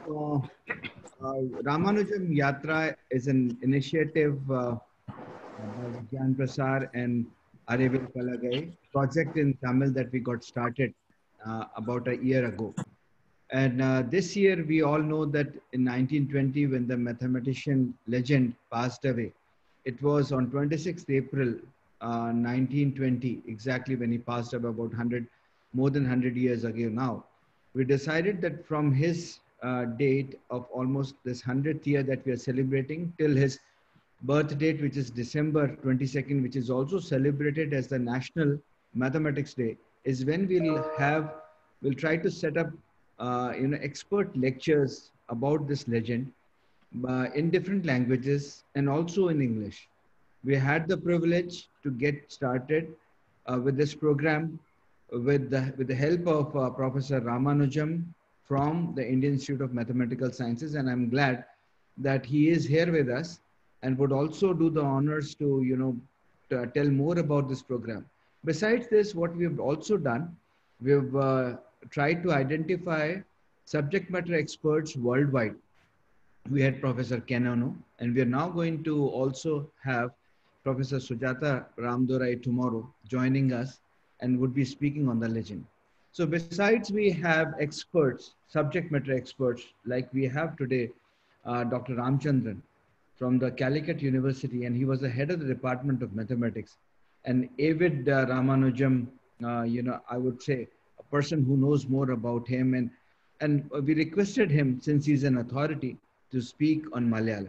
uh, uh, Ramanujam Yatra is an initiative uh, by Gyan Prasar and Arevil Palagai project in Tamil that we got started uh, about a year ago. And uh, this year, we all know that in 1920, when the mathematician legend passed away, it was on 26th April uh, 1920, exactly when he passed away, about 100, more than 100 years ago now. We decided that from his uh, date of almost this 100th year that we are celebrating till his birth date, which is December 22nd, which is also celebrated as the National Mathematics Day, is when we'll have, we'll try to set up, uh, you know, expert lectures about this legend uh, in different languages and also in English. We had the privilege to get started uh, with this program with the, with the help of uh, Professor Ramanujam from the Indian Institute of Mathematical Sciences. And I'm glad that he is here with us and would also do the honors to, you know, to tell more about this program. Besides this, what we've also done, we've uh, tried to identify subject matter experts worldwide. We had Professor Kenano, and we are now going to also have Professor Sujata Ramdorai tomorrow joining us and would be speaking on the legend. So besides we have experts, subject matter experts, like we have today, uh, Dr. Ramchandran from the Calicut University, and he was the head of the Department of Mathematics. And Avid uh, Ramanujam, uh, you know, I would say a person who knows more about him. And, and we requested him, since he's an authority, to speak on Malayalam.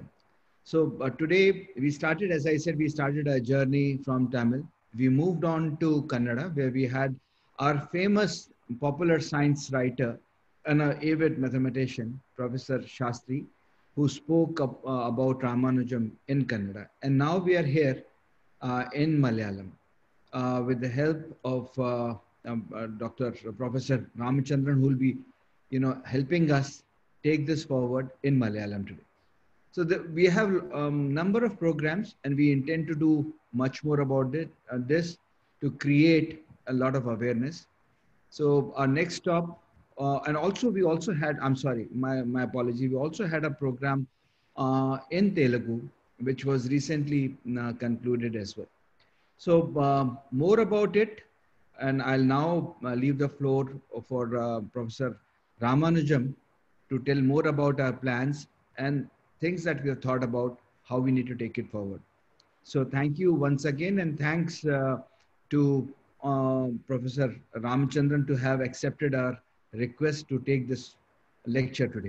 So uh, today we started, as I said, we started a journey from Tamil. We moved on to Kannada, where we had our famous popular science writer and an avid mathematician, Professor Shastri, who spoke up, uh, about Ramanujam in Kannada. And now we are here uh, in Malayalam uh, with the help of um, Dr. Professor Ramachandran, who will be, you know, helping us take this forward in Malayalam today. So the, we have a um, number of programs and we intend to do much more about it, uh, this to create a lot of awareness. So our next stop, uh, and also we also had, I'm sorry, my, my apology, we also had a program uh, in Telugu, which was recently uh, concluded as well. So um, more about it, and I'll now uh, leave the floor for uh, Professor Ramanujam to tell more about our plans and things that we have thought about how we need to take it forward. So thank you once again, and thanks uh, to uh, Professor Ramachandran to have accepted our request to take this lecture today.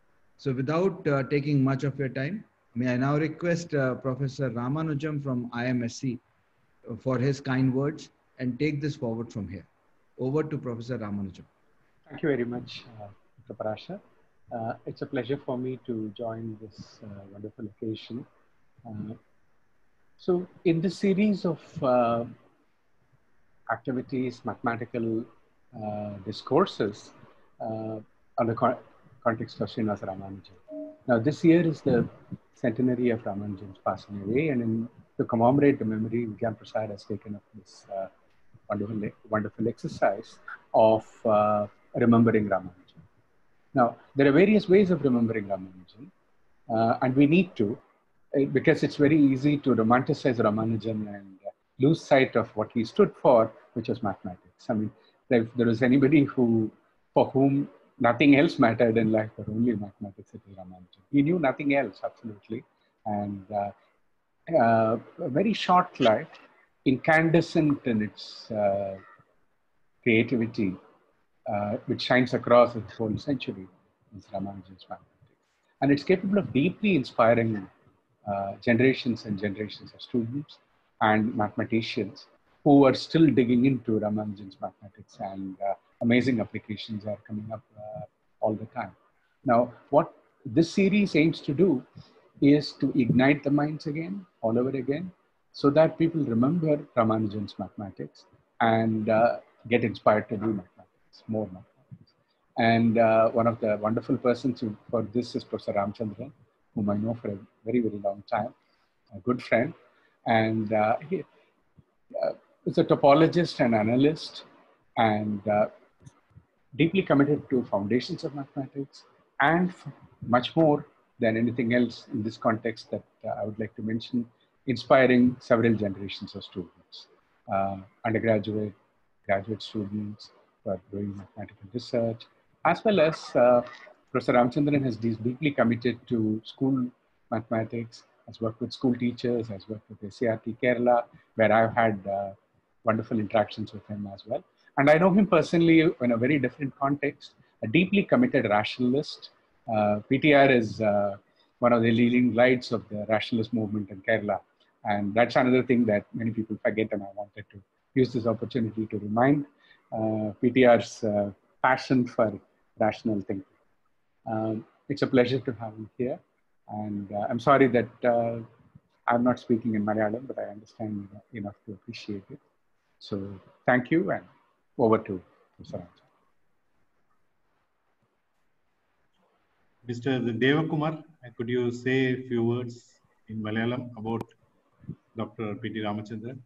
So without uh, taking much of your time, may I now request uh, Professor Ramanujam from IMSC for his kind words and take this forward from here. Over to Professor Ramanujam. Thank you very much, Dr. Parasha. Uh, it's a pleasure for me to join this uh, wonderful occasion. Uh, so, in this series of activities, mathematical discourses on the con context of Srinivasa Ramanujan. Now, this year is the centenary of Ramanujan's passing away, and in, to commemorate the memory, Gyan Prasad has taken up this wonderful, wonderful exercise of remembering Ramanujan. Now, there are various ways of remembering Ramanujan, uh, and we need to, because it's very easy to romanticize Ramanujan and lose sight of what he stood for, which was mathematics. I mean, if there was anybody who, for whom nothing else mattered in life but only mathematics, it was Ramanujan. He knew nothing else, absolutely. And uh, uh, a very short life, incandescent in its uh, creativity, uh, which shines across the whole century, is Ramanujan's mathematics. And it's capable of deeply inspiring uh, generations and generations of students and mathematicians who are still digging into Ramanujan's mathematics and uh, amazing applications are coming up uh, all the time. Now, what this series aims to do is to ignite the minds again, all over again, so that people remember Ramanujan's mathematics and uh, get inspired to do mathematics more mathematics. And uh, one of the wonderful persons who, for this is Professor Ramchandran, whom I know for a very, very long time, a good friend. And uh, he uh, is a topologist and analyst and uh, deeply committed to foundations of mathematics and much more than anything else in this context that uh, I would like to mention, inspiring several generations of students, uh, undergraduate, graduate students who are doing mathematical research, as well as uh, Professor Ramchandran has deeply committed to school mathematics, has worked with school teachers, has worked with SCRT Kerala, where I've had uh, wonderful interactions with him as well. And I know him personally in a very different context, a deeply committed rationalist. Uh, PTR is uh, one of the leading lights of the rationalist movement in Kerala. And that's another thing that many people forget, and I wanted to use this opportunity to remind uh, PTR's uh, passion for rational thinking. Um, it's a pleasure to have him here. And uh, I'm sorry that uh, I'm not speaking in Malayalam, but I understand enough to appreciate it. So thank you, and over to Mr. Ramchandran. Mr. Devakumar, could you say a few words in Malayalam about Dr. P.T. Ramachandran?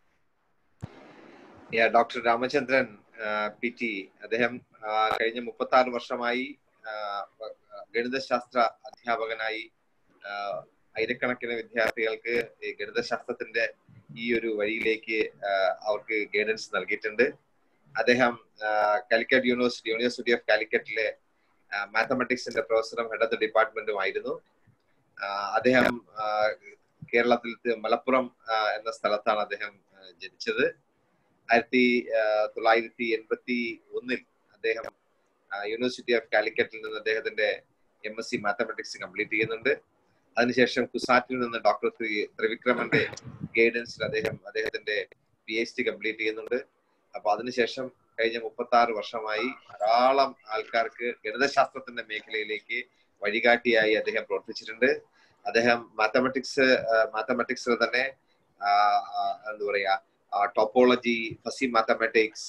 Yeah, doctor Ramachandran P T അദ്ദേഹം ആ, കഴിഞ്ഞ മുപ്പത്തി ആറ് വർഷമായി ആ, വ- ഗണിതശാസ്ത്ര അധ്യാപകനായി ആ, ആയിരക്കണക്കിന് വിദ്യാർത്ഥികൾക്ക് ഈ ഗണിതശാസ്ത്രത്തിന്റെ ഈ ഒരു വഴിയിലേക്ക് ആ, അവർക്ക് ഗൈഡൻസ് നൽകിയിട്ടുണ്ട് അദ്ദേഹം ആ, കാലിക്കറ്റ് യൂണിവേഴ്സിറ്റി യൂണിവേഴ്സിറ്റി ഓഫ് കാലിക്കറ്റിലെ മാത്തമാറ്റിക്സിന്റെ പ്രൊഫസറും ഹെഡ് ഓഫ് ദ ഡിപ്പാർട്ട്മെന്റും ആയിരുന്നു ആ, അദ്ദേഹം ആ, കേരളത്തിൽ മലപ്പുറം ആ, എന്ന സ്ഥലത്താണ് അദ്ദേഹം ആ, ജനിച്ചത് ആയിരത്തി ആ, തൊള്ളായിരത്തി എൺപത്തി ഒന്നിൽ അദ്ദേഹം ആ, യൂണിവേഴ്സിറ്റി ഓഫ് കാലിക്കറ്റിൽ നിന്ന് അദ്ദേഹത്തിന്റെ M S C mathematics complete ചെയ്യുന്നുണ്ട് അതിനുശേഷം കുസാറ്റിൽ നിന്ന് ഡോക്ടർ ത്രി- ത്രിവിക്രമന്റെ ഗൈഡൻസിൽ അദ്ദേഹം അദ്ദേഹത്തിന്റെ പി എച്ച് ഡി കംപ്ലീറ്റ് ചെയ്യുന്നുണ്ട് അപ്പൊ അതിനുശേഷം കഴിഞ്ഞ മുപ്പത്തി ആറ് വർഷമായി ധാരാളം ആൾക്കാർക്ക് ഗണിതശാസ്ത്രത്തിന്റെ മേഖലയിലേക്ക് വഴികാട്ടിയായി അദ്ദേഹം പ്രവർത്തിച്ചിട്ടുണ്ട് അദ്ദേഹം മാത്തമാറ്റിക്സ് മാത്തമാറ്റിക്സിൽ തന്നെ ആ, ആ, എന്താ പറയാ topology fuzzy mathematics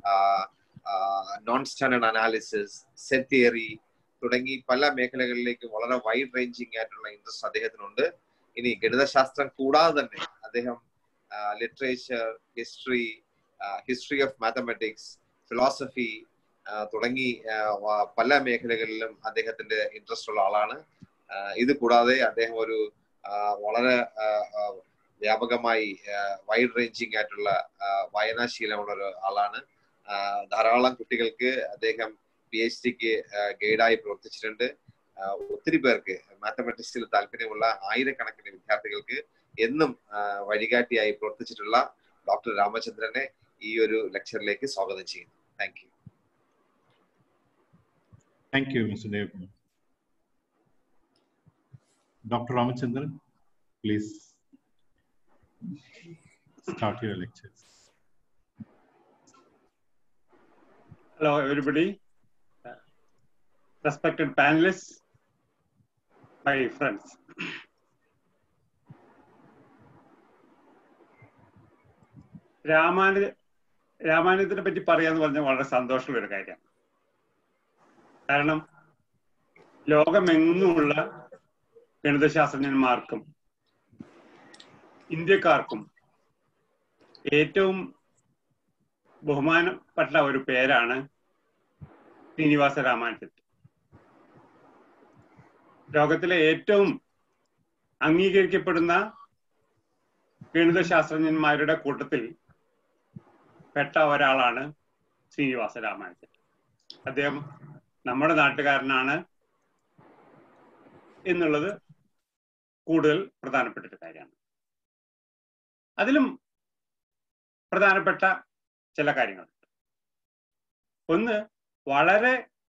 non standard analysis set theory തുടങ്ങി പല മേഖലകളിലേക്ക് വളരെ വൈഡ് റേഞ്ചിങ് ആയിട്ടുള്ള ഇൻട്രസ്റ്റ് അദ്ദേഹത്തിനുണ്ട് ഇനി ഗണിതശാസ്ത്രം കൂടാതെ തന്നെ അദ്ദേഹം literature history history of mathematics philosophy തുടങ്ങി ആ, വ- പല മേഖലകളിലും അദ്ദേഹത്തിന്റെ ഇൻട്രസ്റ്റ് ഉള്ള ആളാണ് ആ, ഇത് കൂടാതെ അദ്ദേഹം ഒരു ആ, വളരെ ആ, ആ, വ്യാപകമായി വൈഡ് റേഞ്ചിങ് ആയിട്ടുള്ള ആ, വായനാശീലമുള്ള ഒരു ആളാണ് ആ, ധാരാളം കുട്ടികൾക്ക് അദ്ദേഹം പി എച്ച് ഡിക്ക് ഗൈഡായി പ്രവർത്തിച്ചിട്ടുണ്ട് ആ, ഒത്തിരി പേർക്ക് മാത്തമാറ്റിക്സിൽ താല്പര്യമുള്ള ആയിരക്കണക്കിന് വിദ്യാർത്ഥികൾക്ക് എന്നും ആ, വഴികാട്ടിയായി പ്രവർത്തിച്ചിട്ടുള്ള ഡോക്ടർ രാമചന്ദ്രനെ ഈ ഒരു ലെക്ചറിലേക്ക് സ്വാഗതം ചെയ്യുന്നു thank you Thank you, Mr. Devakumar. Dr. Ramachandran, please start your lectures. Hello, everybody. Uh, Respected panelists, my friends. രാമാനു രാമാനുജത്തിനെ പറ്റി പറയാന്ന് പറഞ്ഞാൽ വളരെ സന്തോഷമുള്ള ഒരു കാര്യമാണ് കാരണം ലോകമെങ്ങുമുള്ള ഗണിതശാസ്ത്രജ്ഞന്മാർക്കും ഇന്ത്യക്കാർക്കും ഏറ്റവും ബഹുമാനപ്പെട്ട ഒരു പേരാണ് ശ്രീനിവാസ രാമാനുജൻ ലോകത്തിലെ ഏറ്റവും അംഗീകരിക്കപ്പെടുന്ന ഗണിതശാസ്ത്രജ്ഞന്മാരുടെ കൂട്ടത്തിൽ പെട്ട ഒരാളാണ് ശ്രീനിവാസ രാമാനുജൻ അദ്ദേഹം നമ്മുടെ നാട്ടുകാരനാണ് എന്നുള്ളത് കൂടുതൽ പ്രധാനപ്പെട്ട ഒരു കാര്യമാണ് അതിലും പ്രധാനപ്പെട്ട ചില കാര്യങ്ങളുണ്ട് ഒന്ന് വളരെ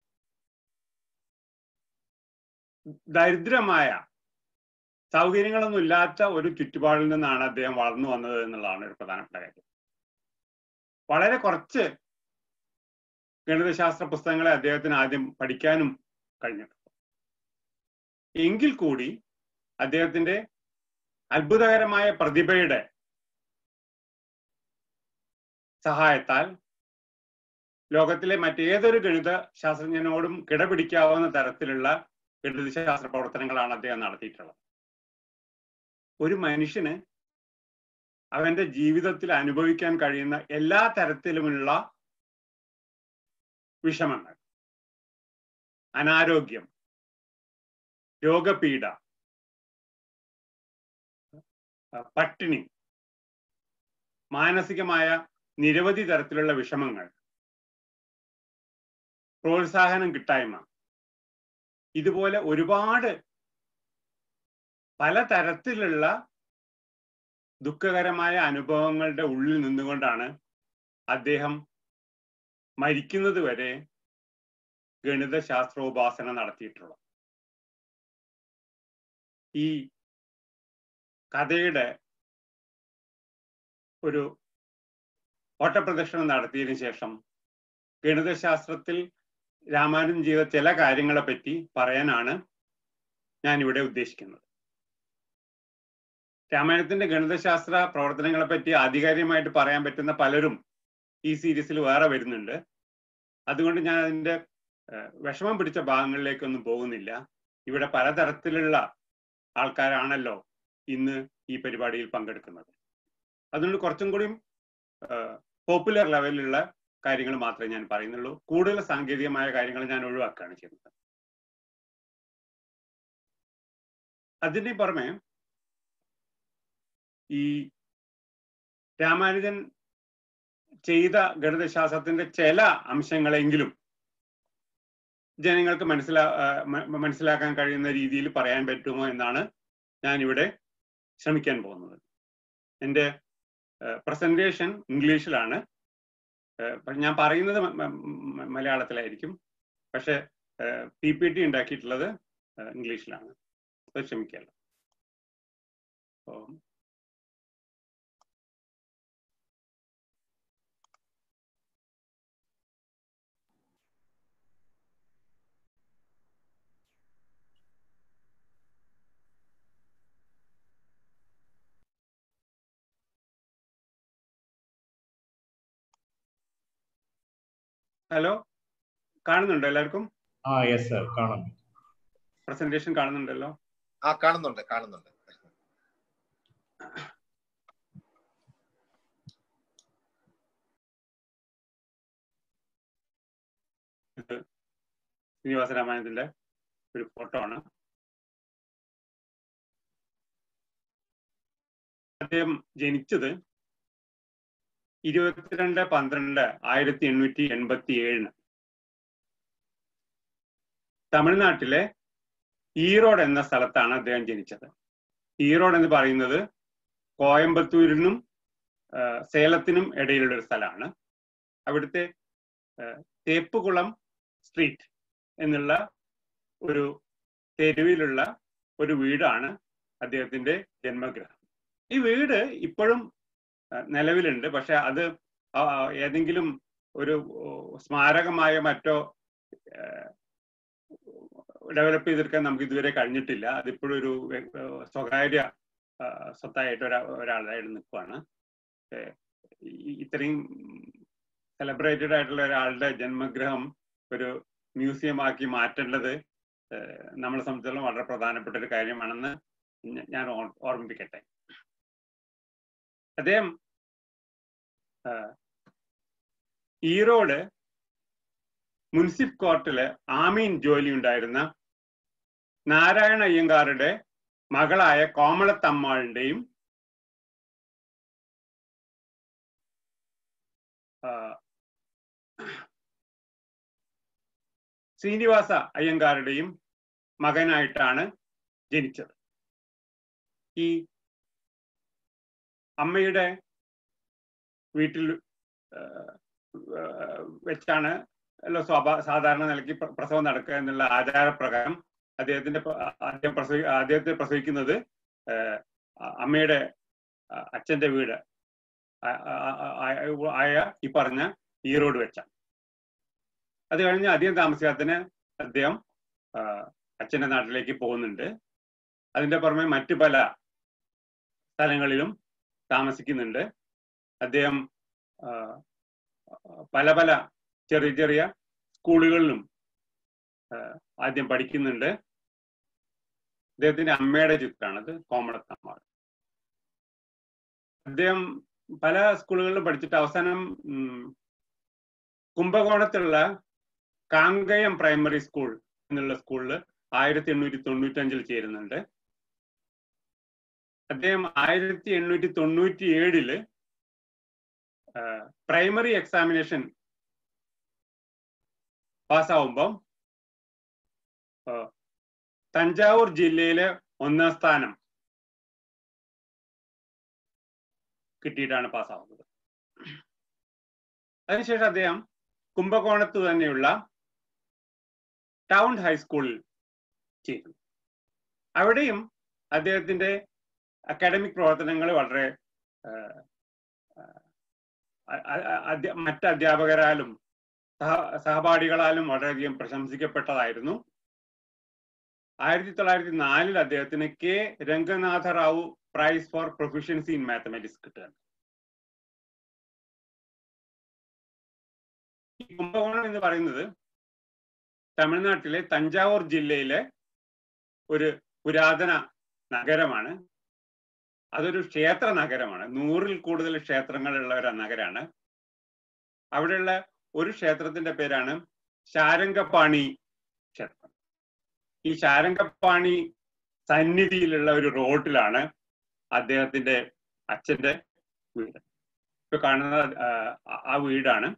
ദരിദ്രമായ സൗകര്യങ്ങളൊന്നും ഇല്ലാത്ത ഒരു ചുറ്റുപാടിൽ നിന്നാണ് അദ്ദേഹം വളർന്നു വന്നത് എന്നുള്ളതാണ് ഒരു പ്രധാനപ്പെട്ട കാര്യം വളരെ കുറച്ച് ഗണിതശാസ്ത്ര പുസ്തകങ്ങളെ അദ്ദേഹത്തിന് ആദ്യം പഠിക്കാനും കഴിഞ്ഞിട്ടുണ്ട് എങ്കിൽ കൂടി അദ്ദേഹത്തിന്റെ അത്ഭുതകരമായ പ്രതിഭയുടെ സഹായത്താൽ ലോകത്തിലെ മറ്റേതൊരു ഗണിത ശാസ്ത്രജ്ഞനോടും കിടപിടിക്കാവുന്ന തരത്തിലുള്ള ഗണിതശാസ്ത്ര പ്രവർത്തനങ്ങളാണ് അദ്ദേഹം നടത്തിയിട്ടുള്ളത് ഒരു മനുഷ്യന് അവന്റെ ജീവിതത്തിൽ അനുഭവിക്കാൻ കഴിയുന്ന എല്ലാ തരത്തിലുമുള്ള വിഷമങ്ങൾ അനാരോഗ്യം രോഗപീഠ പട്ടിണി മാനസികമായ നിരവധി തരത്തിലുള്ള വിഷമങ്ങൾ പ്രോത്സാഹനം കിട്ടായ്മ ഇതുപോലെ ഒരുപാട് പലതരത്തിലുള്ള ദുഃഖകരമായ അനുഭവങ്ങളുടെ ഉള്ളിൽ നിന്നുകൊണ്ടാണ് അദ്ദേഹം മരിക്കുന്നത് വരെ ഗണിതശാസ്ത്രോപാസന നടത്തിയിട്ടുള്ളത് ഈ കഥയുടെ ഒരു ഓട്ടപ്രദക്ഷിണം നടത്തിയതിനു ശേഷം ഗണിതശാസ്ത്രത്തിൽ രാമാനുജൻ ചെയ്ത ചില കാര്യങ്ങളെ പറ്റി പറയാനാണ് ഞാൻ ഇവിടെ ഉദ്ദേശിക്കുന്നത് രാമായണത്തിന്റെ ഗണിതശാസ്ത്ര പ്രവർത്തനങ്ങളെ പറ്റി ആധികാരികമായിട്ട് പറയാൻ പറ്റുന്ന പലരും ഈ സീരീസിൽ വേറെ വരുന്നുണ്ട് അതുകൊണ്ട് ഞാൻ അതിന്റെ വിഷമം പിടിച്ച ഭാഗങ്ങളിലേക്കൊന്നും പോകുന്നില്ല ഇവിടെ പലതരത്തിലുള്ള ആൾക്കാരാണല്ലോ ഇന്ന് ഈ പരിപാടിയിൽ പങ്കെടുക്കുന്നത് അതുകൊണ്ട് കുറച്ചും കൂടിയും പോപ്പുലർ ലെവലിലുള്ള കാര്യങ്ങൾ മാത്രമേ ഞാൻ പറയുന്നുള്ളൂ കൂടുതൽ സാങ്കേതികമായ കാര്യങ്ങൾ ഞാൻ ഒഴിവാക്കുകയാണ് ചെയ്യുന്നത് അതിന്റെ പുറമെ ഈ രാമാനുജൻ ചെയ്ത ഗണിതശാസ്ത്രത്തിന്റെ ചില അംശങ്ങളെങ്കിലും ജനങ്ങൾക്ക് മനസ്സിലാ മനസ്സിലാക്കാൻ കഴിയുന്ന രീതിയിൽ പറയാൻ പറ്റുമോ എന്നാണ് ഞാൻ ഇവിടെ ശ്രമിക്കാൻ പോകുന്നത് എൻ്റെ പ്രസന്റേഷൻ ഇംഗ്ലീഷിലാണ് ഞാൻ പറയുന്നത് മലയാളത്തിലായിരിക്കും പക്ഷെ പി പി ടി ഉണ്ടാക്കിയിട്ടുള്ളത് ഇംഗ്ലീഷിലാണ് അത് ക്ഷമിക്കല്ലോ ഹലോ കാണുന്നുണ്ടോ എല്ലാവർക്കും ആ യെസ് സർ കാണാം പ്രസന്റേഷൻ കാണുന്നുണ്ടല്ലോ ആ കാണുന്നുണ്ട് കാണുന്നുണ്ട് ഇത് ശ്രീനിവാസ രാമായണത്തിന്റെ ഒരു ഫോട്ടോ ആണ് അദ്ദേഹം ജനിച്ചത് ഇരുപത്തിരണ്ട് പന്ത്രണ്ട് ആയിരത്തി എണ്ണൂറ്റി എൺപത്തി ഏഴിന് തമിഴ്നാട്ടിലെ ഈറോഡ് എന്ന സ്ഥലത്താണ് അദ്ദേഹം ജനിച്ചത് ഈറോഡ് എന്ന് പറയുന്നത് കോയമ്പത്തൂരിനും സേലത്തിനും ഇടയിലുള്ള ഒരു സ്ഥലമാണ് അവിടുത്തെ തേപ്പുകുളം സ്ട്രീറ്റ് എന്നുള്ള ഒരു തെരുവിലുള്ള ഒരു വീടാണ് അദ്ദേഹത്തിന്റെ ജന്മഗ്രഹം ഈ വീട് ഇപ്പോഴും നിലവിലുണ്ട് പക്ഷെ അത് ഏതെങ്കിലും ഒരു സ്മാരകമായ മറ്റോ ഡെവലപ്പ് ചെയ്തെടുക്കാൻ നമുക്ക് ഇതുവരെ കഴിഞ്ഞിട്ടില്ല അതിപ്പോഴും ഒരു സ്വകാര്യ സ്വത്തായിട്ട് ഒരാ ഒരാളായിട്ട് നിൽക്കുവാണ് ഇത്രയും സെലിബ്രേറ്റഡ് ആയിട്ടുള്ള ഒരാളുടെ ജന്മഗ്രഹം ഒരു മ്യൂസിയം ആക്കി മാറ്റേണ്ടത് നമ്മളെ സംബന്ധിച്ചിടത്തോളം വളരെ പ്രധാനപ്പെട്ട ഒരു കാര്യമാണെന്ന് ഞാൻ ഓർമ്മിപ്പിക്കട്ടെ അദ്ദേഹം ഈറോഡ് മുൻസിഫ് കോർട്ടില് ആമീൻ ജോലി ഉണ്ടായിരുന്ന നാരായണ അയ്യങ്കാരുടെ മകളായ കോമളത്തമ്മാളിന്റെയും ശ്രീനിവാസ അയ്യങ്കാരുടെയും മകനായിട്ടാണ് ജനിച്ചത് ഈ അമ്മയുടെ വീട്ടിൽ വെച്ചാണ് സ്വാഭാ സാധാരണ നിലയ്ക്ക് പ്രസവം നടക്കുക എന്നുള്ള ആചാരപ്രകാരം അദ്ദേഹത്തിന്റെ അദ്ദേഹം പ്രസവി അദ്ദേഹത്തെ പ്രസവിക്കുന്നത് അമ്മയുടെ അച്ഛന്റെ വീട് ആയ ഈ പറഞ്ഞ ഈറോഡ് വെച്ചാണ് അത് കഴിഞ്ഞ് അധികം താമസിക്കാത്തതിന് അദ്ദേഹം അച്ഛന്റെ നാട്ടിലേക്ക് പോകുന്നുണ്ട് അതിന്റെ പുറമെ മറ്റു പല സ്ഥലങ്ങളിലും താമസിക്കുന്നുണ്ട് അദ്ദേഹം പല പല ചെറിയ ചെറിയ സ്കൂളുകളിലും ആദ്യം പഠിക്കുന്നുണ്ട് അദ്ദേഹത്തിന്റെ അമ്മയുടെ ചിത്രമാണത് കോമളത്തമ്മാൾ അദ്ദേഹം പല സ്കൂളുകളിലും പഠിച്ചിട്ട് അവസാനം കുംഭകോണത്തുള്ള കാങ്കയം പ്രൈമറി സ്കൂൾ എന്നുള്ള സ്കൂളിൽ ആയിരത്തി എണ്ണൂറ്റി തൊണ്ണൂറ്റി അഞ്ചിൽ ചേരുന്നുണ്ട് അദ്ദേഹം ആയിരത്തി എണ്ണൂറ്റി തൊണ്ണൂറ്റി ഏഴില് പ്രൈമറി എക്സാമിനേഷൻ പാസ്സാവുമ്പം തഞ്ചാവൂർ ജില്ലയിലെ ഒന്നാം സ്ഥാനം കിട്ടിയിട്ടാണ് പാസ്സാവുന്നത് അതിനുശേഷം അദ്ദേഹം കുംഭകോണത്ത് തന്നെയുള്ള ടൗൺ ഹൈസ്കൂളിൽ ചെയ്തു അവിടെയും അദ്ദേഹത്തിന്റെ അക്കാഡമിക് പ്രവർത്തനങ്ങൾ വളരെ മറ്റ് അധ്യാപകരാലും സഹ സഹപാഠികളാലും വളരെയധികം പ്രശംസിക്കപ്പെട്ടതായിരുന്നു ആയിരത്തി തൊള്ളായിരത്തി നാലിൽ അദ്ദേഹത്തിന് K Ranganatha Rao prize for proficiency in mathematics കിട്ടുകയാണ് ഈ കുംഭകോണം എന്ന് പറയുന്നത് തമിഴ്നാട്ടിലെ തഞ്ചാവൂർ ജില്ലയിലെ ഒരു പുരാതന നഗരമാണ് അതൊരു ക്ഷേത്ര നഗരമാണ് നൂറിൽ കൂടുതൽ ക്ഷേത്രങ്ങളുള്ള ഒരു നഗരമാണ് അവിടെയുള്ള ഒരു ക്ഷേത്രത്തിന്റെ പേരാണ് ശാരംഗപാണി ക്ഷേത്രം ഈ ശാരംഗപാണി സന്നിധിയിലുള്ള ഒരു റോഡിലാണ് അദ്ദേഹത്തിന്റെ അച്ഛന്റെ വീട് ഇപ്പൊ കാണുന്ന ആ വീടാണ്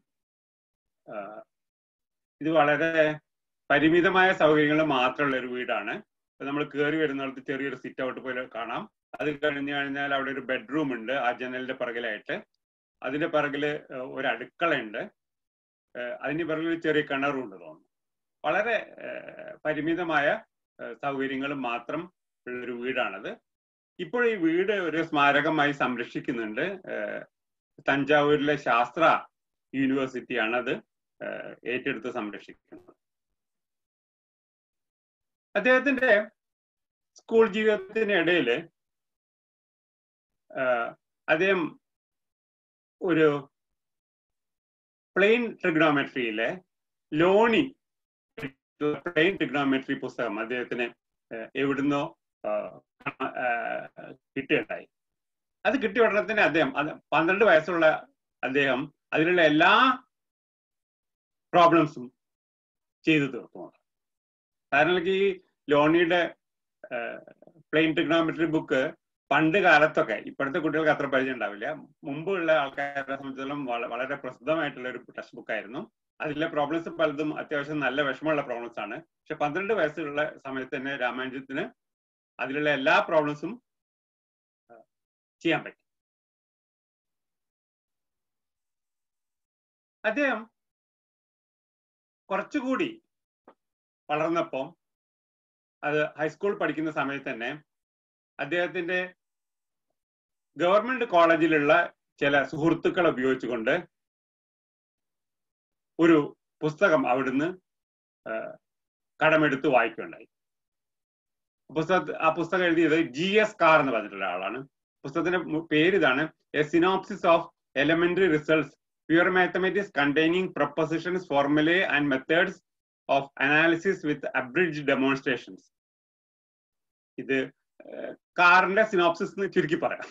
ഇത് വളരെ പരിമിതമായ സൗകര്യങ്ങൾ മാത്രമുള്ള ഒരു വീടാണ് നമ്മൾ കയറി വരുന്നിടത്ത് ചെറിയൊരു സിറ്റ് ഔട്ട് പോലെ കാണാം അത് കഴിഞ്ഞു കഴിഞ്ഞാൽ അവിടെ ഒരു ബെഡ്റൂം ഉണ്ട് ആ ജനലിന്റെ പിറകിലായിട്ട് അതിന്റെ പിറകില് ഒരു അടുക്കള ഉണ്ട് അതിന്റെ പിറകിൽ ചെറിയ കിണറുണ്ട് തോന്നുന്നു വളരെ പരിമിതമായ സൗകര്യങ്ങൾ മാത്രം ഉള്ളൊരു വീടാണത് ഇപ്പോൾ ഈ വീട് ഒരു സ്മാരകമായി സംരക്ഷിക്കുന്നുണ്ട് തഞ്ചാവൂരിലെ ശാസ്ത്ര യൂണിവേഴ്സിറ്റിയാണ് അത് ഏറ്റെടുത്ത് സംരക്ഷിക്കുന്നത് അദ്ദേഹത്തിന്റെ സ്കൂൾ ജീവിതത്തിനിടയിൽ അദ്ദേഹം ഒരു പ്ലെയിൻ ട്രിഗ്നോമെട്രിയിലെ ലോണി പ്ലെയിൻ ട്രിഗ്നോമെട്രി പുസ്തകം അദ്ദേഹത്തിന് എവിടുന്നോ കിട്ടുകയുണ്ടായി അത് കിട്ടിയ ഉടനെ തന്നെ അദ്ദേഹം അത് പന്ത്രണ്ട് വയസ്സുള്ള അദ്ദേഹം അതിലുള്ള എല്ലാ പ്രോബ്ലംസും ചെയ്തു തീർത്തു കാരണം ഈ ലോണിയുടെ പ്ലെയിൻ ട്രിഗ്നോമെട്രി ബുക്ക് പണ്ട് കാലത്തൊക്കെ ഇപ്പോഴത്തെ കുട്ടികൾക്ക് അത്ര പരിചയം ഉണ്ടാവില്ല മുമ്പുള്ള ആൾക്കാരെ സംബന്ധിച്ചിടത്തോളം വളരെ പ്രസിദ്ധമായിട്ടുള്ള ഒരു ടെക്സ്റ്റ് ബുക്ക് ആയിരുന്നു അതിലെ പ്രോബ്ലംസ് പലതും അത്യാവശ്യം നല്ല വിഷമമുള്ള പ്രോബ്ലംസ് ആണ് പക്ഷെ പന്ത്രണ്ട് വയസ്സുള്ള സമയത്ത് തന്നെ രാമാനുജത്തിന് അതിലുള്ള എല്ലാ പ്രോബ്ലംസും ചെയ്യാൻ പറ്റും അദ്ദേഹം കുറച്ചുകൂടി വളർന്നപ്പോൾ അത് ഹൈസ്കൂൾ പഠിക്കുന്ന സമയത്ത് തന്നെ അദ്ദേഹത്തിന്റെ ഗവൺമെന്റ് കോളേജിലുള്ള ചില സുഹൃത്തുക്കളെ ഉപയോഗിച്ചുകൊണ്ട് ഒരു പുസ്തകം അവിടുന്ന് കടമെടുത്ത് വായിക്കുകയുണ്ടായി പുസ്തക ആ പുസ്തകം എഴുതിയത് ജി എസ് കാർ എന്ന് പറഞ്ഞിട്ടുള്ള ആളാണ് പുസ്തകത്തിന്റെ പേര് ഇതാണ് a synopsis of elementary results pure mathematics containing propositions formulae and methods of analysis with abridge demonstrations ഇത് കാറിന്റെ സിനോപ്സിസ് എന്ന് ചുരുക്കി പറയാം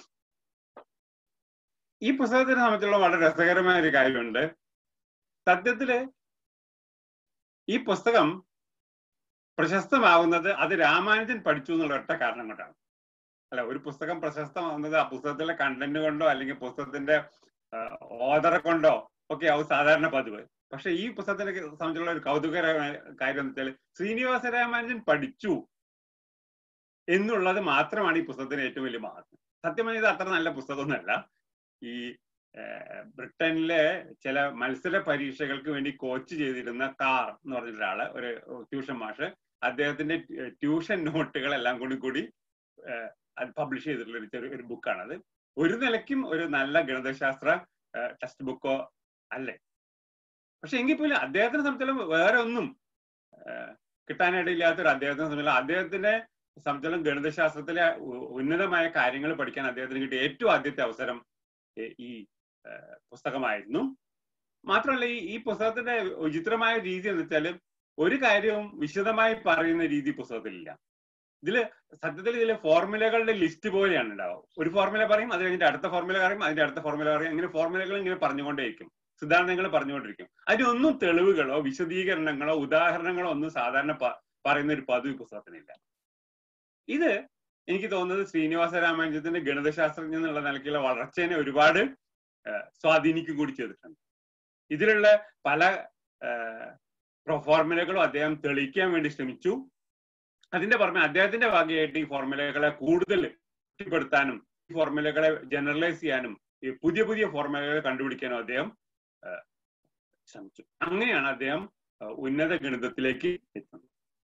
ഈ പുസ്തകത്തിനെ സംബന്ധിച്ചുള്ള വളരെ രസകരമായ ഒരു കാര്യമുണ്ട് സത്യത്തില് ഈ പുസ്തകം പ്രശസ്തമാവുന്നത് അത് രാമാനുജൻ പഠിച്ചു എന്നുള്ള ഒറ്റ കാരണം കൊണ്ടാണ് അല്ല ഒരു പുസ്തകം പ്രശസ്തമാവുന്നത് ആ പുസ്തകത്തിലെ കണ്ടന്റ് കൊണ്ടോ അല്ലെങ്കിൽ പുസ്തകത്തിന്റെ ഓദറെ കൊണ്ടോ ഒക്കെ ആവും സാധാരണ പതിവ് പക്ഷെ ഈ പുസ്തകത്തിനെ സംബന്ധിച്ചുള്ള ഒരു കൗതുകരമായ കാര്യം എന്ന് വെച്ചാൽ ശ്രീനിവാസ രാമാനുജൻ പഠിച്ചു എന്നുള്ളത് മാത്രമാണ് ഈ പുസ്തകത്തിന് ഏറ്റവും വലിയ മഹത്വം സത്യമായി ഇത് അത്ര നല്ല പുസ്തകമൊന്നുമല്ല ഈ ബ്രിട്ടനിലെ ചില മത്സര പരീക്ഷകൾക്ക് വേണ്ടി കോച്ച് ചെയ്തിരുന്ന കാർ എന്ന് പറഞ്ഞ ഒരാള് ഒരു ട്യൂഷൻ മാഷ് അദ്ദേഹത്തിന്റെ ട്യൂഷൻ നോട്ടുകൾ എല്ലാം കൂടി കൂടി അത് പബ്ലിഷ് ചെയ്തിട്ടുള്ള ഒരു ചെറിയ ഒരു ബുക്കാണത് ഒരു നിലയ്ക്കും ഒരു നല്ല ഗണിതശാസ്ത്ര ടെക്സ്റ്റ് ബുക്കോ അല്ലേ പക്ഷെ എങ്കിൽ പോലും അദ്ദേഹത്തിനെ സംബന്ധിച്ചിടത്തോളം വേറെ ഒന്നും കിട്ടാനിടയില്ലാത്തൊരു അദ്ദേഹത്തിനെ സംബന്ധിച്ചിടത്തോളം അദ്ദേഹത്തിന്റെ സംബന്ധിച്ചിടത്തോളം ഗണിതശാസ്ത്രത്തിലെ ഉന്നതമായ കാര്യങ്ങൾ പഠിക്കാൻ അദ്ദേഹത്തിന് കിട്ടിയ ഏറ്റവും ആദ്യത്തെ അവസരം ഈ പുസ്തകമായിരുന്നു മാത്രമല്ല ഈ ഈ പുസ്തകത്തിന്റെ വിചിത്രമായ രീതി എന്ന് വെച്ചാൽ ഒരു കാര്യവും വിശദമായി പറയുന്ന രീതി പുസ്തകത്തിലില്ല ഇതില് സത്യത്തിൽ ഇതിലെ ഫോർമുലകളുടെ ലിസ്റ്റ് പോലെയാണ് ഉണ്ടാവുക ഒരു ഫോർമുല പറയും അത് കഴിഞ്ഞിട്ട് അടുത്ത ഫോർമുല പറയും അതിന്റെ അടുത്ത ഫോർമുല പറയും അങ്ങനെ ഫോർമുലകൾ ഇങ്ങനെ പറഞ്ഞുകൊണ്ടേയിരിക്കും സിദ്ധാന്തങ്ങൾ പറഞ്ഞുകൊണ്ടിരിക്കും അതിനൊന്നും തെളിവുകളോ വിശദീകരണങ്ങളോ ഉദാഹരണങ്ങളോ ഒന്നും സാധാരണ പറയുന്ന ഒരു പതിവ് പുസ്തകത്തിനില്ല ഇത് എനിക്ക് തോന്നുന്നത് ശ്രീനിവാസ രാമാനുജത്തിന്റെ ഗണിതശാസ്ത്രജ്ഞൻ എന്നുള്ള നിലയ്ക്കുള്ള വളർച്ചേനെ ഒരുപാട് സ്വാധീനിക്കും കൂടി ചെയ്തിട്ടുണ്ട് ഇതിലുള്ള പല ഫോർമുലകളും അദ്ദേഹം തെളിയിക്കാൻ വേണ്ടി ശ്രമിച്ചു അതിന്റെ പുറമെ അദ്ദേഹത്തിന്റെ ഭാഗമായിട്ട് ഈ ഫോർമുലകളെ കൂടുതൽ ശക്തിപ്പെടുത്താനും ഈ ഫോർമുലകളെ ജനറലൈസ് ചെയ്യാനും ഈ പുതിയ പുതിയ ഫോർമുലകൾ കണ്ടുപിടിക്കാനും അദ്ദേഹം ശ്രമിച്ചു അങ്ങനെയാണ് അദ്ദേഹം ഉന്നത ഗണിതത്തിലേക്ക് എത്തുന്നത്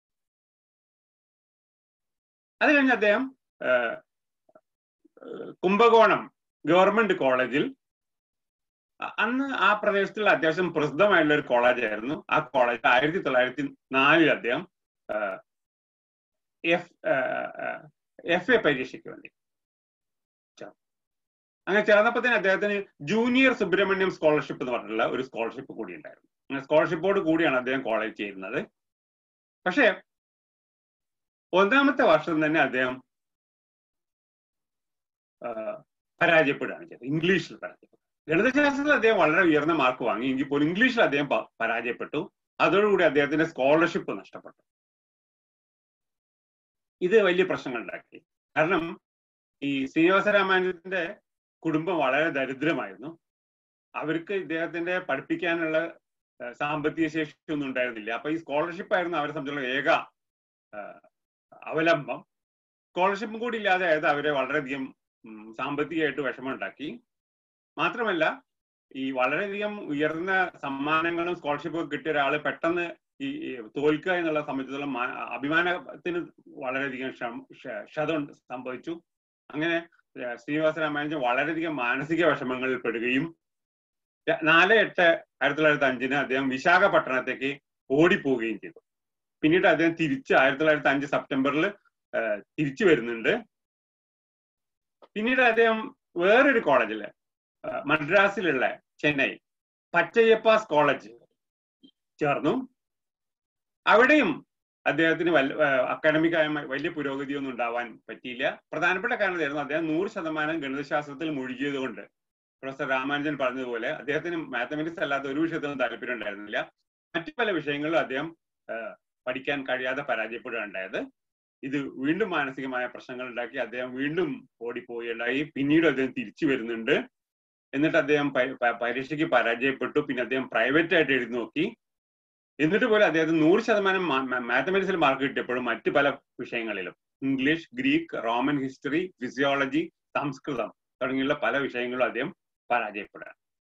അത് കഴിഞ്ഞ് അദ്ദേഹം കുംഭകോണം ഗവൺമെന്റ് കോളേജിൽ അന്ന് ആ പ്രദേശത്തുള്ള അത്യാവശ്യം പ്രസിദ്ധമായുള്ള ഒരു കോളേജ് ആയിരുന്നു ആ കോളേജ് ആയിരത്തി തൊള്ളായിരത്തി നാലിൽ അദ്ദേഹം എഫ് എഫ് എ പരീക്ഷയ്ക്ക് വേണ്ടി അങ്ങനെ ചേർന്നപ്പോൾ തന്നെ അദ്ദേഹത്തിന് ജൂനിയർ സുബ്രഹ്മണ്യം സ്കോളർഷിപ്പ് എന്ന് പറഞ്ഞിട്ടുള്ള ഒരു സ്കോളർഷിപ്പ് കൂടി ഉണ്ടായിരുന്നു അങ്ങനെ സ്കോളർഷിപ്പോട് കൂടിയാണ് അദ്ദേഹം കോളേജ് ചേരുന്നത് പക്ഷേ ഒന്നാമത്തെ വർഷം തന്നെ അദ്ദേഹം പരാജയപ്പെടുകയാണ് ചെയ്തത് ഇംഗ്ലീഷിൽ പരാജയപ്പെട്ടു ഗണിതശാസ്ത്രത്തിൽ അദ്ദേഹം വളരെ ഉയർന്ന മാർക്ക് വാങ്ങി എങ്കിൽ പോലും ഇംഗ്ലീഷിൽ അദ്ദേഹം പരാജയപ്പെട്ടു അതോടുകൂടി അദ്ദേഹത്തിന്റെ സ്കോളർഷിപ്പ് നഷ്ടപ്പെട്ടു ഇത് വലിയ പ്രശ്നങ്ങൾ ഉണ്ടാക്കി കാരണം ഈ ശ്രീനിവാസ രാമാനുജന്റെ കുടുംബം വളരെ ദരിദ്രമായിരുന്നു അവർക്ക് ഇദ്ദേഹത്തിന്റെ പഠിപ്പിക്കാനുള്ള സാമ്പത്തിക ശേഷി ഒന്നും ഉണ്ടായിരുന്നില്ല അപ്പൊ ഈ സ്കോളർഷിപ്പ് ആയിരുന്നു അവരെ സംബന്ധിച്ചുള്ള ഏക അവലംബം സ്കോളർഷിപ്പും കൂടി ഇല്ലാതെ ആയത് അവരെ വളരെയധികം സാമ്പത്തികമായിട്ട് വിഷമമുണ്ടാക്കി മാത്രമല്ല ഈ വളരെയധികം ഉയർന്ന സമ്മാനങ്ങളും സ്കോളർഷിപ്പും കിട്ടിയ ഒരാൾ പെട്ടെന്ന് ഈ തോൽക്കുക എന്നുള്ള സംബന്ധിച്ചിടത്തോളം അഭിമാനത്തിന് വളരെയധികം ക്ഷതം സംഭവിച്ചു അങ്ങനെ ശ്രീനിവാസ രാമാനുജൻ വളരെയധികം മാനസിക വിഷമങ്ങളിൽ പെടുകയും നാല് എട്ട് ആയിരത്തി തൊള്ളായിരത്തി അഞ്ചിന് അദ്ദേഹം വിശാഖപട്ടണത്തേക്ക് ഓടിപ്പോവുകയും ചെയ്തു പിന്നീട് അദ്ദേഹം തിരിച്ച് ആയിരത്തി തൊള്ളായിരത്തി അഞ്ച് സെപ്റ്റംബറിൽ തിരിച്ചു വരുന്നുണ്ട് പിന്നീട് അദ്ദേഹം വേറൊരു കോളേജില് മദ്രാസിലുള്ള ചെന്നൈ പച്ചയ്യപ്പാസ് കോളേജ് ചേർന്നു അവിടെയും അദ്ദേഹത്തിന് വല്ല അക്കാഡമിക്കായ വലിയ പുരോഗതിയൊന്നും ഉണ്ടാവാൻ പറ്റിയില്ല പ്രധാനപ്പെട്ട കാരണമായിരുന്നു അദ്ദേഹം നൂറ് ശതമാനം ഗണിതശാസ്ത്രത്തിൽ മുഴുകിയത് കൊണ്ട് പ്രൊഫസർ രാമാനുജൻ പറഞ്ഞതുപോലെ അദ്ദേഹത്തിന് മാത്തമെറ്റിക്സ് അല്ലാത്ത ഒരു വിഷയത്തിനും താല്പര്യം ഉണ്ടായിരുന്നില്ല മറ്റു പല വിഷയങ്ങളിലും അദ്ദേഹം പഠിക്കാൻ കഴിയാതെ പരാജയപ്പെടുകയുണ്ടായത് ഇത് വീണ്ടും മാനസികമായ പ്രശ്നങ്ങൾ ഉണ്ടാക്കി അദ്ദേഹം വീണ്ടും ഓടിപ്പോവുകയുണ്ടായി പിന്നീട് അദ്ദേഹം തിരിച്ചു വരുന്നുണ്ട് എന്നിട്ട് അദ്ദേഹം പരീക്ഷയ്ക്ക് പരാജയപ്പെട്ടു പിന്നെ അദ്ദേഹം പ്രൈവറ്റ് ആയിട്ട് എഴുതി നോക്കി എന്നിട്ട് പോലും അദ്ദേഹത്തിന് നൂറ് ശതമാനം മാത്തമെറ്റിക്സിൽ മാർക്ക് കിട്ടിയപ്പോഴും മറ്റു പല വിഷയങ്ങളിലും English Greek Roman history physiology സംസ്കൃതം തുടങ്ങിയുള്ള പല വിഷയങ്ങളും അദ്ദേഹം പരാജയപ്പെടുക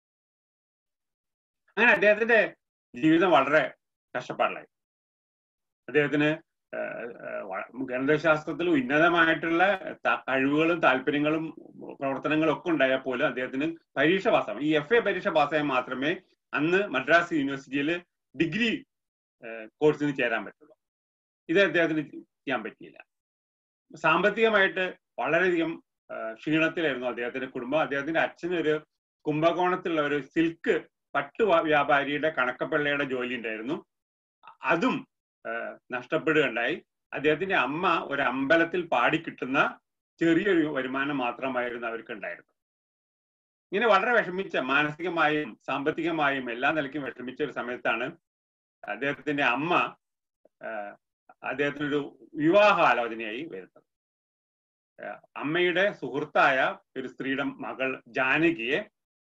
അങ്ങനെ അദ്ദേഹത്തിന്റെ ജീവിതം വളരെ കഷ്ടപ്പാടിലായി അദ്ദേഹത്തിന് ഗണിതശാസ്ത്രത്തിൽ ഉന്നതമായിട്ടുള്ള കഴിവുകളും താല്പര്യങ്ങളും പ്രവർത്തനങ്ങളും ഒക്കെ ഉണ്ടായാൽ പോലും അദ്ദേഹത്തിന് പരീക്ഷ പാസ്സാവും ഈ എഫ് എ പരീക്ഷ പാസ്സായാൽ മാത്രമേ അന്ന് മദ്രാസ് യൂണിവേഴ്സിറ്റിയിൽ ഡിഗ്രി കോഴ്സിന് ചേരാൻ പറ്റുള്ളൂ ഇത് അദ്ദേഹത്തിന് ചെയ്യാൻ പറ്റിയില്ല സാമ്പത്തികമായിട്ട് വളരെയധികം ക്ഷീണത്തിലായിരുന്നു അദ്ദേഹത്തിന്റെ കുടുംബം അദ്ദേഹത്തിന്റെ അച്ഛന് ഒരു കുംഭകോണത്തിലുള്ള ഒരു സിൽക്ക് പട്ടു വ്യാപാരിയുടെ കണക്കപ്പിള്ളയുടെ ജോലി ഉണ്ടായിരുന്നു അതും നഷ്ടപ്പെടുകയുണ്ടായി അദ്ദേഹത്തിന്റെ അമ്മ ഒരു അമ്പലത്തിൽ പാടിക്കിട്ടുന്ന ചെറിയൊരു വരുമാനം മാത്രമായിരുന്നു അവർക്ക് ഉണ്ടായിരുന്നത് ഇങ്ങനെ വളരെ വിഷമിച്ച മാനസികമായും സാമ്പത്തികമായും എല്ലാ നിലയ്ക്കും വിഷമിച്ച ഒരു സമയത്താണ് അദ്ദേഹത്തിന്റെ അമ്മ അദ്ദേഹത്തിനൊരു വിവാഹാലോചനയായി വരുന്നത് അമ്മയുടെ സുഹൃത്തായ ഒരു സ്ത്രീയുടെ മകൾ ജാനകിയെ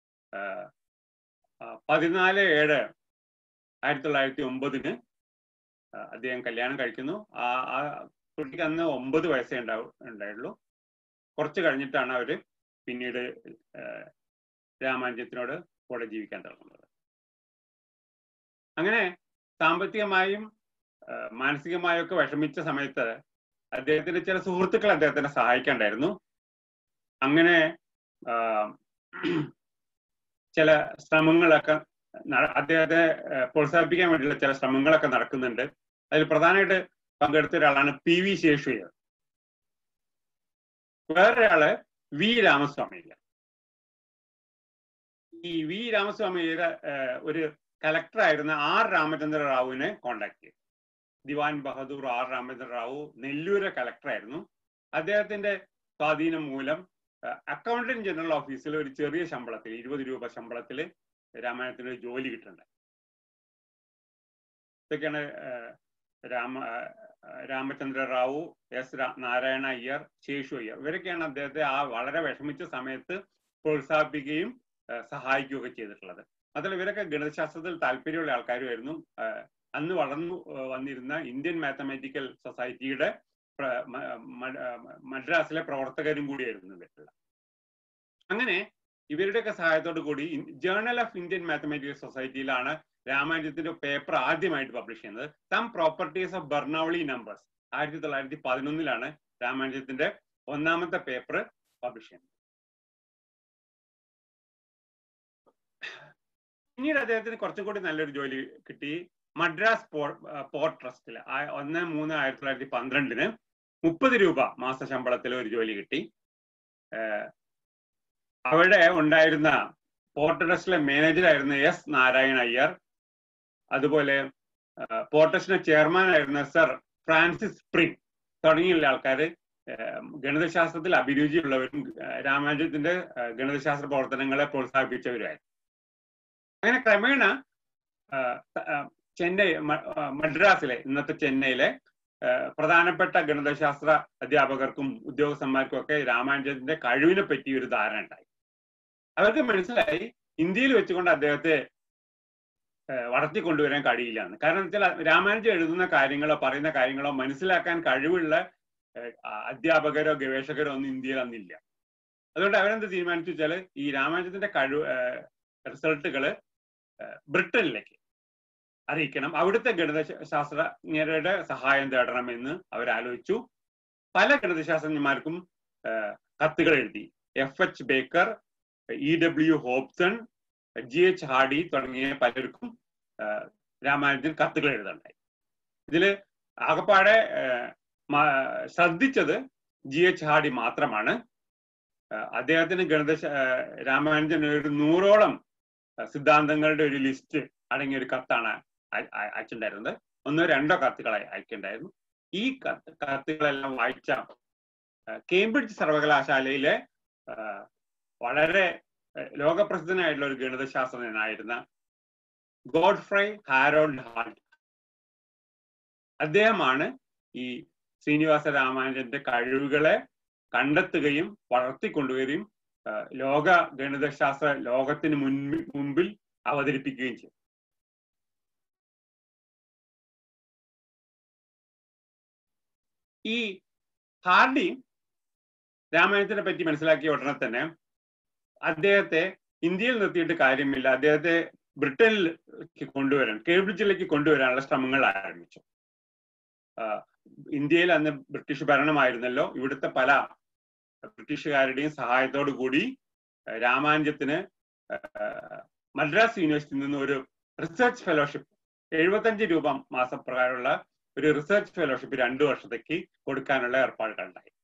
പതിനാല് ഏഴ് ആയിരത്തി തൊള്ളായിരത്തി ഒമ്പതിന് അദ്ദേഹം കല്യാണം കഴിക്കുന്നു ആ ആ കുട്ടിക്ക് അന്ന് ഒമ്പത് വയസ്സേ ഉണ്ടാവും ഉണ്ടായുള്ളൂ കുറച്ച് കഴിഞ്ഞിട്ടാണ് അവര് പിന്നീട് രാമാനുജത്തിനോട് കൂടെ ജീവിക്കാൻ തുടങ്ങുന്നത് അങ്ങനെ സാമ്പത്തികമായും മാനസികമായും ഒക്കെ വിഷമിച്ച സമയത്ത് അദ്ദേഹത്തിന്റെ ചില സുഹൃത്തുക്കൾ അദ്ദേഹത്തിനെ സഹായിക്കണ്ടായിരുന്നു അങ്ങനെ ചില ശ്രമങ്ങളൊക്കെ അദ്ദേഹത്തെ പ്രോത്സാഹിപ്പിക്കാൻ വേണ്ടിയുള്ള ചില ശ്രമങ്ങളൊക്കെ നടക്കുന്നുണ്ട് അതിൽ പ്രധാനമായിട്ട് പങ്കെടുത്ത ഒരാളാണ് പി വി ശേഷയ്യർ വേറൊരാള് വി രാമസ്വാമിയ്യർ ഈ വി രാമസ്വാമിയ്യർ ഒരു കലക്ടറായിരുന്ന ആർ രാമചന്ദ്ര റാവുവിനെ കോണ്ടാക്ട് ചെയ്തു ദിവാൻ ബഹദൂർ ആർ രാമചന്ദ്ര റാവു നെല്ലൂരെ കലക്ടറായിരുന്നു അദ്ദേഹത്തിന്റെ സ്വാധീനം മൂലം അക്കൗണ്ടന്റ് ജനറൽ ഓഫീസിൽ ഒരു ചെറിയ ശമ്പളത്തിൽ ഇരുപത് രൂപ ശമ്പളത്തിൽ രാമായണത്തിന് ജോലി കിട്ടുന്നുണ്ട് ഇതൊക്കെയാണ് രാമ രാമചന്ദ്ര റാവു എസ് നാരായണ അയ്യർ ശേഷു അയ്യർ ഇവരൊക്കെയാണ് അദ്ദേഹത്തെ ആ വളരെ വിഷമിച്ച സമയത്ത് പ്രോത്സാഹിപ്പിക്കുകയും സഹായിക്കുകയൊക്കെ ചെയ്തിട്ടുള്ളത് അതിൽ ഇവരൊക്കെ ഗണിതശാസ്ത്രത്തിൽ താല്പര്യമുള്ള ആൾക്കാരുമായിരുന്നു അന്ന് വളർന്നു വന്നിരുന്ന ഇന്ത്യൻ മാത്തമാറ്റിക്കൽ സൊസൈറ്റിയുടെ മദ്രാസിലെ പ്രവർത്തകരും കൂടിയായിരുന്നു ഇവരുള്ള അങ്ങനെ ഇവരുടെയൊക്കെ സഹായത്തോടു കൂടി ജേർണൽ ഓഫ് ഇന്ത്യൻ മാത്തമാറ്റിക്കൽ സൊസൈറ്റിയിലാണ് രാമാനുജത്തിന്റെ പേപ്പർ ആദ്യമായിട്ട് പബ്ലിഷ് ചെയ്യുന്നത് some properties of Bernoulli numbers ആയിരത്തി തൊള്ളായിരത്തി പതിനൊന്നിലാണ് രാമാനുജത്തിന്റെ ഒന്നാമത്തെ പേപ്പർ പബ്ലിഷ് ചെയ്യുന്നത് പിന്നീട് അദ്ദേഹത്തിന് കുറച്ചും കൂടി നല്ലൊരു ജോലി കിട്ടി മദ്രാസ് പോർട്ട് ട്രസ്റ്റിൽ ഒന്ന് മൂന്ന് ആയിരത്തി തൊള്ളായിരത്തി പന്ത്രണ്ടിന് മുപ്പത് രൂപ മാസ ശമ്പളത്തിൽ ഒരു ജോലി കിട്ടി അവിടെ ഉണ്ടായിരുന്ന പോർട്ട് ട്രസ്റ്റിലെ മാനേജറായിരുന്ന എസ് നാരായണ അയ്യർ അതുപോലെ പോർട്ട് ട്രസ്റ്റിന്റെ ചെയർമാൻ ആയിരുന്ന സർ ഫ്രാൻസിസ് സ്പ്രിംഗ് തുടങ്ങിയുള്ള ആൾക്കാർ ഗണിതശാസ്ത്രത്തിൽ അഭിരുചിയുള്ളവരും രാമാനുജത്തിന്റെ ഗണിതശാസ്ത്ര പ്രവർത്തനങ്ങളെ പ്രോത്സാഹിപ്പിച്ചവരുമായിരുന്നു അങ്ങനെ ക്രമേണ ചെന്നൈ മദ്രാസിലെ ഇന്നത്തെ ചെന്നൈയിലെ പ്രധാനപ്പെട്ട ഗണിതശാസ്ത്ര അധ്യാപകർക്കും ഉദ്യോഗസ്ഥന്മാർക്കും ഒക്കെ രാമാനുജത്തിന്റെ കഴിവിനെ പറ്റി ഒരു ധാരണ ഉണ്ടായി അവർക്ക് മനസ്സിലായി ഇന്ത്യയിൽ വെച്ചുകൊണ്ട് അദ്ദേഹത്തെ വളർത്തിക്കൊണ്ടുവരാൻ കഴിയില്ല എന്ന് കാരണം വെച്ചാൽ രാമാനുജൻ എഴുതുന്ന കാര്യങ്ങളോ പറയുന്ന കാര്യങ്ങളോ മനസ്സിലാക്കാൻ കഴിവുള്ള അധ്യാപകരോ ഗവേഷകരോ ഒന്നും ഇന്ത്യയിൽ അന്നില്ല അതുകൊണ്ട് അവരെന്ത് തീരുമാനിച്ചു വെച്ചാൽ ഈ രാമാനുജത്തിന്റെ കഴിവ് റിസൾട്ടുകൾ ബ്രിട്ടനിലേക്ക് അറിയിക്കണം അവിടുത്തെ ഗണിതശാസ്ത്രജ്ഞരുടെ സഹായം തേടണമെന്ന് അവരാലോചിച്ചു പല ഗണിതശാസ്ത്രജ്ഞന്മാർക്കും കത്തുകൾ എഴുതി F H Baker E W Hobson G H Hardy തുടങ്ങിയ പലർക്കും രാമാനുജൻ കത്തുകൾ എഴുതുണ്ടായി ഇതിൽ ആകപ്പാടെ ശ്രദ്ധിച്ചത് ജി എച്ച് ഹാർഡി മാത്രമാണ് അദ്ദേഹത്തിന് ഗണിത രാമാനുജൻ ഒരു നൂറോളം സിദ്ധാന്തങ്ങളുടെ ഒരു ലിസ്റ്റ് അടങ്ങിയ ഒരു കത്താണ് അയച്ചിട്ടുണ്ടായിരുന്നത് ഒന്നോ രണ്ടോ കത്തുകൾ അയക്കുണ്ടായിരുന്നു ഈ കത്ത് കത്തുകളെല്ലാം വായിച്ച കേംബ്രിഡ്ജ് സർവകലാശാലയിലെ വളരെ ലോകപ്രസിദ്ധനായിട്ടുള്ള ഒരു ഗണിതശാസ്ത്രജ്ഞനായിരുന്ന ഗോഡ്ഫ്രൈ ഹാരോൾഡ് ഹാൾട്ട് അദ്ദേഹമാണ് ഈ ശ്രീനിവാസ രാമാനുജന്റെ കഴിവുകളെ കണ്ടെത്തുകയും വളർത്തിക്കൊണ്ടുവരികയും ലോക ഗണിതശാസ്ത്ര ലോകത്തിന് മുൻപിൽ മുമ്പിൽ അവതരിപ്പിക്കുകയും ചെയ്തു ഈ ഹാർഡി രാമായണത്തിനെ പറ്റി മനസ്സിലാക്കിയ ഉടനെ തന്നെ അദ്ദേഹത്തെ ഇന്ത്യയിൽ നിർത്തിയിട്ട് കാര്യമില്ല അദ്ദേഹത്തെ ബ്രിട്ടനിലേക്ക് കൊണ്ടുവരാൻ കേംബ്രിഡ്ജിലേക്ക് കൊണ്ടുവരാനുള്ള ശ്രമങ്ങൾ ആരംഭിച്ചു ഇന്ത്യയിൽ അന്ന് ബ്രിട്ടീഷ് ഭരണമായിരുന്നല്ലോ ഇവിടുത്തെ പല ബ്രിട്ടീഷുകാരുടെയും സഹായത്തോടു കൂടി രാമാനുജത്തിന് മദ്രാസ് യൂണിവേഴ്സിറ്റിയിൽ നിന്ന് ഒരു റിസർച്ച് ഫെലോഷിപ്പ് എഴുപത്തഞ്ച് രൂപ മാസപ്രകാരമുള്ള ഒരു റിസർച്ച് ഫെലോഷിപ്പ് രണ്ടു വർഷത്തേക്ക് കൊടുക്കാനുള്ള ഏർപ്പാടുകൾ ഉണ്ടായി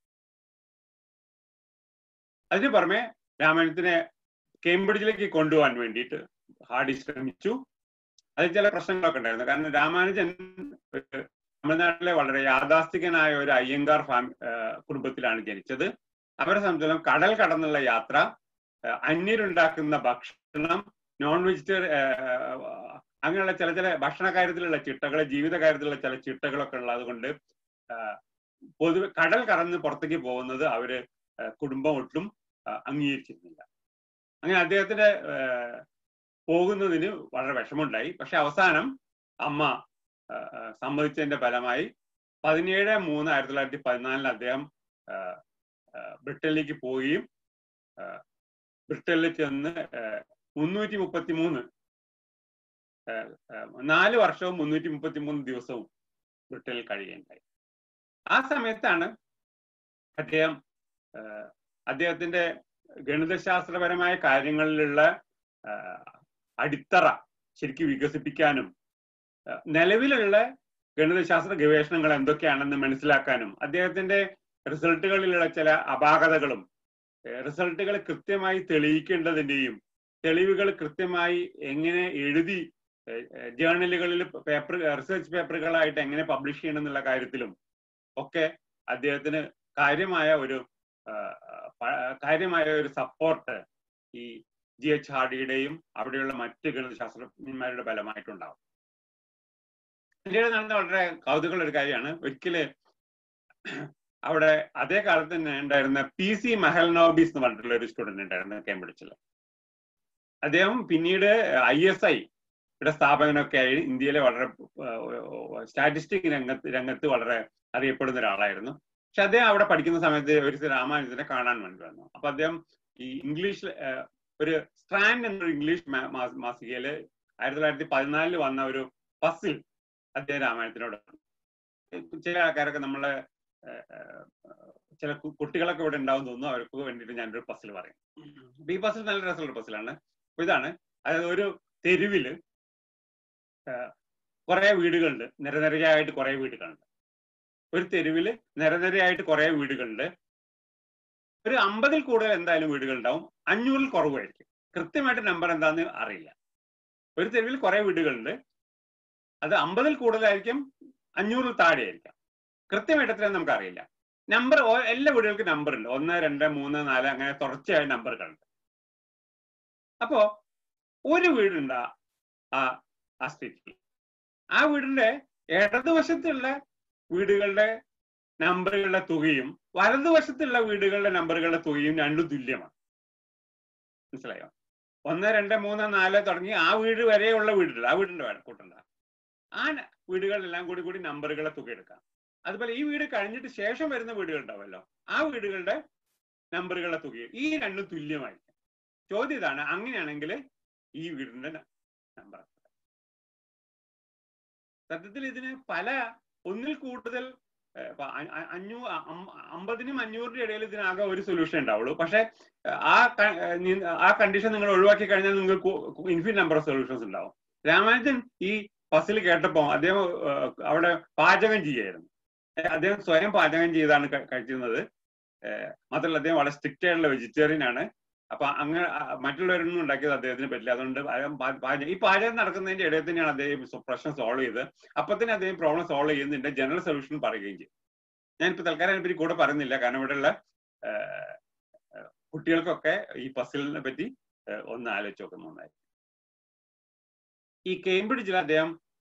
അതിന് പുറമെ രാമായണത്തിനെ കേംബ്രിഡ്ജിലേക്ക് കൊണ്ടുപോകാൻ വേണ്ടിയിട്ട് ഹാർഡി ശ്രമിച്ചു അതിൽ ചില പ്രശ്നങ്ങളൊക്കെ ഉണ്ടായിരുന്നു കാരണം രാമാനുജൻ തമിഴ്നാട്ടിലെ വളരെ യാഥാസ്ഥികനായ ഒരു അയ്യങ്കാർ ഫാം കുടുംബത്തിലാണ് ജനിച്ചത് അവരെ സംബന്ധിച്ചിടത്തോളം കടൽ കടന്നുള്ള യാത്ര അന്യരുണ്ടാക്കുന്ന ഭക്ഷണം നോൺ വെജിറ്റേറിയൻ അങ്ങനെയുള്ള ചില ചില ഭക്ഷണ കാര്യത്തിലുള്ള ചിട്ടകൾ ജീവിത കാര്യത്തിലുള്ള ചില ചിട്ടകളൊക്കെ ഉള്ളത് കൊണ്ട് പൊതുവെ കടൽ കടന്ന് പുറത്തേക്ക് പോകുന്നത് അവര് കുടുംബം ഒട്ടും അംഗീകരിച്ചിരുന്നില്ല അങ്ങനെ അദ്ദേഹത്തിന്റെ പോകുന്നതിന് വളരെ വിഷമമുണ്ടായി പക്ഷെ അവസാനം അമ്മ സമ്മതിച്ചതിന്റെ ഫലമായി പതിനേഴ് മൂന്ന് ആയിരത്തി തൊള്ളായിരത്തി പതിനാലിൽ അദ്ദേഹം ബ്രിട്ടനിലേക്ക് പോവുകയും ബ്രിട്ടനിൽ ചെന്ന് മുന്നൂറ്റി മുപ്പത്തി മൂന്ന് നാല് വർഷവും മുന്നൂറ്റി മുപ്പത്തി മൂന്ന് ദിവസവും ബ്രിട്ടനിൽ കഴിയുകയുണ്ടായി ആ സമയത്താണ് അദ്ദേഹം അദ്ദേഹത്തിന്റെ ഗണിതശാസ്ത്രപരമായ കാര്യങ്ങളിലുള്ള അടിത്തറ ശരിക്കും വികസിപ്പിക്കാനും നിലവിലുള്ള ഗണിതശാസ്ത്ര ഗവേഷണങ്ങൾ എന്തൊക്കെയാണെന്ന് മനസ്സിലാക്കാനും അദ്ദേഹത്തിന്റെ റിസൾട്ടുകളിലുള്ള ചില അപാകതകളും റിസൾട്ടുകൾ കൃത്യമായി തെളിയിക്കേണ്ടതിൻ്റെയും തെളിവുകൾ കൃത്യമായി എങ്ങനെ എഴുതി ജേർണലുകളിൽ പേപ്പർ റിസർച്ച് പേപ്പറുകളായിട്ട് എങ്ങനെ പബ്ലിഷ് ചെയ്യണം എന്നുള്ള കാര്യത്തിലും ഒക്കെ അദ്ദേഹത്തിന് കാര്യമായ ഒരു കാര്യമായ ഒരു സപ്പോർട്ട് ഈ ജി എച്ച് ഹാർഡിയുടെയും അവിടെയുള്ള മറ്റ് ഗണിതശാസ്ത്രജ്ഞന്മാരുടെ ഫലമായിട്ടുണ്ടാവും ഇന്ത്യയിൽ നടന്ന വളരെ കൗതുകമുള്ള ഒരു കാര്യമാണ് ഒരിക്കല് അവിടെ അതേ കാലത്ത് തന്നെ ഉണ്ടായിരുന്ന പി സി മെഹൽനോബീസ് എന്ന് പറഞ്ഞിട്ടുള്ള ഒരു സ്റ്റുഡന്റ് ഉണ്ടായിരുന്നു കേംബ്രിഡ്ജിൽ അദ്ദേഹം പിന്നീട് ഐ എസ് ഐ യുടെ സ്ഥാപകനൊക്കെ ആയി ഇന്ത്യയിലെ വളരെ സ്റ്റാറ്റിസ്റ്റിക് രംഗത്ത് രംഗത്ത് വളരെ അറിയപ്പെടുന്ന ഒരാളായിരുന്നു പക്ഷെ അദ്ദേഹം അവിടെ പഠിക്കുന്ന സമയത്ത് ഒരു രാമാനുജനെ കാണാൻ വേണ്ടി വന്നു അപ്പൊ അദ്ദേഹം ഈ ഇംഗ്ലീഷിൽ ഒരു സ്ട്രാൻഡ് എന്നൊരു ഇംഗ്ലീഷ് മാസികയില് ആയിരത്തി തൊള്ളായിരത്തി പതിനാലില് വന്ന ഒരു ഫസിൽ അദ്ദേഹം രാമായണത്തിനോട് ചില ആൾക്കാരൊക്കെ നമ്മളെ ചില കുട്ടികളൊക്കെ ഇവിടെ ഉണ്ടാവും തോന്നുന്നു അവർക്ക് വേണ്ടിയിട്ട് ഞാനൊരു പസിൽ പറയും അപ്പൊ ഈ പസിൽ നല്ല രസമുള്ള പസിലാണ് അപ്പൊ ഇതാണ് അതായത് ഒരു തെരുവില് കുറെ വീടുകളുണ്ട് നിരനിരയായിട്ട് കുറെ വീടുകളുണ്ട് ഒരു തെരുവില് നിരനിരയായിട്ട് കുറെ വീടുകളുണ്ട് ഒരു അമ്പതിൽ കൂടുതൽ എന്തായാലും വീടുകൾ ഉണ്ടാവും അഞ്ഞൂറിൽ കുറവായിരിക്കും കൃത്യമായിട്ട് നമ്പർ എന്താന്ന് അറിയില്ല ഒരു തെരുവിൽ കുറെ വീടുകളുണ്ട് അത് അമ്പതിൽ കൂടുതലായിരിക്കും അഞ്ഞൂറിൽ താഴെ ആയിരിക്കാം കൃത്യമായിട്ട് എത്രയാന്ന് നമുക്ക് അറിയില്ല നമ്പർ എല്ലാ വീടുകൾക്കും നമ്പർ ഉണ്ട് ഒന്ന് രണ്ട് മൂന്ന് നാല് അങ്ങനെ തുടർച്ചയായ നമ്പറുകളുണ്ട് അപ്പോ ഒരു വീടുണ്ട് ആ ആ സ്ട്രീറ്റിൽ ആ വീടിന്റെ ഇടതുവശത്തുള്ള വീടുകളുടെ നമ്പറുകളുടെ തുകയും വലതുവശത്തുള്ള വീടുകളുടെ നമ്പറുകളുടെ തുകയും രണ്ടും തുല്യമാണ് മനസ്സിലായോ ഒന്ന് രണ്ട് മൂന്ന് നാല് തുടങ്ങി ആ വീട് വരെയുള്ള വീടുകൾ ആ വീടിന്റെ വേണം കൂട്ടണ്ട ആ വീടുകളിലെല്ലാം കൂടി കൂടി നമ്പറുകളെ തുക എടുക്കാം അതുപോലെ ഈ വീട് കഴിഞ്ഞിട്ട് ശേഷം വരുന്ന വീടുകൾ ഉണ്ടാവുമല്ലോ ആ വീടുകളുടെ നമ്പറുകളുടെ തുകയും ഈ രണ്ടും തുല്യമായിരിക്കും ചോദ്യം ഇതാണ് അങ്ങനെയാണെങ്കിൽ ഈ വീടിന്റെ നമ്പർ സത്യത്തിൽ ഇതിന് പല ഒന്നിൽ കൂടുതൽ അഞ്ഞൂ അമ്പതിനും അഞ്ഞൂറിന്റെ ഇടയിൽ ഇതിനാകെ ഒരു സൊല്യൂഷൻ ഉണ്ടാവുള്ളൂ പക്ഷെ ആ ആ കണ്ടീഷൻ നിങ്ങൾ ഒഴിവാക്കി കഴിഞ്ഞാൽ നിങ്ങൾക്ക് ഇൻഫിനിറ്റ് നമ്പർ ഓഫ് സൊല്യൂഷൻസ് ഉണ്ടാവും രാമാനുജൻ ഈ ഫസിൽ കേട്ടപ്പോ അദ്ദേഹം അവിടെ പാചകം ചെയ്യായിരുന്നു അദ്ദേഹം സ്വയം പാചകം ചെയ്താണ് കഴിച്ചിരുന്നത് മാത്രമല്ല അദ്ദേഹം വളരെ സ്ട്രിക്റ്റ് ആയിട്ടുള്ള വെജിറ്റേറിയൻ ആണ് അപ്പൊ അങ്ങനെ മറ്റുള്ളവരൊന്നും ഉണ്ടാക്കിയത് അദ്ദേഹത്തിന് പറ്റില്ല അതുകൊണ്ട് പാചകം ഈ പാചകം നടക്കുന്നതിന്റെ ഇടയിൽ തന്നെയാണ് അദ്ദേഹം പ്രശ്നം സോൾവ് ചെയ്ത് അപ്പൊ തന്നെ അദ്ദേഹം പ്രോബ്ലം സോൾവ് ചെയ്യുന്നുണ്ട് ജനറൽ സൊല്യൂഷൻ പറയുകയും ചെയ്യും ഞാനിപ്പോ തൽക്കാലം അതിനെപ്പറ്റി കൂടെ പറയുന്നില്ല കാരണം ഇവിടെയുള്ള കുട്ടികൾക്കൊക്കെ ഈ പസിലിനെ പറ്റി ഒന്ന് ആലോചിച്ച് നോക്കുന്നുണ്ടായി ഈ കേംബ്രിഡ്ജിൽ അദ്ദേഹം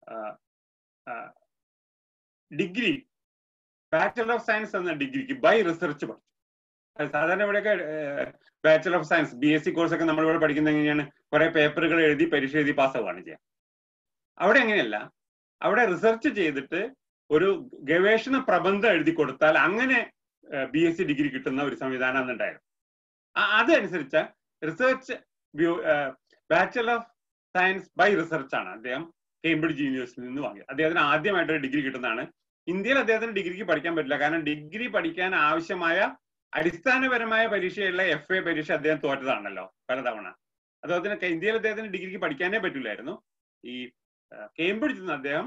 ഡിഗ്രി ബാച്ചലർ ഓഫ് സയൻസ് എന്ന ഡിഗ്രിക്ക് ബൈ റിസർച്ച് പഠിച്ചു സാധാരണ ഇവിടെയൊക്കെ bachelor of science B S C course ഒക്കെ നമ്മൾ ഇവിടെ പഠിക്കുന്നത് എങ്ങനെയാണ് കുറെ പേപ്പറുകൾ എഴുതി പരീക്ഷ എഴുതി പാസ്സാവുകയാണ് ചെയ്യുക അവിടെ അങ്ങനെയല്ല അവിടെ റിസർച്ച് ചെയ്തിട്ട് ഒരു ഗവേഷണ പ്രബന്ധം എഴുതി കൊടുത്താൽ അങ്ങനെ ബി എസ് സി ഡിഗ്രി കിട്ടുന്ന ഒരു സംവിധാനം അന്നുണ്ടായിരുന്നു അതനുസരിച്ച് research bachelor of science by research ആണ് അദ്ദേഹം കേംബ്രിഡ്ജ് യൂണിവേഴ്സിറ്റിയിൽ നിന്ന് വാങ്ങിയത് അദ്ദേഹത്തിന് ആദ്യമായിട്ട് ഡിഗ്രി കിട്ടുന്നതാണ് ഇന്ത്യയിൽ അദ്ദേഹത്തിന് ഡിഗ്രിക്ക് പഠിക്കാൻ പറ്റില്ല കാരണം ഡിഗ്രി പഠിക്കാൻ ആവശ്യമായ അടിസ്ഥാനപരമായ പരീക്ഷയുള്ള എഫ് എ പരീക്ഷ അദ്ദേഹം തോറ്റതാണല്ലോ പലതവണ അദ്ദേഹത്തിന് ഇന്ത്യയിൽ അദ്ദേഹത്തിന് ഡിഗ്രിക്ക് പഠിക്കാനേ പറ്റില്ലായിരുന്നു ഈ കേംബ്രിഡ്ജിൽ നിന്ന് അദ്ദേഹം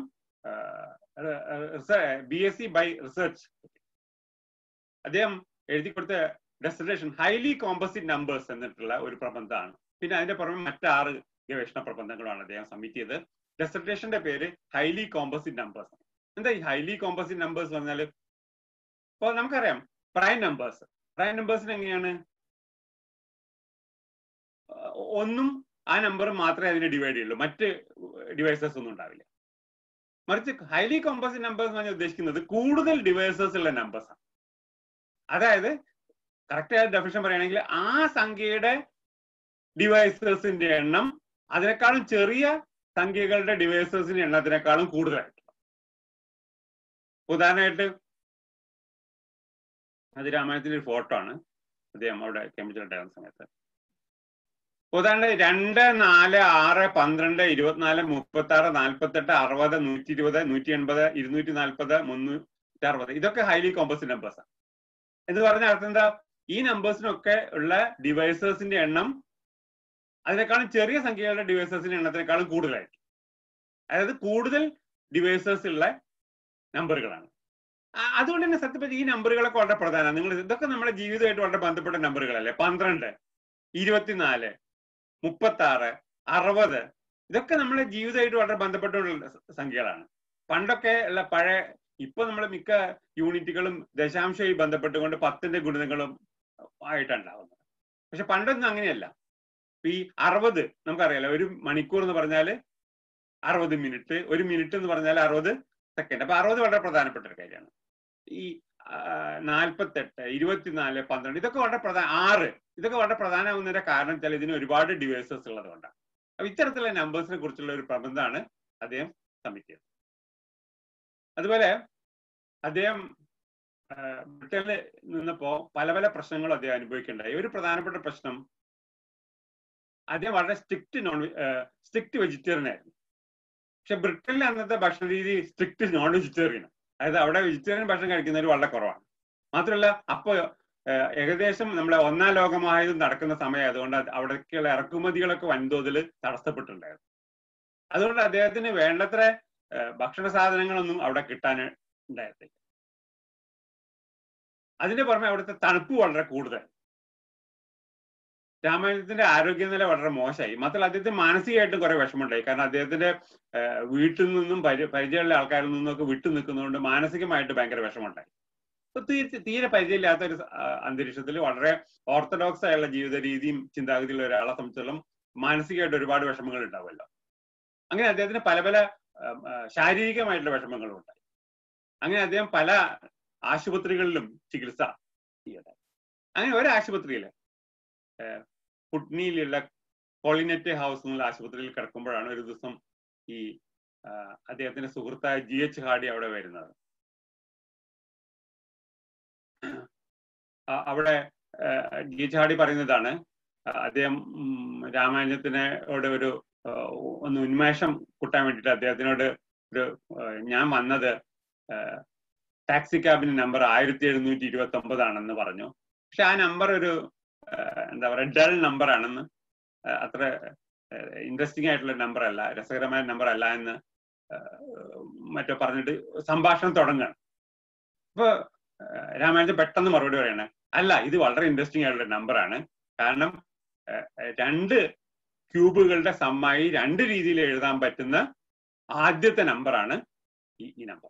B S C by research അദ്ദേഹം എഴുതി കൊടുത്ത ഡെസർട്ടേഷൻ ഹൈലി കോമ്പസിറ്റ് നമ്പേഴ്സ് എന്നിട്ടുള്ള ഒരു പ്രബന്ധമാണ് പിന്നെ അതിന്റെ പുറമെ മറ്റാറ് ഗവേഷണ പ്രബന്ധങ്ങളാണ് അദ്ദേഹം സബ്മിറ്റ് ചെയ്ത് ഡെസർട്ടേഷന്റെ പേര് ഹൈലി കോമ്പസിറ്റ് നമ്പേഴ്സ് എന്താ ഈ ഹൈലി കോമ്പസിറ്റ് നമ്പേഴ്സ് പറഞ്ഞാൽ ഇപ്പോൾ നമുക്കറിയാം പ്രൈം നമ്പേഴ്സ് പ്രൈം നമ്പേഴ്സിന് എങ്ങനെയാണ് ഒന്നും ആ നമ്പർ മാത്രമേ അതിനെ ഡിവൈഡ് ചെയ്യുള്ളൂ മറ്റ് ഡിവൈസസ് ഒന്നും ഉണ്ടാവില്ല മറിച്ച് ഹൈലി കോമ്പസിറ്റ് നമ്പേഴ്സ് എന്ന് പറഞ്ഞാൽ ഉദ്ദേശിക്കുന്നത് കൂടുതൽ ഡിവൈസസ് ഉള്ള നമ്പേഴ്സ് ആണ് അതായത് കറക്റ്റ് ആയ ഡെഫിഷൻ പറയുകയാണെങ്കിൽ ആ സംഖ്യയുടെ ഡിവൈസസിന്റെ എണ്ണം അതിനേക്കാളും ചെറിയ സംഖ്യകളുടെ ഡിവൈസസിന്റെ എണ്ണത്തിനേക്കാളും കൂടുതലായിട്ട് ഉദാഹരണമായിട്ട് അത് രാമായണത്തിന്റെ ഒരു ഫോട്ടോ ആണ് അദ്ദേഹം അവിടെ കേംബ്രിഡ്ജിൽ ഉണ്ടായിരുന്ന സമയത്ത് ഉദാഹരണം രണ്ട് നാല് ആറ് പന്ത്രണ്ട് ഇരുപത്തിനാല് മുപ്പത്തി ആറ് നാൽപ്പത്തെട്ട് അറുപത് നൂറ്റി ഇരുപത് നൂറ്റി എൺപത് ഇരുന്നൂറ്റി നാൽപ്പത് മുന്നൂറ്റി അറുപത് ഇതൊക്കെ ഹൈലി കോമ്പസിറ്റ് നമ്പേഴ്സ് ആണ് എന്ന് പറഞ്ഞ അർത്ഥം എന്താ ഈ നമ്പേഴ്സിനൊക്കെ ഉള്ള ഡിവൈസസിന്റെ എണ്ണം അതിനേക്കാളും ചെറിയ സംഖ്യകളുടെ ഡിവൈസസിന്റെ എണ്ണത്തിനേക്കാളും കൂടുതലായിരിക്കും അതായത് കൂടുതൽ ഡിവൈസസ് ഉള്ള നമ്പറുകളാണ് അതുകൊണ്ട് തന്നെ സത്യത്തിൽ ഈ നമ്പറുകളൊക്കെ വളരെ പ്രധാനമാണ് നിങ്ങൾ ഇതൊക്കെ നമ്മുടെ ജീവിതമായിട്ട് വളരെ ബന്ധപ്പെട്ട നമ്പറുകളല്ലേ പന്ത്രണ്ട് ഇരുപത്തിനാല് മുപ്പത്തി ആറ് അറുപത് ഇതൊക്കെ നമ്മുടെ ജീവിതമായിട്ട് വളരെ ബന്ധപ്പെട്ടുള്ള സംഖ്യകളാണ് പണ്ടൊക്കെ ഉള്ള പഴയ ഇപ്പൊ നമ്മുടെ മിക്ക യൂണിറ്റുകളും ദശാംശമായി ബന്ധപ്പെട്ടുകൊണ്ട് പത്തിന്റെ ഗുണിതങ്ങളും ആയിട്ടുണ്ടാവുന്നത് പക്ഷെ പണ്ടൊന്നും അങ്ങനെയല്ല ഈ അറുപത് നമുക്കറിയാലോ ഒരു മണിക്കൂർ എന്ന് പറഞ്ഞാൽ അറുപത് മിനിറ്റ് ഒരു മിനിറ്റ് എന്ന് പറഞ്ഞാൽ അറുപത് സെക്കൻഡ് അപ്പൊ അറുപത് വളരെ പ്രധാനപ്പെട്ട ഒരു കാര്യമാണ് ഈ നാൽപ്പത്തെട്ട് ഇരുപത്തിനാല് പന്ത്രണ്ട് ഇതൊക്കെ വളരെ പ്രധാന ആറ് ഇതൊക്കെ വളരെ പ്രധാനമാകുന്നതിന്റെ കാരണം വെച്ചാൽ ഇതിന് ഒരുപാട് ഡിവൈസസ് ഉള്ളത് കൊണ്ടാണ് അപ്പൊ ഇത്തരത്തിലുള്ള നമ്പേഴ്സിനെ കുറിച്ചുള്ള ഒരു പ്രബന്ധമാണ് അദ്ദേഹം സബ്മിറ്റ് ചെയ്തത് അതുപോലെ അദ്ദേഹം ബ്രിട്ടനിൽ നിന്നപ്പോ പല പല പ്രശ്നങ്ങളും അദ്ദേഹം അനുഭവിക്കേണ്ടായി ഒരു പ്രധാനപ്പെട്ട പ്രശ്നം അദ്ദേഹം വളരെ സ്ട്രിക്റ്റ് നോൺ സ്ട്രിക്റ്റ് വെജിറ്റേറിയൻ ആയിരുന്നു പക്ഷെ ബ്രിട്ടനിൽ അന്നത്തെ ഭക്ഷണ രീതി സ്ട്രിക്റ്റ് നോൺ വെജിറ്റേറിയൻ അതായത് അവിടെ വെജിറ്റേറിയൻ ഭക്ഷണം കഴിക്കുന്നവർ വളരെ കുറവാണ് മാത്രമല്ല അപ്പോ ഏകദേശം നമ്മളെ ഒന്നാം ലോകമായത് നടക്കുന്ന സമയം അതുകൊണ്ട് അവിടേക്കുള്ള ഇറക്കുമതികളൊക്കെ വൻതോതിൽ തടസ്സപ്പെട്ടിട്ടുണ്ടായിരുന്നു അതുകൊണ്ട് അദ്ദേഹത്തിന് വേണ്ടത്ര ഭക്ഷണ സാധനങ്ങളൊന്നും അവിടെ കിട്ടാൻ ഉണ്ടായിരുന്നില്ല അതിന്റെ പുറമെ അവിടുത്തെ തണുപ്പ് വളരെ കൂടുതൽ രാമായണത്തിന്റെ ആരോഗ്യനില വളരെ മോശമായി മാത്രമല്ല അദ്ദേഹത്തിന് മാനസികമായിട്ടും കുറെ വിഷമമുണ്ടായി കാരണം അദ്ദേഹത്തിന്റെ വീട്ടിൽ നിന്നും പരി പരിചയമുള്ള ആൾക്കാരിൽ നിന്നൊക്കെ വിട്ടു നിൽക്കുന്നതുകൊണ്ട് മാനസികമായിട്ട് ഭയങ്കര വിഷമമുണ്ടായി അപ്പൊ തീരെ തീരെ പരിചയമില്ലാത്ത ഒരു അന്തരീക്ഷത്തിൽ വളരെ ഓർത്തഡോക്സ് ആയുള്ള ജീവിത രീതിയും ചിന്താഗതിയുള്ള ഒരാളെ സംബന്ധിച്ചിടത്തോളം മാനസികമായിട്ട് ഒരുപാട് വിഷമങ്ങൾ ഉണ്ടാവുമല്ലോ അങ്ങനെ അദ്ദേഹത്തിന് പല പല ശാരീരികമായിട്ടുള്ള വിഷമങ്ങളും ഉണ്ടായി അങ്ങനെ അദ്ദേഹം പല ആശുപത്രികളിലും ചികിത്സ ചെയ്യണ്ടായി അങ്ങനെ ഒരു ആശുപത്രിയില് പുട്നിയിലുള്ള പോളിനെറ്റ് ഹൗസ് എന്നുള്ള ആശുപത്രിയിൽ കിടക്കുമ്പോഴാണ് ഒരു ദിവസം ഈ അദ്ദേഹത്തിന്റെ സുഹൃത്തായ ജി എച്ച് ഹാഡി അവിടെ വരുന്നത് അവിടെ ജി എച്ച് ഹാഡി പറയുന്നതാണ് അദ്ദേഹം രാമായണത്തിനോട് ഒരു ഒന്ന് ഉന്മേഷം കൂട്ടാൻ വേണ്ടിയിട്ട് അദ്ദേഹത്തിനോട് ഒരു ഞാൻ വന്നത് ടാക്സി ക്യാബിന് നമ്പർ ആയിരത്തി എഴുന്നൂറ്റി ഇരുപത്തി ഒമ്പതാണെന്ന് പറഞ്ഞു പക്ഷെ ആ നമ്പർ ഒരു എന്താ പറയുക ഡൾ നമ്പർ ആണെന്ന് അത്ര ഇൻട്രസ്റ്റിംഗ് ആയിട്ടുള്ള നമ്പർ അല്ല രസകരമായ നമ്പർ അല്ല എന്ന് മറ്റോ പറഞ്ഞിട്ട് സംഭാഷണം തുടങ്ങുകയാണ് അപ്പൊ രാമായണത്തിൽ പെട്ടെന്ന് മറുപടി പറയണേ അല്ല ഇത് വളരെ ഇൻട്രസ്റ്റിംഗ് ആയിട്ടുള്ള നമ്പറാണ് കാരണം രണ്ട് ക്യൂബുകളുടെ സമ്മായി രണ്ട് രീതിയിൽ എഴുതാൻ പറ്റുന്ന ആദ്യത്തെ നമ്പറാണ് ഈ ഈ നമ്പർ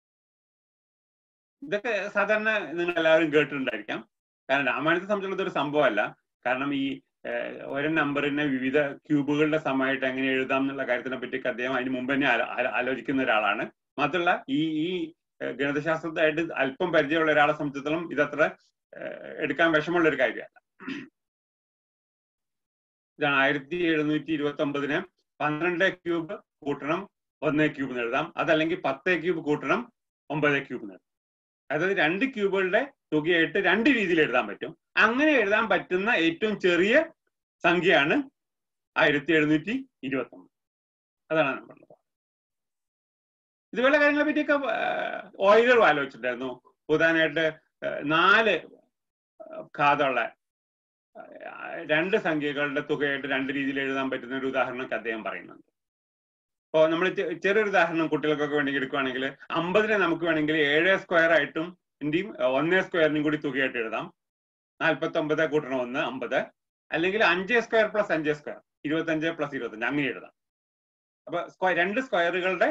ഇതൊക്കെ സാധാരണ നിങ്ങൾ എല്ലാവരും കേട്ടിട്ടുണ്ടായിരിക്കാം കാരണം രാമായണത്തെ സംബന്ധിച്ചുള്ള ഒരു സംഭവമല്ല കാരണം ഈ ഒരു നമ്പറിനെ വിവിധ ക്യൂബുകളുടെ സമയമായിട്ട് എങ്ങനെ എഴുതാം എന്നുള്ള കാര്യത്തിനെ പറ്റിയൊക്കെ അദ്ദേഹം അതിന് മുമ്പ് തന്നെ ആലോചിക്കുന്ന ഒരാളാണ് മാത്രമല്ല ഈ ഈ ഗണിതശാസ്ത്രത്തായിട്ട് അല്പം പരിചയമുള്ള ഒരാളെ സംബന്ധിച്ചിടത്തോളം ഇതത്ര എടുക്കാൻ വിഷമമുള്ള ഒരു കാര്യമല്ല ഇതാണ് ആയിരത്തി എഴുന്നൂറ്റി ഇരുപത്തി ഒമ്പതിന് പന്ത്രണ്ട് ക്യൂബ് കൂട്ടണം ഒന്നേ ക്യൂബ് എഴുതാം അതല്ലെങ്കിൽ പത്തേ ക്യൂബ് കൂട്ടണം ഒമ്പതേ ക്യൂബ് എഴുതാം അതായത് രണ്ട് ക്യൂബുകളുടെ തുകയായിട്ട് രണ്ട് രീതിയിൽ എഴുതാൻ പറ്റും അങ്ങനെ എഴുതാൻ പറ്റുന്ന ഏറ്റവും ചെറിയ സംഖ്യയാണ് ആയിരത്തി എഴുന്നൂറ്റി ഇരുപത്തി ഒമ്പത് അതാണ് നമ്പർ ഇതുപോലെ കാര്യങ്ങളെ പറ്റിയൊക്കെ ഓയിലർ ആലോചിച്ചിട്ടുണ്ടായിരുന്നു ഉദാഹരണമായിട്ട് നാല് ഘാതമുള്ള രണ്ട് സംഖ്യകളുടെ തുകയായിട്ട് രണ്ട് രീതിയിൽ എഴുതാൻ പറ്റുന്ന ഒരു ഉദാഹരണമൊക്കെ അദ്ദേഹം പറയുന്നുണ്ട് അപ്പോൾ നമ്മൾ ചെറിയൊരു ഉദാഹരണം കുട്ടികൾക്കൊക്കെ വേണ്ടി എടുക്കുകയാണെങ്കിൽ അമ്പതിനെ നമുക്ക് വേണമെങ്കിൽ ഏഴ് സ്ക്വയർ ആയിട്ടും ഇന്ത്യയും ഒന്നേ സ്ക്വയറിനും കൂടി തുകയായിട്ട് എഴുതാം നാൽപ്പത്തി ഒമ്പത് കൂട്ടണം ഒന്ന് അമ്പത് അല്ലെങ്കിൽ അഞ്ച് സ്ക്വയർ പ്ലസ് അഞ്ച് സ്ക്വയർ ഇരുപത്തഞ്ച് പ്ലസ് ഇരുപത്തഞ്ച് അങ്ങനെ എഴുതാം അപ്പൊ സ്ക്വയർ രണ്ട് സ്ക്വയറുകളുടെ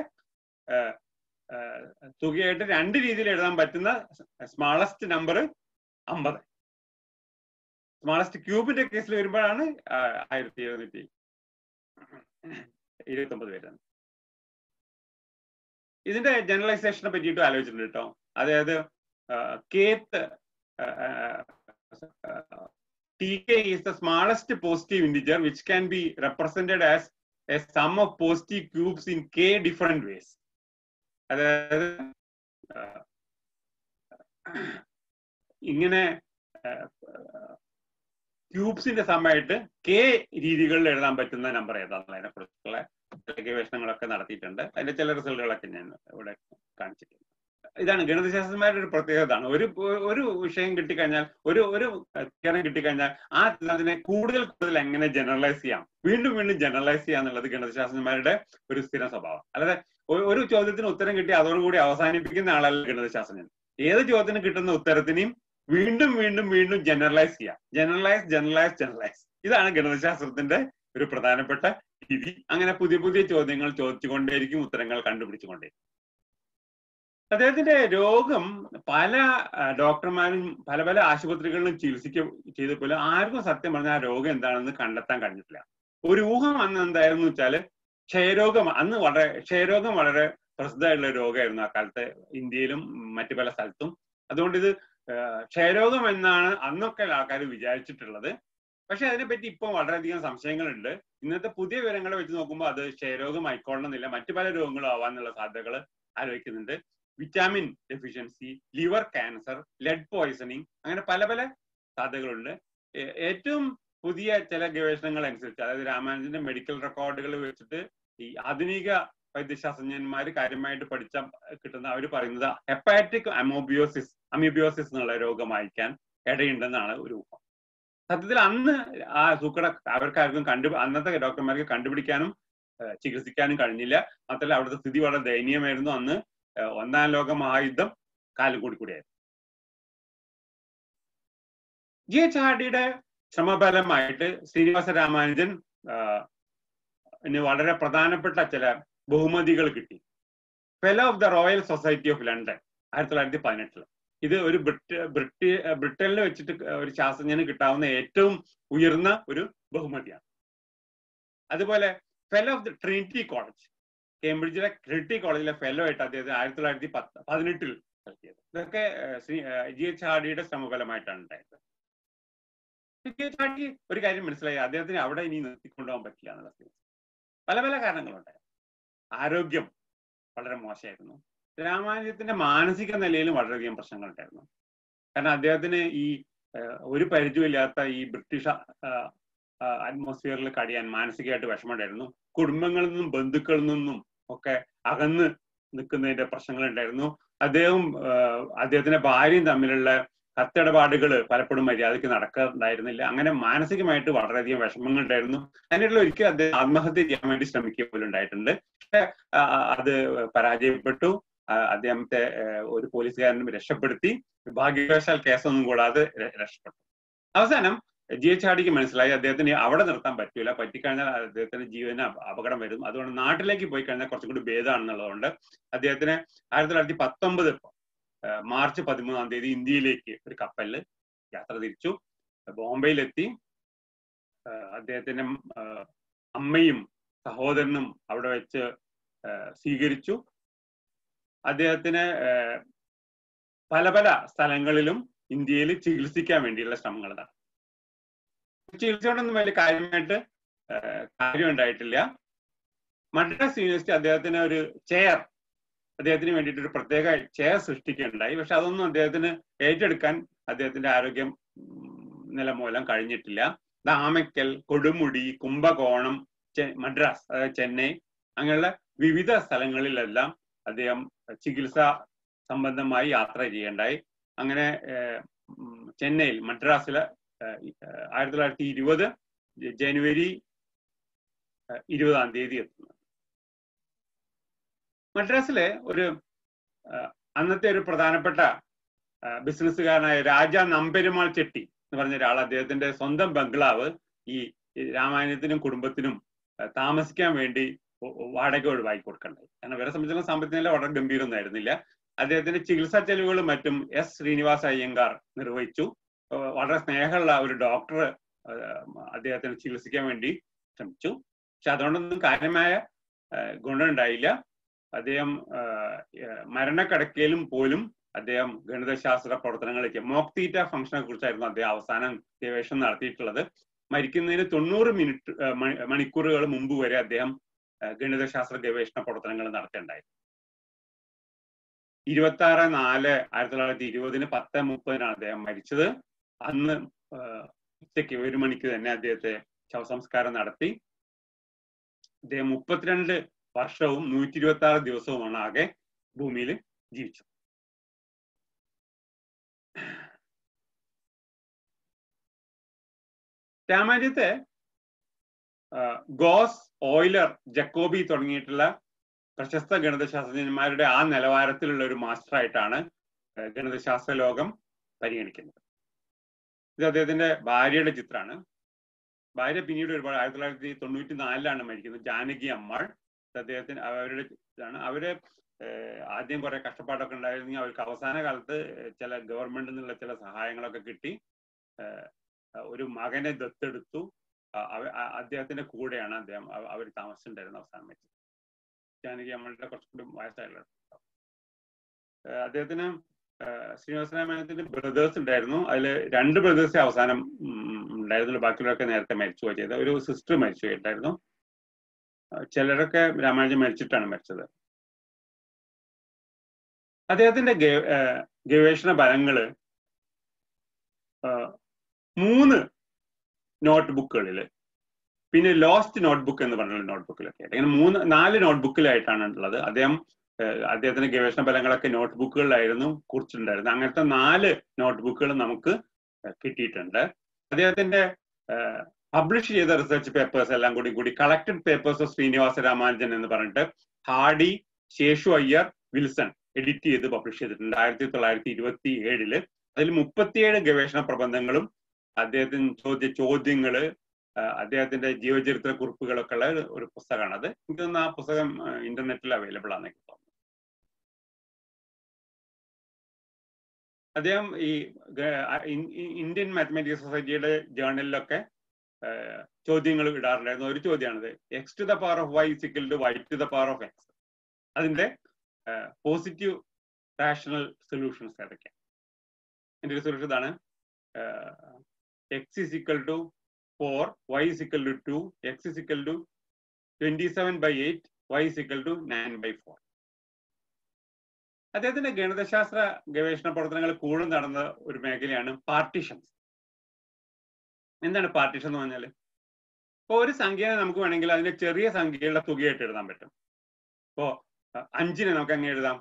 തുകയായിട്ട് രണ്ട് രീതിയിൽ എഴുതാൻ പറ്റുന്ന സ്മാളസ്റ്റ് നമ്പർ അമ്പത് സ്മാളസ്റ്റ് ക്യൂബിന്റെ കേസിൽ വരുമ്പോഴാണ് ആയിരത്തി എഴുന്നൂറ്റി ഇരുപത്തി ഒമ്പത് വരുന്നത് ഇതിന്റെ ജനറലൈസേഷനെ പറ്റിയിട്ട് ആലോചിച്ചിട്ടുണ്ട് കേട്ടോ അതായത് kth T K is the smallest positive integer which can be represented as a sum of positive cubes in K different ways അതായത് ഇങ്ങനെ ക്യൂബ്സിന്റെ സമയമായിട്ട് കെ രീതികളിൽ എഴുതാൻ പറ്റുന്ന നമ്പർ ഏതാണെന്നതിനെ കുറിച്ചുള്ള ഗവേഷണങ്ങളൊക്കെ നടത്തിയിട്ടുണ്ട് അതിന്റെ ചില റിസൾട്ടുകളൊക്കെ ഞാൻ ഇവിടെ കാണിച്ചിട്ടുണ്ട് ഇതാണ് ഗണിതശാസ്ത്രന്മാരുടെ ഒരു പ്രത്യേകതയാണ് ഒരു ഒരു വിഷയം കിട്ടിക്കഴിഞ്ഞാൽ ഒരു ഒരു ജ്ഞാനം കിട്ടിക്കഴിഞ്ഞാൽ ആ അതിനെ കൂടുതൽ കൂടുതൽ എങ്ങനെ ജനറലൈസ് ചെയ്യാം വീണ്ടും വീണ്ടും ജനറലൈസ് ചെയ്യാം എന്നുള്ളത് ഗണിതശാസ്ത്രന്മാരുടെ ഒരു സ്ഥിര സ്വഭാവം അല്ലാതെ ഒരു ചോദ്യത്തിന് ഉത്തരം കിട്ടി അതോടുകൂടി അവസാനിപ്പിക്കുന്ന ആളല്ല ഗണിതശാസ്ത്രജ്ഞൻ ഏത് ചോദ്യത്തിന് കിട്ടുന്ന ഉത്തരത്തിനെയും വീണ്ടും വീണ്ടും വീണ്ടും ജനറലൈസ് ചെയ്യാം ജനറലൈസ് ജനറലൈസ് ജനറലൈസ് ഇതാണ് ഗണിതശാസ്ത്രത്തിന്റെ ഒരു പ്രധാനപ്പെട്ട രീതി അങ്ങനെ പുതിയ പുതിയ ചോദ്യങ്ങൾ ചോദിച്ചുകൊണ്ടേയിരിക്കും ഉത്തരങ്ങൾ കണ്ടുപിടിച്ചുകൊണ്ടേയിരിക്കും അദ്ദേഹത്തിന്റെ രോഗം പല ഡോക്ടർമാരും പല പല ആശുപത്രികളിലും ചികിത്സിക്ക ചെയ്തപ്പോൾ ആർക്കും സത്യം പറഞ്ഞാൽ ആ രോഗം എന്താണെന്ന് കണ്ടെത്താൻ കഴിഞ്ഞിട്ടില്ല ഒരു ഊഹം അന്ന് എന്തായിരുന്നു വെച്ചാല് ക്ഷയരോഗം അന്ന് വളരെ ക്ഷയരോഗം വളരെ പ്രസിദ്ധമായിട്ടുള്ള ഒരു രോഗമായിരുന്നു ആ കാലത്ത് ഇന്ത്യയിലും മറ്റു പല സ്ഥലത്തും അതുകൊണ്ട് ഇത് ക്ഷയരോഗം എന്നാണ് അന്നൊക്കെ ആൾക്കാർ വിചാരിച്ചിട്ടുള്ളത് പക്ഷെ അതിനെപ്പറ്റി ഇപ്പം വളരെയധികം സംശയങ്ങളുണ്ട് ഇന്നത്തെ പുതിയ വിവരങ്ങൾ വെച്ച് നോക്കുമ്പോൾ അത് ക്ഷയരോഗം ആയിക്കൊള്ളണമെന്നില്ല മറ്റു പല രോഗങ്ങളും ആവാനുള്ള സാധ്യതകൾ ആലോചിക്കുന്നുണ്ട് vitamin deficiency liver cancer lead poisoning അങ്ങനെ പല പല സാധ്യതകളുണ്ട് ഏറ്റവും പുതിയ ചില ഗവേഷണങ്ങൾ അനുസരിച്ച് അതായത് രാമാനുജന്റെ മെഡിക്കൽ റെക്കോർഡുകൾ വെച്ചിട്ട് ഈ ആധുനിക വൈദ്യശാസ്ത്രജ്ഞന്മാർ കാര്യമായിട്ട് പഠിച്ച കിട്ടുന്ന അവർ പറയുന്നത് ഹെപ്പാറ്റിക് അമോബിയോസിസ് അമീബിയോസിസ് എന്നുള്ള രോഗമായിരിക്കാൻ ഇടയുണ്ടെന്നാണ് ഒരു ഊഹം സത്യത്തിൽ അന്ന് ആ സൂക്കട അവർക്കാർക്കും കണ്ടു അന്നത്തെ ഡോക്ടർമാർക്ക് കണ്ടുപിടിക്കാനും ചികിത്സിക്കാനും കഴിഞ്ഞില്ല മാത്രമല്ല അവിടുത്തെ സ്ഥിതി വളരെ ദയനീയമായിരുന്നു അന്ന് ഒന്നാം ലോക മഹായുദ്ധം കാലം കൂടി കൂടിയായിരുന്നു ജി എച്ച് ഹാർഡിയുടെ ശ്രമഫലമായിട്ട് ശ്രീനിവാസ രാമാനുജൻ വളരെ പ്രധാനപ്പെട്ട ചില ബഹുമതികൾ കിട്ടി fellow of the royal society of London ആയിരത്തി തൊള്ളായിരത്തി പതിനെട്ടില് ഇത് ഒരു ബ്രിട്ട് ബ്രിട്ടി ബ്രിട്ടനിൽ വെച്ചിട്ട് ഒരു ശാസ്ത്രജ്ഞന് കിട്ടാവുന്ന ഏറ്റവും ഉയർന്ന ഒരു ബഹുമതിയാണ് അതുപോലെ fellow of the Trinity college കേംബ്രിഡ്ജിലെ ട്രിനിറ്റി കോളേജിലെ ഫെലോ ആയിട്ട് അദ്ദേഹത്തിന് ആയിരത്തി തൊള്ളായിരത്തി പത്ത് പതിനെട്ടിൽ നൽകിയത് ഇതൊക്കെ ശ്രീ ജി എച്ച് ഹാർഡിയുടെ ശ്രമഫലമായിട്ടാണ് ഉണ്ടായത് ജി എച്ച് ഹാർഡി ഒരു കാര്യം മനസ്സിലായി അദ്ദേഹത്തിന് അവിടെ ഇനി നിർത്തിക്കൊണ്ടുപോകാൻ പറ്റില്ല എന്നുള്ള സ്ഥിതി പല പല കാരണങ്ങളുണ്ടായിരുന്നു ആരോഗ്യം വളരെ മോശമായിരുന്നു രാമാനുജത്തിന്റെ മാനസിക നിലയിലും വളരെയധികം പ്രശ്നങ്ങളുണ്ടായിരുന്നു കാരണം അദ്ദേഹത്തിന് ഈ ഒരു പരിചയമില്ലാത്ത ഈ ബ്രിട്ടീഷ് അറ്റ്മോസ്ഫിയറിൽ കഴിയാൻ മാനസികമായിട്ട് വിഷമമുണ്ടായിരുന്നു കുടുംബങ്ങളിൽ നിന്നും ബന്ധുക്കളിൽ നിന്നും ഒക്കെ അകന്ന് നിൽക്കുന്നതിന്റെ പ്രശ്നങ്ങൾ ഉണ്ടായിരുന്നു അദ്ദേഹം അദ്ദേഹത്തിന്റെ ഭാര്യയും തമ്മിലുള്ള കത്തിടപാടുകൾ പലപ്പോഴും മര്യാദയ്ക്ക് നടക്കുന്നുണ്ടായിരുന്നില്ല അങ്ങനെ മാനസികമായിട്ട് വളരെയധികം വിഷമങ്ങൾ ഉണ്ടായിരുന്നു അതിനുള്ള ഒരിക്കൽ അദ്ദേഹം ആത്മഹത്യ ചെയ്യാൻ വേണ്ടി ശ്രമിക്കുക പോലും ഉണ്ടായിട്ടുണ്ട് അത് പരാജയപ്പെട്ടു അദ്ദേഹത്തെ ഒരു പോലീസുകാരനും രക്ഷപ്പെടുത്തി ഭാഗ്യവശാൽ കേസൊന്നും കൂടാതെ രക്ഷപ്പെട്ടു അവസാനം ജി എച്ച് ആടിക്ക് മനസ്സിലായി അദ്ദേഹത്തിന് അവിടെ നിർത്താൻ പറ്റൂല പറ്റിക്കഴിഞ്ഞാൽ അദ്ദേഹത്തിന് ജീവന് അപകടം വരും അതുകൊണ്ട് നാട്ടിലേക്ക് പോയി കഴിഞ്ഞാൽ കുറച്ചും കൂടി ഭേദമാണെന്നുള്ളതുകൊണ്ട് അദ്ദേഹത്തിന് ആയിരത്തി തൊള്ളായിരത്തി പത്തൊമ്പത് മാർച്ച് പതിമൂന്നാം തീയതി ഇന്ത്യയിലേക്ക് ഒരു കപ്പലിൽ യാത്ര തിരിച്ചു ബോംബെയിലെത്തി അദ്ദേഹത്തിന്റെ അമ്മയും സഹോദരനും അവിടെ വെച്ച് സ്വീകരിച്ചു അദ്ദേഹത്തിന് പല പല സ്ഥലങ്ങളിലും ഇന്ത്യയിൽ ചികിത്സിക്കാൻ വേണ്ടിയുള്ള ശ്രമങ്ങൾ നടത്തി ചികിത്സയോടൊന്നും വലിയ കാര്യമായിട്ട് കാര്യം ഉണ്ടായിട്ടില്ല മദ്രാസ് യൂണിവേഴ്സിറ്റി അദ്ദേഹത്തിന് ഒരു ചെയർ അദ്ദേഹത്തിന് വേണ്ടിയിട്ട് ഒരു പ്രത്യേക ചെയർ സൃഷ്ടിക്കുകയുണ്ടായി പക്ഷെ അതൊന്നും അദ്ദേഹത്തിന് ഏറ്റെടുക്കാൻ അദ്ദേഹത്തിന്റെ ആരോഗ്യം നില മൂലം കഴിഞ്ഞിട്ടില്ല ദാമയ്ക്കൽ കൊടുമുടി കുംഭകോണം മദ്രാസ് അതായത് ചെന്നൈ അങ്ങനെയുള്ള വിവിധ സ്ഥലങ്ങളിലെല്ലാം അദ്ദേഹം ചികിത്സ സംബന്ധമായി യാത്ര ചെയ്യേണ്ടായി അങ്ങനെ ചെന്നൈയിൽ മദ്രാസിലെ ആയിരത്തി തൊള്ളായിരത്തി ഇരുപത് ജനുവരി ഇരുപതാം തീയതി എത്തുന്നത് മദ്രാസിലെ ഒരു അന്നത്തെ ഒരു പ്രധാനപ്പെട്ട ബിസിനസ്സുകാരനായ രാജ നമ്പെരുമാൾ ചെട്ടി എന്ന് പറഞ്ഞ ഒരാൾ അദ്ദേഹത്തിന്റെ സ്വന്തം ബംഗ്ലാവ് ഈ രാമായണത്തിനും കുടുംബത്തിനും താമസിക്കാൻ വേണ്ടി വാടക ഒഴിവാക്കി കൊടുക്കണ്ടായി കാരണം ഇവരെ സംബന്ധിച്ചുള്ള സാമ്പത്തിക നില വളരെ ഗംഭീരമൊന്നായിരുന്നില്ല അദ്ദേഹത്തിന്റെ ചികിത്സാ ചെലവുകളും മറ്റും എസ് ശ്രീനിവാസ അയ്യങ്കാർ നിർവഹിച്ചു വളരെ സ്നേഹമുള്ള ഒരു ഡോക്ടർ അദ്ദേഹത്തിന് ചികിത്സിക്കാൻ വേണ്ടി ശ്രമിച്ചു പക്ഷെ അതുകൊണ്ടൊന്നും കാര്യമായ ഗുണമുണ്ടായില്ല അദ്ദേഹം മരണക്കിടക്കയിലും പോലും അദ്ദേഹം ഗണിതശാസ്ത്ര പ്രവർത്തനങ്ങളിലേക്ക് മോക്തീറ്റ ഫംഗ്ഷനെ കുറിച്ചായിരുന്നു അദ്ദേഹം അവസാനം ഗവേഷണം നടത്തിയിട്ടുള്ളത് മരിക്കുന്നതിന് തൊണ്ണൂറ് മിനിറ്റ് മണിക്കൂറുകൾ മുമ്പ് വരെ അദ്ദേഹം ഗണിതശാസ്ത്ര ഗവേഷണ പ്രവർത്തനങ്ങൾ നടത്തേണ്ടായി ഇരുപത്തി ആറ് നാല് ആയിരത്തി തൊള്ളായിരത്തി ഇരുപതിന് പത്ത് മുപ്പതിനാണ് അദ്ദേഹം മരിച്ചത് അന്ന് ഉച്ചയ്ക്ക് ഒരു മണിക്ക് തന്നെ അദ്ദേഹത്തെ ശവസംസ്കാരം നടത്തി അദ്ദേഹം മുപ്പത്തിരണ്ട് വർഷവും നൂറ്റി ഇരുപത്തി ആറ് ദിവസവുമാണ് ആകെ ഭൂമിയിൽ ജീവിച്ചത് രാമാന്യത്തെ ഗോസ് ഓയിലർ ജക്കോബി തുടങ്ങിയിട്ടുള്ള പ്രശസ്ത ഗണിതശാസ്ത്രജ്ഞന്മാരുടെ ആ നിലവാരത്തിലുള്ള ഒരു മാസ്റ്റർ ആയിട്ടാണ് ഗണിതശാസ്ത്ര ലോകം പരിഗണിക്കുന്നത് ഇത് അദ്ദേഹത്തിന്റെ ഭാര്യയുടെ ചിത്രമാണ് ഭാര്യ പിന്നീട് ഒരുപാട് ആയിരത്തി തൊള്ളായിരത്തി തൊണ്ണൂറ്റി നാലിലാണ് മരിക്കുന്നത് ജാനകി അമ്മാൾ അദ്ദേഹത്തിന് അവരുടെ ഇതാണ് അവര് ആദ്യം കുറെ കഷ്ടപ്പാടൊക്കെ ഉണ്ടായിരുന്നെങ്കിൽ അവർക്ക് അവസാന കാലത്ത് ചില ഗവൺമെന്റിൽ നിന്നുള്ള ചില സഹായങ്ങളൊക്കെ കിട്ടി ഒരു മകനെ ദത്തെടുത്തു അദ്ദേഹത്തിന്റെ കൂടെയാണ് അദ്ദേഹം അവർ താമസിച്ചിട്ടുണ്ടായിരുന്ന അവസാനം വെച്ചത് ജാനകി നമ്മളുടെ കുറച്ചുകൂടി വയസ്സായുള്ള അദ്ദേഹത്തിന് ശ്രീനിവാസരാമായണത്തിന്റെ ബ്രദേഴ്സ് ഉണ്ടായിരുന്നു അതിൽ രണ്ട് ബ്രദേഴ്സ് അവസാനം ഉണ്ടായിരുന്നുള്ളൂ ബാക്കിയുള്ളവരൊക്കെ നേരത്തെ മരിച്ചു പോയി ചെയ്തത് ഒരു സിസ്റ്റർ മരിച്ചു പോയിട്ടായിരുന്നു ചിലരൊക്കെ രാമാനുജൻ മരിച്ചിട്ടാണ് മരിച്ചത് അദ്ദേഹത്തിന്റെ ഗവേഷണ ഫലങ്ങള് മൂന്ന് നോട്ട് ബുക്കുകളിൽ പിന്നെ ലോസ്റ്റ് നോട്ട്ബുക്ക് എന്ന് പറഞ്ഞുള്ള നോട്ട്ബുക്കിലൊക്കെ ആയിട്ട് ഇങ്ങനെ മൂന്ന് നാല് നോട്ട്ബുക്കിലായിട്ടാണ് ഉള്ളത് അദ്ദേഹം അദ്ദേഹത്തിന്റെ ഗവേഷണ ഫലങ്ങളൊക്കെ നോട്ട്ബുക്കുകളിലായിരുന്നു കുറിച്ചിട്ടുണ്ടായിരുന്നത് അങ്ങനത്തെ നാല് നോട്ട്ബുക്കുകൾ നമുക്ക് കിട്ടിയിട്ടുണ്ട് അദ്ദേഹത്തിന്റെ പബ്ലിഷ് ചെയ്ത റിസർച്ച് പേപ്പേഴ്സ് എല്ലാം കൂടി കൂടി collected papers of Srinivasa Ramanujan എന്ന് പറഞ്ഞിട്ട് Hardy Seshu Iyer Wilson edit ചെയ്ത് പബ്ലിഷ് ചെയ്തിട്ടുണ്ട് ആയിരത്തി തൊള്ളായിരത്തി ഇരുപത്തി ഏഴില് അതിൽ മുപ്പത്തിയേഴ് ഗവേഷണ പ്രബന്ധങ്ങളും അദ്ദേഹത്തിന് ചോദ്യ ചോദ്യങ്ങള് അദ്ദേഹത്തിന്റെ ജീവചരിത്ര കുറിപ്പുകളൊക്കെ ഉള്ള ഒരു പുസ്തകമാണ് അത് എനിക്ക് തോന്നുന്നു ആ പുസ്തകം ഇന്റർനെറ്റിൽ അവൈലബിൾ ആണ് എനിക്ക് തോന്നുന്നു അദ്ദേഹം ഈ ഇന്ത്യൻ മാത്തമാറ്റിക്സ് സൊസൈറ്റിയുടെ ജേർണലിലൊക്കെ ചോദ്യങ്ങൾ ഇടാറുണ്ടായിരുന്നു ഒരു ചോദ്യമാണിത് X to the power of Y equal to Y to the power of X അതിന്റെ പോസിറ്റീവ് റാഷണൽ സൊല്യൂഷൻസ് ഏതൊക്കെയാണ് എൻ്റെ ഒരു സൊല്യൂഷൻ ഇതാണ് X is equal to four Y is equal to two X is equal to twenty seven by eight Y is equal to nine by four അദ്ദേഹത്തിന്റെ ഗണിതശാസ്ത്ര ഗവേഷണ പ്രവർത്തനങ്ങൾ കൂടുതൽ നടന്ന ഒരു മേഖലയാണ് പാർട്ടീഷൻസ് എന്താണ് പാർട്ടീഷൻ എന്ന് പറഞ്ഞാൽ ഇപ്പൊ ഒരു സംഖ്യയെ നമുക്ക് വേണമെങ്കിൽ അതിന്റെ ചെറിയ സംഖ്യകളുടെ തുകയായിട്ട് എഴുതാൻ പറ്റും ഇപ്പോ അഞ്ചിനെ നമുക്ക് എങ്ങനെ എഴുതാം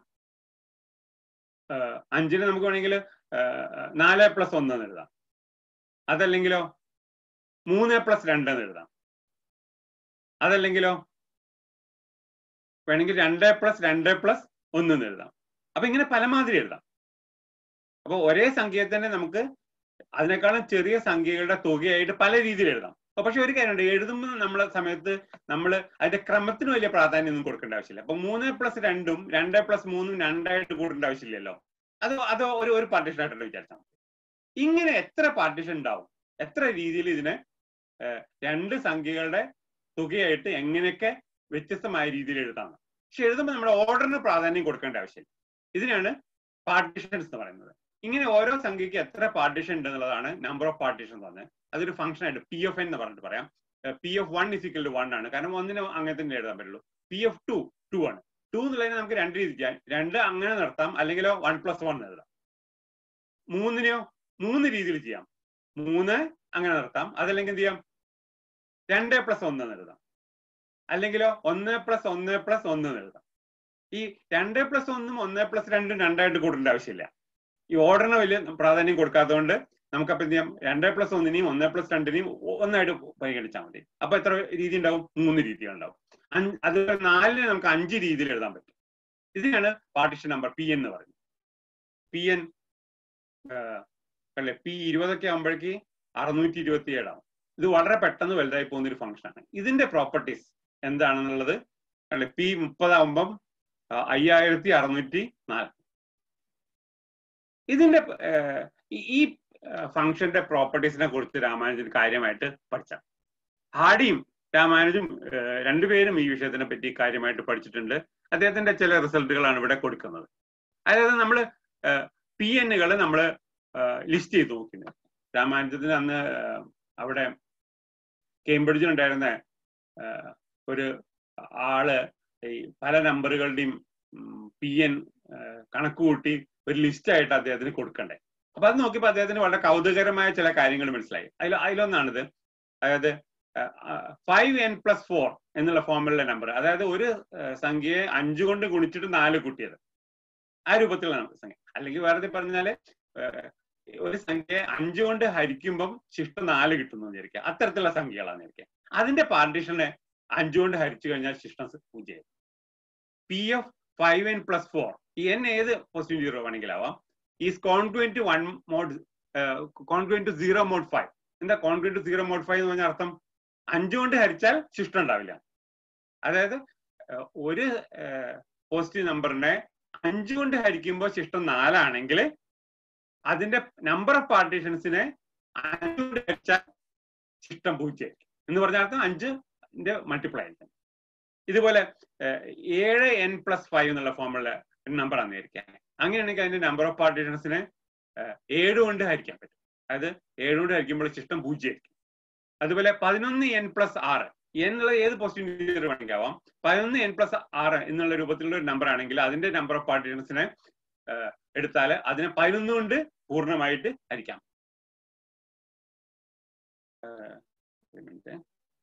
അഞ്ചിനെ നമുക്ക് വേണമെങ്കിൽ നാല് പ്ലസ് ഒന്ന് എന്ന് എഴുതാം അതല്ലെങ്കിലോ മൂന്ന് പ്ലസ് രണ്ട് എന്ന് എഴുതാം അതല്ലെങ്കിലോ വേണമെങ്കിൽ രണ്ട് പ്ലസ് രണ്ട് പ്ലസ് ഒന്ന് എന്ന് എഴുതാം അപ്പൊ ഇങ്ങനെ പലമാതിരി എഴുതാം അപ്പൊ ഒരേ സംഖ്യയെ തന്നെ നമുക്ക് അതിനേക്കാളും ചെറിയ സംഖ്യകളുടെ തുകയായിട്ട് പല രീതിയിൽ എഴുതാം പക്ഷെ ഒരു കാര്യമുണ്ട് എഴുതുമ്പോൾ നമ്മളെ സമയത്ത് നമ്മൾ അതിന്റെ ക്രമത്തിന് വലിയ പ്രാധാന്യം ഒന്നും കൊടുക്കേണ്ട ആവശ്യമില്ല അപ്പൊ മൂന്ന് പ്ലസ് രണ്ടും രണ്ട് പ്ലസ് മൂന്നും രണ്ടായിട്ട് കൂടേണ്ട ആവശ്യമില്ലല്ലോ അത് അത് ഒരു ഒരു പാർട്ടീഷൻ ആയിട്ടല്ലോ വിചാരിച്ചാൽ ഇങ്ങനെ എത്ര പാർട്ടീഷൻ ഉണ്ടാവും എത്ര രീതിയിൽ ഇതിനെ രണ്ട് സംഖ്യകളുടെ തുകയായിട്ട് എങ്ങനെയൊക്കെ വ്യത്യസ്തമായ രീതിയിൽ എഴുതാം പക്ഷെ എഴുതുമ്പോൾ നമ്മുടെ ഓർഡറിന് പ്രാധാന്യം കൊടുക്കേണ്ട ആവശ്യമില്ല ഇതിനാണ് പാർട്ടീഷൻസ് എന്ന് പറയുന്നത് ഇങ്ങനെ ഓരോ സംഖ്യയ്ക്ക് എത്ര പാർട്ടീഷൻ ഉണ്ട് എന്നുള്ളതാണ് നമ്പർ ഓഫ് പാർട്ടീഷൻ എന്ന് പറഞ്ഞത് അതൊരു ഫംഗ്ഷൻ ആയിട്ട് പി എഫ് എൻ എന്ന് പറഞ്ഞിട്ട് പറയാം P F one is equal to one ആണ് കാരണം ഒന്നിന് അങ്ങനെ തന്നെ എഴുതാൻ പറ്റുള്ളൂ പി എഫ് ടു ടു ആണ് ടു എന്നുള്ളതിനെ നമുക്ക് രണ്ട് രീതി ചെയ്യാം രണ്ട് അങ്ങനെ നടത്താം അല്ലെങ്കിലോ വൺ പ്ലസ് വൺ എഴുതാം മൂന്നിനെയോ മൂന്ന് രീതിയിൽ ചെയ്യാം മൂന്ന് അങ്ങനെ നടത്താം അതല്ലെങ്കിൽ എന്ത് ചെയ്യാം രണ്ട് പ്ലസ് ഒന്ന് എന്ന് എഴുതാം അല്ലെങ്കിലോ ഒന്ന് പ്ലസ് ഒന്ന് പ്ലസ് ഒന്ന് എന്ന് എഴുതാം ഈ രണ്ട് പ്ലസ് ഒന്നും ഒന്ന് പ്ലസ് രണ്ടും രണ്ടായിട്ട് കൂടേണ്ട ആവശ്യമില്ല ഈ ഓർഡറിന് വലിയ പ്രാധാന്യം കൊടുക്കാത്തതുകൊണ്ട് നമുക്കപ്പോൾ എന്ത് ചെയ്യാം രണ്ട് പ്ലസ് ഒന്നിനെയും ഒന്ന് പ്ലസ് രണ്ടിനെയും ഒന്നായിട്ട് പരിഗണിച്ചാൽ മതി അപ്പൊ എത്ര രീതി ഉണ്ടാവും മൂന്ന് രീതികൾ ഉണ്ടാവും അതുപോലെ നാലിന് നമുക്ക് അഞ്ച് രീതിയിൽ എഴുതാൻ പറ്റും ഇതിനാണ് പാർട്ടിഷൻ നമ്പർ പി എന്ന് പറയുന്നത് പി എൻ അല്ലെ പി ഇരുപതൊക്കെ ആകുമ്പോഴേക്ക് അറുന്നൂറ്റി ഇരുപത്തി ഏഴാവും ഇത് വളരെ പെട്ടെന്ന് വലുതായി പോകുന്ന ഒരു ഫംഗ്ഷനാണ് ഇതിന്റെ പ്രോപ്പർട്ടീസ് എന്താണെന്നുള്ളത് അല്ലെ പി മുപ്പതാകുമ്പം അയ്യായിരത്തി അറുന്നൂറ്റി നാല് ഇതിന്റെ ഈ ഫംഗ്ഷന്റെ പ്രോപ്പർട്ടീസിനെ കുറിച്ച് രാമാനുജൻ കാര്യമായിട്ട് പഠിച്ച ഹാഡിയും രാമാനുജും രണ്ടുപേരും ഈ വിഷയത്തിനെ പറ്റി കാര്യമായിട്ട് പഠിച്ചിട്ടുണ്ട് അദ്ദേഹത്തിന്റെ ചില റിസൾട്ടുകളാണ് ഇവിടെ കൊടുക്കുന്നത് അതായത് നമ്മൾ പി എന്നുകൾ നമ്മൾ ലിസ്റ്റ് ചെയ്ത് നോക്കുന്നത് രാമാനുജത്തിന് അന്ന് അവിടെ കേംബ്രിഡ്ജിലുണ്ടായിരുന്ന ഒരു ആള് ഈ പല നമ്പറുകളുടെയും പി എൻ കണക്ക് കൂട്ടി ഒരു ലിസ്റ്റ് ആയിട്ട് അദ്ദേഹത്തിന് കൊടുക്കണ്ടേ അപ്പൊ അത് നോക്കിയപ്പോൾ അദ്ദേഹത്തിന് വളരെ കൗതുകരമായ ചില കാര്യങ്ങൾ മനസ്സിലായി അതിൽ അതിലൊന്നാണിത് അതായത് ഫൈവ് എൻ പ്ലസ് ഫോർ എന്നുള്ള ഫോമിലുള്ള നമ്പർ അതായത് ഒരു സംഖ്യയെ അഞ്ചു കൊണ്ട് ഗുണിച്ചിട്ട് നാല് കൂട്ടിയത് ആ രൂപത്തിലുള്ള സംഖ്യ അല്ലെങ്കിൽ വേറെ പറഞ്ഞാല് ഒരു സംഖ്യയെ അഞ്ചു കൊണ്ട് ഹരിക്കുമ്പം ശിഷ്ടം നാല് കിട്ടുന്നു വിചാരിക്കുക അത്തരത്തിലുള്ള സംഖ്യകളാണ് വിചാരിക്കുക അതിന്റെ പാർട്ടീഷനെ അഞ്ചു കൊണ്ട് ഹരിച്ചു കഴിഞ്ഞാൽ ശിഷ്ടം പൂജ്യം P F five N plus four ഈ എൻ ഏത് പോസിറ്റീവ് സീറോ വേണമെങ്കിലാവാം is congruent to one mod congruent to zero mod five എന്താ congruent to zero mod five എന്ന് പറഞ്ഞ അർത്ഥം അഞ്ചു കൊണ്ട് ഹരിച്ചാൽ ശിഷ്ടം ഉണ്ടാവില്ല അതായത് ഒരു പോസിറ്റീവ് നമ്പറിനെ അഞ്ചു കൊണ്ട് ഹരിക്കുമ്പോൾ ശിഷ്ടം നാലാണെങ്കിൽ അതിന്റെ നമ്പർ ഓഫ് പാർട്ടീഷൻസിനെ അഞ്ചു കൊണ്ട് ഹരിച്ചാൽ ശിഷ്ടം പൂജ്യം എന്ന് പറഞ്ഞ അർത്ഥം അഞ്ചിന്റെ മൾട്ടിപ്ലൈ ആയിരിക്കും ഇതുപോലെ ഏഹ്, ഏഴ് എൻ പ്ലസ് ഫൈവ് എന്നുള്ള ഫോമുള്ള നമ്പർ ആണെന്നിരിക്കാം അങ്ങനെയാണെങ്കിൽ അതിന്റെ നമ്പർ ഓഫ് പാർട്ടീഷൻസിനെ ഏഴ് കൊണ്ട് ഹരിക്കാൻ പറ്റും അതായത് ഏഴ് കൊണ്ട് ഹരിക്കുമ്പോൾ ശിഷ്ടം പൂജ്യമായിരിക്കും അതുപോലെ പതിനൊന്ന് എൻ പ്ലസ് ആറ് എൻ എന്നുള്ള ഏത് പോസിറ്റീവ് വേണമെങ്കിൽ ആവാം പതിനൊന്ന് എൻ പ്ലസ് ആറ് എന്നുള്ള രൂപത്തിലുള്ള ഒരു നമ്പർ ആണെങ്കിൽ അതിന്റെ നമ്പർ ഓഫ് പാർട്ടീഷൻസിനെ എടുത്താൽ അതിനെ പതിനൊന്ന് കൊണ്ട് പൂർണ്ണമായിട്ട് ഹരിക്കാം ഏഹ്, ഒരു മിനിറ്റ്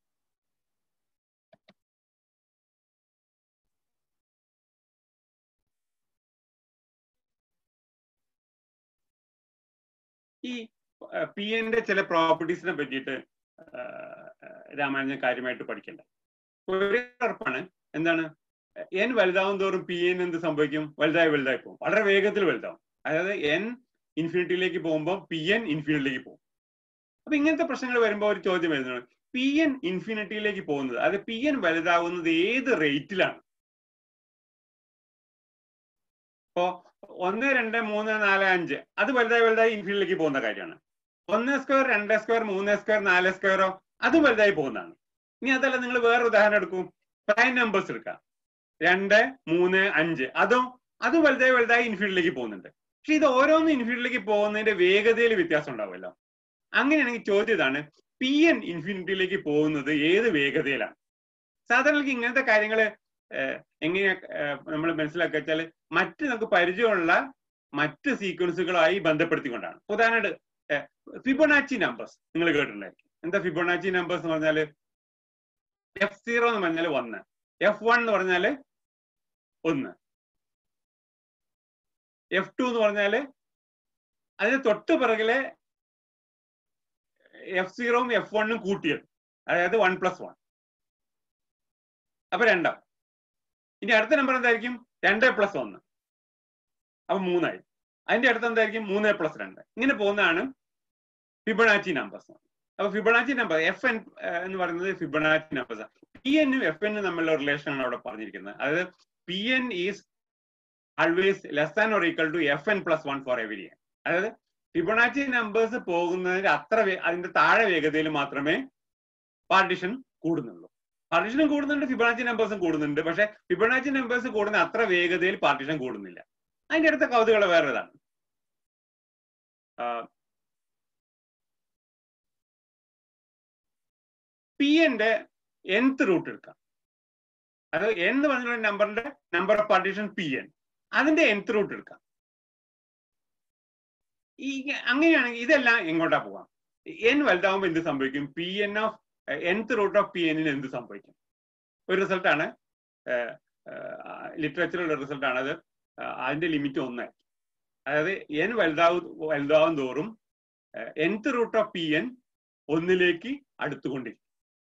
ഈ പി എൻ്റെ ചില പ്രോപ്പർട്ടീസിനെ പറ്റിയിട്ട് രാമാനുജൻ കാര്യമായിട്ട് പഠിക്കണ്ട ഒരേ ഉറപ്പാണ് എന്താണ് എൻ വലുതാവും തോറും പി എൻ എന്ത് സംഭവിക്കും വലുതായി വലുതായി പോകും വളരെ വേഗത്തിൽ വലുതാവും അതായത് എൻ ഇൻഫിനിറ്റിയിലേക്ക് പോകുമ്പോൾ പി എൻ ഇൻഫിനിറ്റിയിലേക്ക് പോകും അപ്പൊ ഇങ്ങനത്തെ പ്രശ്നങ്ങൾ വരുമ്പോൾ ഒരു ചോദ്യം വരുന്നത് പി എൻ ഇൻഫിനിറ്റിയിലേക്ക് പോകുന്നത് അത് പി എൻ വലുതാവുന്നത് ഏത് റേറ്റിലാണ് ഇപ്പോ ഒന്ന് രണ്ട് മൂന്ന് നാല് അഞ്ച് അത് വലുതായി വലുതായി ഇൻഫിനിറ്റിയിലേക്ക് പോകുന്ന കാര്യമാണ് ഒന്ന് സ്ക്വയർ രണ്ട് സ്ക്വയർ മൂന്ന് സ്ക്വയർ നാല് സ്ക്വയറോ അതും വലുതായി പോകുന്നതാണ് ഇനി അതല്ല നിങ്ങൾ വേറെ ഉദാഹരണം എടുക്കും പ്രൈം നമ്പേഴ്സ് എടുക്കാം രണ്ട് മൂന്ന് അഞ്ച് അതും അതും വലുതായി വലുതായി ഇൻഫിനിറ്റിയിലേക്ക് പോകുന്നുണ്ട് പക്ഷെ ഇത് ഓരോന്നും ഇൻഫിനിറ്റിയിലേക്ക് പോകുന്നതിന്റെ വേഗതയിൽ വ്യത്യാസം ഉണ്ടാവുമല്ലോ അങ്ങനെയാണെങ്കിൽ ചോദ്യം ഇതാണ് പി എൻ ഇൻഫിനിറ്റിയിലേക്ക് പോകുന്നത് ഏത് വേഗതയിലാണ് സാധാരണ ഇങ്ങനത്തെ കാര്യങ്ങൾ എങ്ങനെ നമ്മൾ മനസ്സിലാക്കുക വെച്ചാൽ മറ്റ് നമുക്ക് പരിചയമുള്ള മറ്റ് സീക്വൻസുകളായി ബന്ധപ്പെടുത്തിക്കൊണ്ടാണ് ഉദാഹരണമായിട്ട് ഫിബൊനാച്ചി നമ്പേഴ്സ് നിങ്ങൾ കേട്ടിട്ടുണ്ടായിരിക്കും എന്താ ഫിബൊനാച്ചി നമ്പേഴ്സ് എന്ന് പറഞ്ഞാൽ എഫ് സീറോ എന്ന് പറഞ്ഞാൽ ഒന്ന് എഫ് വൺ എന്ന് പറഞ്ഞാല് ഒന്ന് എഫ് ടു എന്ന് പറഞ്ഞാല് അതിന് തൊട്ട് പിറകിലെ എഫ് സീറോയും എഫ് വണ്ണും കൂട്ടിയത് അതായത് വൺ പ്ലസ് വൺ അപ്പൊ രണ്ടാവും ഇനി അടുത്ത നമ്പർ എന്തായിരിക്കും രണ്ട് പ്ലസ് ഒന്ന് അപ്പൊ മൂന്നായി അതിന്റെ അടുത്ത് എന്തായിരിക്കും മൂന്ന് പ്ലസ് രണ്ട് ഇങ്ങനെ പോകുന്നതാണ് ഫിബണാച്ചി നമ്പേഴ്സ് അപ്പൊ ഫിബണാച്ചി നമ്പർ എഫ് എൻ എന്ന് പറയുന്നത് ഫിബണാച്ചി നമ്പേഴ്സ് പി എന്നും എഫ് എന്നും തമ്മിലുള്ള റിലേഷൻ ആണ് അവിടെ പറഞ്ഞിരിക്കുന്നത് അതായത് P N is always less than or equal to F N plus one for every അതായത് ഫിബൊണാച്ചി നമ്പേഴ്സ് പോകുന്നതിന് അത്ര വേ- അതിന്റെ താഴെ വേഗതയിൽ മാത്രമേ പാർട്ടിഷൻ കൂടുന്നുള്ളൂ പാർട്ടിഷനും കൂടുന്നുണ്ട് ഫിബൊണാച്ചി നമ്പേഴ്സും കൂടുന്നുണ്ട് പക്ഷെ ഫിബൊണാച്ചി നമ്പേഴ്സ് കൂടുന്ന അത്ര വേഗതയിൽ പാർട്ടിഷൻ കൂടുന്നില്ല അതിന്റെ അടുത്ത കൗതുകൾ വേറെ ഇതാണ് പി എന്റെ nth റൂട്ട് എടുക്കാം അത് n എന്ന് പറഞ്ഞുള്ള നമ്പറിന്റെ number of partition P N അതിന്റെ nth റൂട്ട് എടുക്കാം ഈ അങ്ങനെയാണെങ്കിൽ ഇതെല്ലാം എങ്ങോട്ടാ പോവാം എൻ വലുതാവുമ്പോൾ എന്ത് സംഭവിക്കും P N of nth root of P എന്നിന് എന്ത് സംഭവിക്കും ഒരു റിസൾട്ടാണ് ലിറ്ററേച്ചറുള്ള റിസൾട്ടാണ് അത് ആ, അതിന്റെ ലിമിറ്റ് ഒന്നായി അതായത് എൻ വലുതാവും വലുതാവും തോറും nth root of P N ഒന്നിലേക്ക് അടുത്തുകൊണ്ടിരിക്കും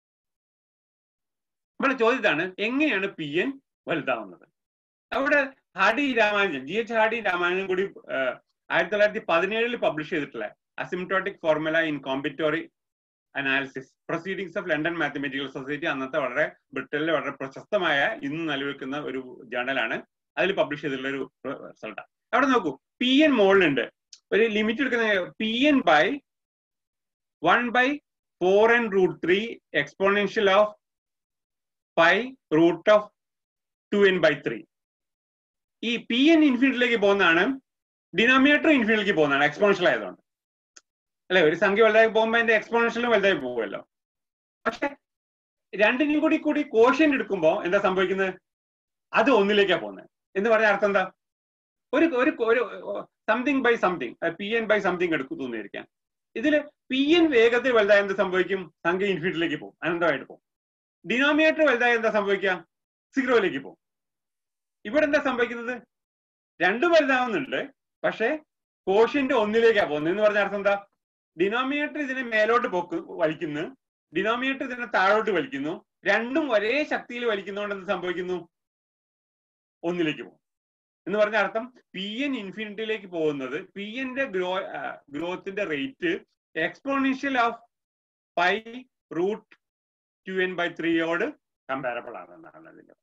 നമ്മുടെ ചോദ്യം ഇതാണ് എങ്ങനെയാണ് പി എൻ വലുതാവുന്നത് അവിടെ Hardy Ramanujan G H Hardy Ramanujan കൂടി ആ, ആയിരത്തി തൊള്ളായിരത്തി പതിനേഴിൽ പബ്ലിഷ് ചെയ്തിട്ടുള്ള asymptotic formula in combinatory analysis proceedings of London mathematical society അന്നത്തെ വളരെ ബ്രിട്ടനിലെ വളരെ പ്രശസ്തമായ ഇന്ന് നിലനിൽക്കുന്ന ഒരു ജേണലാണ് അതിൽ പബ്ലിഷ് ചെയ്തിട്ടുള്ള ഒരു റിസൾട്ടാണ് അവിടെ നോക്കൂ പി എൻ മുകളിലുണ്ട് ഒരു ലിമിറ്റ് എടുക്കുന്ന P N by one by four N root three exponential of pi root of two N by three ഈ പി എൻ ഇൻഫിനിറ്റിലേക്ക് പോകുന്നതാണ് ഡിനോമിനേറ്റർ ഇൻഫിനിറ്റിലേക്ക് പോകുന്നതാണ് എക്സ്പോണൻഷ്യൽ ആയതുകൊണ്ട് അല്ലെ ഒരു സംഖ്യ വലുതായി പോകുമ്പോൾ അതിന്റെ എക്സ്പോണൻഷ്യലും വലുതായി പോകുമല്ലോ പക്ഷെ രണ്ടിനും കൂടി കൂടി കോഷ്യൻ എടുക്കുമ്പോൾ എന്താ സംഭവിക്കുന്നത് അത് ഒന്നിലേക്കാണ് പോകുന്നത് എന്ന് പറഞ്ഞ അർത്ഥം എന്താ ഒരു ഒരു ഒരു something by something P N by something എടുക്കും തോന്നിയിരിക്കാം ഇതിൽ പി എൻ വേഗത്തിൽ വലുതായ എന്ത് സംഭവിക്കും സംഖ്യ ഇൻഫിനിറ്റിലേക്ക് പോകും അനന്തമായിട്ട് പോകും ഡിനോമിനേറ്റർ വലുതായ എന്താ സംഭവിക്കുക സീറോയിലേക്ക് പോകും ഇവിടെ എന്താ സംഭവിക്കുന്നത് രണ്ടും വലുതാവുന്നുണ്ട് പക്ഷേ കോഷ്യന്റ് ഒന്നിലേക്കാ പോകുന്നത് എന്ന് പറഞ്ഞ അർത്ഥം എന്താ ഡിനോമിനേറ്റർ ഇതിനെ മേലോട്ട് പൊക്ക് വലിക്കുന്നു ഡിനോമിനേറ്റർ ഇതിനെ താഴോട്ട് വലിക്കുന്നു രണ്ടും ഒരേ ശക്തിയിൽ വലിക്കുന്നതുകൊണ്ട് എന്ത് സംഭവിക്കുന്നു ഒന്നിലേക്ക് പോകും എന്ന് പറഞ്ഞ അർത്ഥം പി എൻ ഇൻഫിനിറ്റിയിലേക്ക് പോകുന്നത് പി എന്റെ ഗ്രോ ഗ്രോത്തിന്റെ rate exponential of pi root two N by ത്രീയോട് കമ്പാരബിൾ ആണെന്നാണ് അതിന്റെ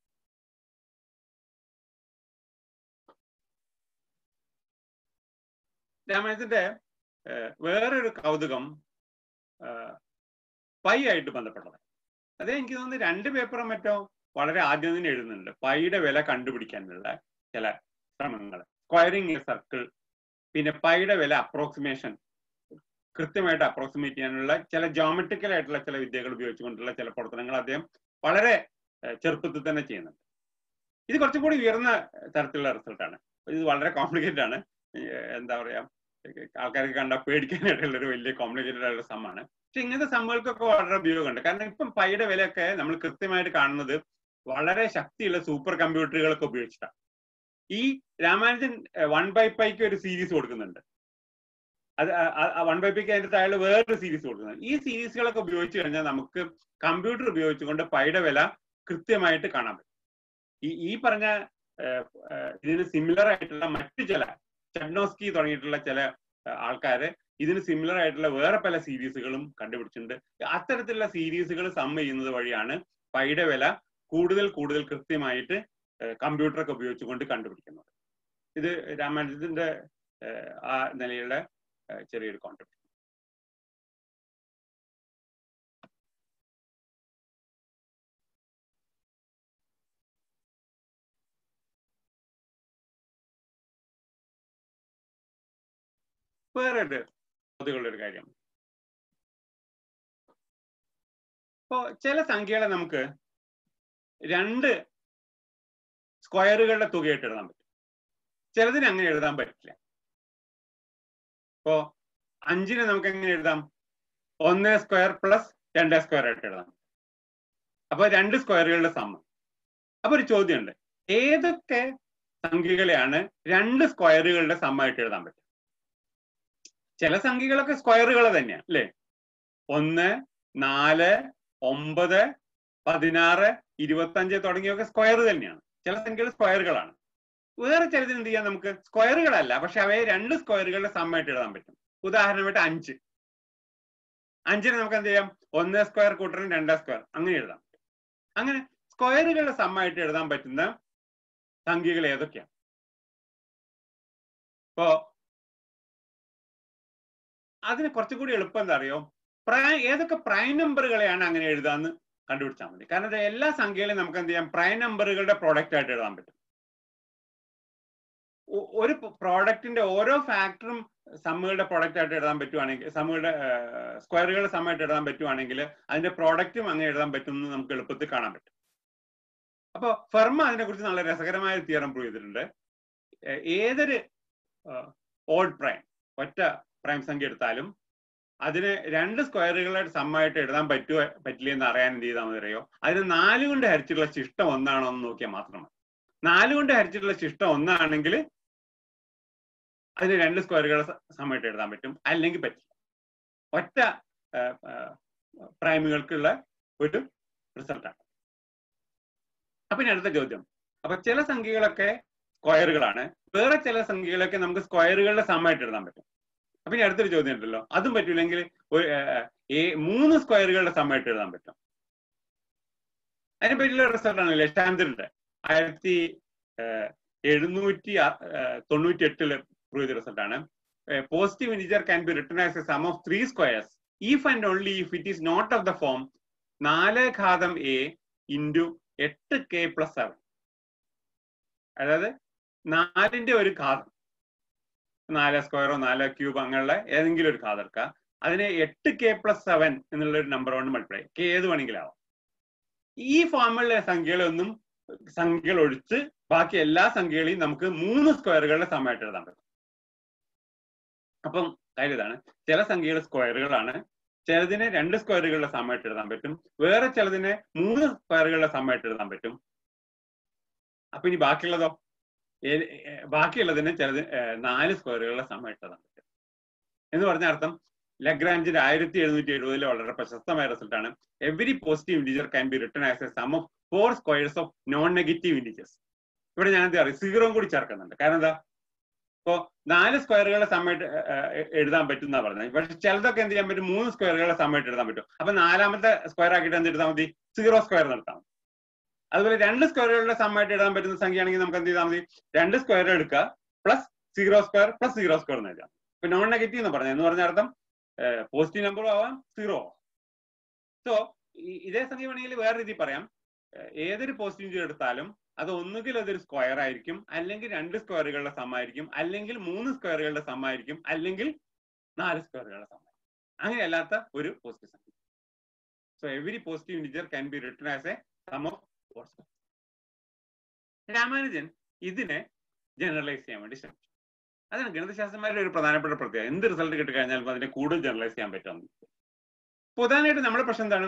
രാമായണത്തിന്റെ ഏഹ്, വേറൊരു കൗതുകം ഏഹ്, പൈ ആയിട്ട് ബന്ധപ്പെട്ടത് അത് എനിക്ക് തോന്നുന്നു രണ്ട് പേപ്പറും മറ്റോ വളരെ ആദ്യം തന്നെ എഴുതുന്നുണ്ട് പൈയുടെ വില കണ്ടുപിടിക്കാനുള്ള ചില ശ്രമങ്ങൾ സ്ക്വയറിംഗ് എ സർക്കിൾ പിന്നെ പൈയുടെ വില അപ്രോക്സിമേഷൻ കൃത്യമായിട്ട് അപ്രോക്സിമേറ്റ് ചെയ്യാനുള്ള ചില ജോമെട്രിക്കൽ ആയിട്ടുള്ള ചില വിദ്യകൾ ഉപയോഗിച്ചുകൊണ്ടുള്ള ചില പ്രവർത്തനങ്ങൾ അദ്ദേഹം വളരെ ഏഹ്, ചെറുപ്പത്തിൽ തന്നെ ചെയ്യുന്നുണ്ട് ഇത് കുറച്ചും കൂടി ഉയർന്ന തരത്തിലുള്ള റിസൾട്ടാണ് ഇത് വളരെ കോംപ്ലിക്കേറ്റഡ് ആണ് ഏഹ്, എന്താ പറയാ ആൾക്കാർക്ക് കണ്ടാൽ പേടിക്കാനായിട്ടുള്ള ഒരു വലിയ കോംപ്ലിക്കേറ്റഡ് ആയിട്ടുള്ള സമ്മാണ് പക്ഷെ ഇങ്ങനത്തെ സമ്മകൾക്കൊക്കെ വളരെ ഉപയോഗമുണ്ട് കാരണം ഇപ്പം പൈയുടെ വിലയൊക്കെ നമ്മൾ കൃത്യമായിട്ട് കാണുന്നത് വളരെ ശക്തിയുള്ള സൂപ്പർ കമ്പ്യൂട്ടറുകളൊക്കെ ഉപയോഗിച്ചിട്ടാണ് ഈ രാമാനുജൻ വൺ ബൈ പൈക്ക് ഒരു സീരീസ് കൊടുക്കുന്നുണ്ട് അത് വൺ ബൈ പിക്ക് അതിന്റെ താഴെ വേറൊരു സീരീസ് കൊടുക്കുന്നത് ഈ സീരീസുകളൊക്കെ ഉപയോഗിച്ച് കഴിഞ്ഞാൽ നമുക്ക് കമ്പ്യൂട്ടർ ഉപയോഗിച്ചുകൊണ്ട് പൈയുടെ വില കൃത്യമായിട്ട് കാണാൻ പറ്റും ഈ ഈ പറഞ്ഞ ഏഹ്, ഏഹ്, ഇതിന് സിമിലർ ആയിട്ടുള്ള മറ്റു ചില ചെഡ്നോസ്കി തുടങ്ങിയിട്ടുള്ള ചില ആൾക്കാര് ഇതിന് സിമിലർ ആയിട്ടുള്ള വേറെ പല സീരീസുകളും കണ്ടുപിടിച്ചിട്ടുണ്ട് അത്തരത്തിലുള്ള സീരീസുകൾ സം ചെയ്യുന്നത് വഴിയാണ് പൈയുടെ വില കൂടുതൽ കൂടുതൽ കൃത്യമായിട്ട് കമ്പ്യൂട്ടറൊക്കെ ഉപയോഗിച്ചുകൊണ്ട് കണ്ടുപിടിക്കുന്നത് ഇത് രാമാനുജത്തിന്റെ ഏഹ്, ആ നിലയിലുള്ള ഏഹ്, ചെറിയൊരു കോൺട്രിബ്യൂഷൻ വേറെ ഒരു പൊതുവുള്ള ഒരു കാര്യം ഇപ്പോ ചില സംഖ്യകളെ നമുക്ക് രണ്ട് സ്ക്വയറുകളുടെ തുകയായിട്ട് എഴുതാൻ പറ്റും ചിലതിന് അങ്ങനെ എഴുതാൻ പറ്റില്ല ഇപ്പോ അഞ്ചിനെ നമുക്ക് എങ്ങനെ എഴുതാം ഒന്ന് സ്ക്വയർ പ്ലസ് രണ്ട് സ്ക്വയർ ആയിട്ട് എഴുതാം അപ്പൊ രണ്ട് സ്ക്വയറുകളുടെ സമ്മ അപ്പൊ ഒരു ചോദ്യമുണ്ട് ഏതൊക്കെ സംഖ്യകളെയാണ് രണ്ട് സ്ക്വയറുകളുടെ സമ്മായിട്ട് എഴുതാൻ പറ്റും ചില സംഖ്യകളൊക്കെ സ്ക്വയറുകൾ തന്നെയാണ് അല്ലേ ഒന്ന് നാല് ഒമ്പത് പതിനാറ് ഇരുപത്തഞ്ച് തുടങ്ങിയൊക്കെ സ്ക്വയർ തന്നെയാണ് ചില സംഖ്യകൾ സ്ക്വയറുകളാണ് വേറെ ചിലതിന് എന്ത് ചെയ്യാം നമുക്ക് സ്ക്വയറുകളല്ല പക്ഷെ അവയെ രണ്ട് സ്ക്വയറുകളുടെ സമ്മായിട്ട് എഴുതാൻ പറ്റും ഉദാഹരണമായിട്ട് അഞ്ച് അഞ്ചിന് നമുക്ക് എന്ത് ചെയ്യാം ഒന്ന് സ്ക്വയർ കൂട്ടറിന് രണ്ട് സ്ക്വയർ അങ്ങനെ എഴുതാം അങ്ങനെ സ്ക്വയറുകളുടെ സമ്മായിട്ട് എഴുതാൻ പറ്റുന്ന സംഖ്യകൾ ഏതൊക്കെയാണ് ഇപ്പോ അതിന് കുറച്ചുകൂടി എളുപ്പം എന്താ അറിയോ പ്രൈ ഏതൊക്കെ പ്രൈം നമ്പറുകളെയാണ് അങ്ങനെ എഴുതാന്ന് കണ്ടുപിടിച്ചാൽ മതി കാരണം ഇത് എല്ലാ സംഖ്യകളെയും നമുക്ക് എന്ത് ചെയ്യാം പ്രൈം നമ്പറുകളുടെ പ്രോഡക്റ്റ് ആയിട്ട് എഴുതാൻ പറ്റും ഒ- ഒരു പ്രോഡക്റ്റിന്റെ ഓരോ ഫാക്ടറും സമ്മുകളുടെ പ്രോഡക്റ്റ് ആയിട്ട് എഴുതാൻ പറ്റുവാണെങ്കിൽ സമ്മുകളുടെ സ്ക്വയറുകളുടെ സമ്മായിട്ട് എഴുതാൻ പറ്റുവാണെങ്കിൽ അതിന്റെ പ്രോഡക്റ്റും അങ്ങനെ എഴുതാൻ പറ്റും എന്ന് നമുക്ക് എളുപ്പത്തിൽ കാണാൻ പറ്റും അപ്പോൾ ഫെർമ അതിനെക്കുറിച്ച് നല്ല രസകരമായ ഒരു തിയറം പ്രൂവ് ചെയ്തിട്ടുണ്ട് ഏ- ഏതൊരു ഓഡ് പ്രൈം ഒറ്റ പ്രൈം സംഖ്യ എടുത്താലും അതിന് രണ്ട് സ്ക്വയറുകളുടെ സമ്മായിട്ട് എഴുതാൻ പറ്റുമോ പറ്റില്ല എന്ന് അറിയാൻ എന്ത് ചെയ്താൽ മതി അറിയോ അതിന് നാല് കൊണ്ട് ഹരിച്ചിട്ടുള്ള ശിഷ്ടം ഒന്നാണോ എന്ന് നോക്കിയാൽ മാത്രം മതി നാല് കൊണ്ട് ഹരിച്ചിട്ടുള്ള ശിഷ്ടം ഒന്നാണെങ്കിൽ അതിന് രണ്ട് സ്ക്വയറുകൾ സമ്മായിട്ട് എഴുതാൻ പറ്റും അല്ലെങ്കിൽ പറ്റില്ല ഒറ്റ പ്രൈമുകൾക്കുള്ള ഒരു റിസൾട്ടാണ് അപ്പൊ ഇനി അടുത്ത ചോദ്യം അപ്പൊ ചില സംഖ്യകളൊക്കെ സ്ക്വയറുകളാണ് വേറെ ചില സംഖ്യകളൊക്കെ നമുക്ക് സ്ക്വയറുകളുടെ സമ്മായിട്ട് എഴുതാൻ പറ്റും അപ്പൊ ഇനി അടുത്തൊരു ചോദ്യം ഉണ്ടല്ലോ അതും പറ്റൂലെങ്കിൽ ഒരു ഏർ, ഏ- മൂന്ന് സ്ക്വയറുകളുടെ സമ്മായിട്ട് എഴുതാൻ പറ്റും അതിനെ പറ്റിയുള്ള റിസൾട്ടാണ് ലക്ഷാന്തരന്റെ ആയിരത്തി ഏർ, എഴുന്നൂറ്റി അ- ഏർ, തൊണ്ണൂറ്റി എട്ടില് പ്രൂവ് ചെയ്ത റിസൾട്ടാണ് positive integer can be written as a sum of three squares if and only if it is not of the form നാല് ഘാതം A into eight K plus seven അതായത് നാലിന്റെ ഒരു ഘാതം നാല് സ്ക്വയറോ നാല് ക്യൂബ് അങ്ങനെയുള്ള ഏതെങ്കിലും ഒരു ഘാതം എടുക്കുക അതിനെ എട്ട് കെ പ്ലസ് സെവൻ എന്നുള്ള ഒരു നമ്പർ കൊണ്ട് മൾട്ടിപ്ലൈ കെ ഏത് വേണമെങ്കിലും ആവാം ഈ ഫോമിലുള്ള സംഖ്യകളൊന്നും സംഖ്യകൾ ഒഴിച്ച് ബാക്കി എല്ലാ സംഖ്യകളെയും നമുക്ക് മൂന്ന് സ്ക്വയറുകളുടെ സമയമായിട്ട് എഴുതാൻ പറ്റും അപ്പം കാര്യം ഇതാണ് ചില സംഖ്യകൾ സ്ക്വയറുകളാണ് ചിലതിനെ രണ്ട് സ്ക്വയറുകളുടെ സമയമായിട്ട് എഴുതാൻ പറ്റും വേറെ ചിലതിനെ മൂന്ന് സ്ക്വയറുകളുടെ സമയമായിട്ട് എഴുതാൻ പറ്റും അപ്പൊ ഇനി ബാക്കിയുള്ളതോ ഏ- ഏ- ബാക്കിയുള്ളതിന് ചിലത് ഏ, നാല് സ്ക്വയറുകളുടെ സമയമായിട്ട് എഴുതാൻ പറ്റും എന്ന് പറഞ്ഞ അർത്ഥം ലഗ്രാഞ്ചിന്റെ ആയിരത്തി എഴുന്നൂറ്റി എഴുപതിലെ വളരെ പ്രശസ്തമായ റിസൾട്ടാണ് every positive integer can be written as a sum of four squares of non negative integers ഇവിടെ ഞാൻ എന്താ പറയുക സീറോ കൂടി ചേർക്കുന്നുണ്ട് കാരണം എന്താ ഇപ്പോ നാല് സ്ക്വയറുകളുടെ സമയത്ത് എഴുതാൻ പറ്റും എന്നാ പറഞ്ഞത് പക്ഷെ ചിലതൊക്കെ എന്ത് ചെയ്യാൻ പറ്റും മൂന്ന് സ്ക്വയറുകളുടെ സമയത്ത് എഴുതാൻ പറ്റും അപ്പൊ നാലാമത്തെ സ്ക്വയർ ആക്കിയിട്ട് എന്ത് എടുത്താൽ മതി സീറോ സ്ക്വയർ നിർത്താം മതി അതുപോലെ രണ്ട് സ്ക്വയറുകളുടെ സമയത്ത് എഴുതാൻ പറ്റുന്ന സംഖ്യയാണെങ്കിൽ നമുക്ക് എന്ത് ചെയ്താൽ മതി രണ്ട് സ്ക്വയർ എടുക്കുക plus zero square plus zero square എന്ന് എഴുതാം ഇപ്പൊ നോൺ നെഗറ്റീവ് എന്ന് പറഞ്ഞത് എന്ന് പറഞ്ഞ അർത്ഥം പോസിറ്റീവ് നമ്പറും ആവാം സീറോ ആവാം സോ ഈ- ഇതേ സംഖ്യ വേണമെങ്കിൽ വേറെ രീതി പറയാം ഏഹ് ഏതൊരു പോസിറ്റീവ് ഇൻറ്റീജർ എടുത്താലും അത് ഒന്നുകിൽ അതൊരു സ്ക്വയർ ആയിരിക്കും അല്ലെങ്കിൽ രണ്ട് സ്ക്വയറുകളുടെ സമായിരിക്കും അല്ലെങ്കിൽ മൂന്ന് സ്ക്വയറുകളുടെ സമായിരിക്കും അല്ലെങ്കിൽ നാല് സ്ക്വയറുകളുടെ സമായിരിക്കും അങ്ങനെ അല്ലാത്ത ഒരു പോസിറ്റീവ് സംഖ്യ so every positive integer can be written as a sum of four Ramanujan ഇതിനെ ജനറലൈസ് ചെയ്യാൻ വേണ്ടി ശ്രമിച്ചു അതാണ് ഗണിതശാസ്ത്രന്മാരുടെ ഒരു പ്രധാനപ്പെട്ട പ്രത്യേകത എന്ത് റിസൾട്ട് കിട്ടിക്കഴിഞ്ഞാലും അതിനെ കൂടുതൽ ജനറലൈസ് ചെയ്യാൻ പറ്റും പ്രധാനമായിട്ട് നമ്മുടെ പ്രശ്നം എന്താണ്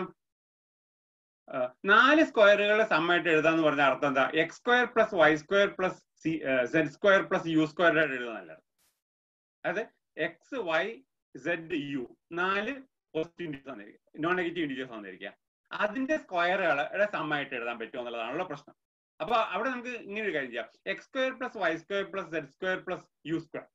ആ, നാല് സ്ക്വയറുകളുടെ സമ്മായിട്ട് എഴുതാന്ന് പറഞ്ഞ അർത്ഥം എന്താ X square plus Y square plus C Z square plus U square ആയിട്ട് എഴുതാന്നല്ല അതായത് എക്സ് വൈ സെഡ് യു നാല് പോസിറ്റീവ് ഇൻഡിജേഴ്സ് വന്നിരിക്കുക നോൺ നെഗറ്റീവ് ഇൻഡിജേഴ്സ് വന്നിരിക്കുക അതിന്റെ സ്ക്വയറുകളുടെ സമ്മായിട്ട് എഴുതാൻ പറ്റുമോ എന്നുള്ളതാണല്ലോ പ്രശ്നം അപ്പൊ അവിടെ നമുക്ക് ഇങ്ങനെ ഒരു കാര്യം ചെയ്യാം X square plus Y square plus Z square plus U square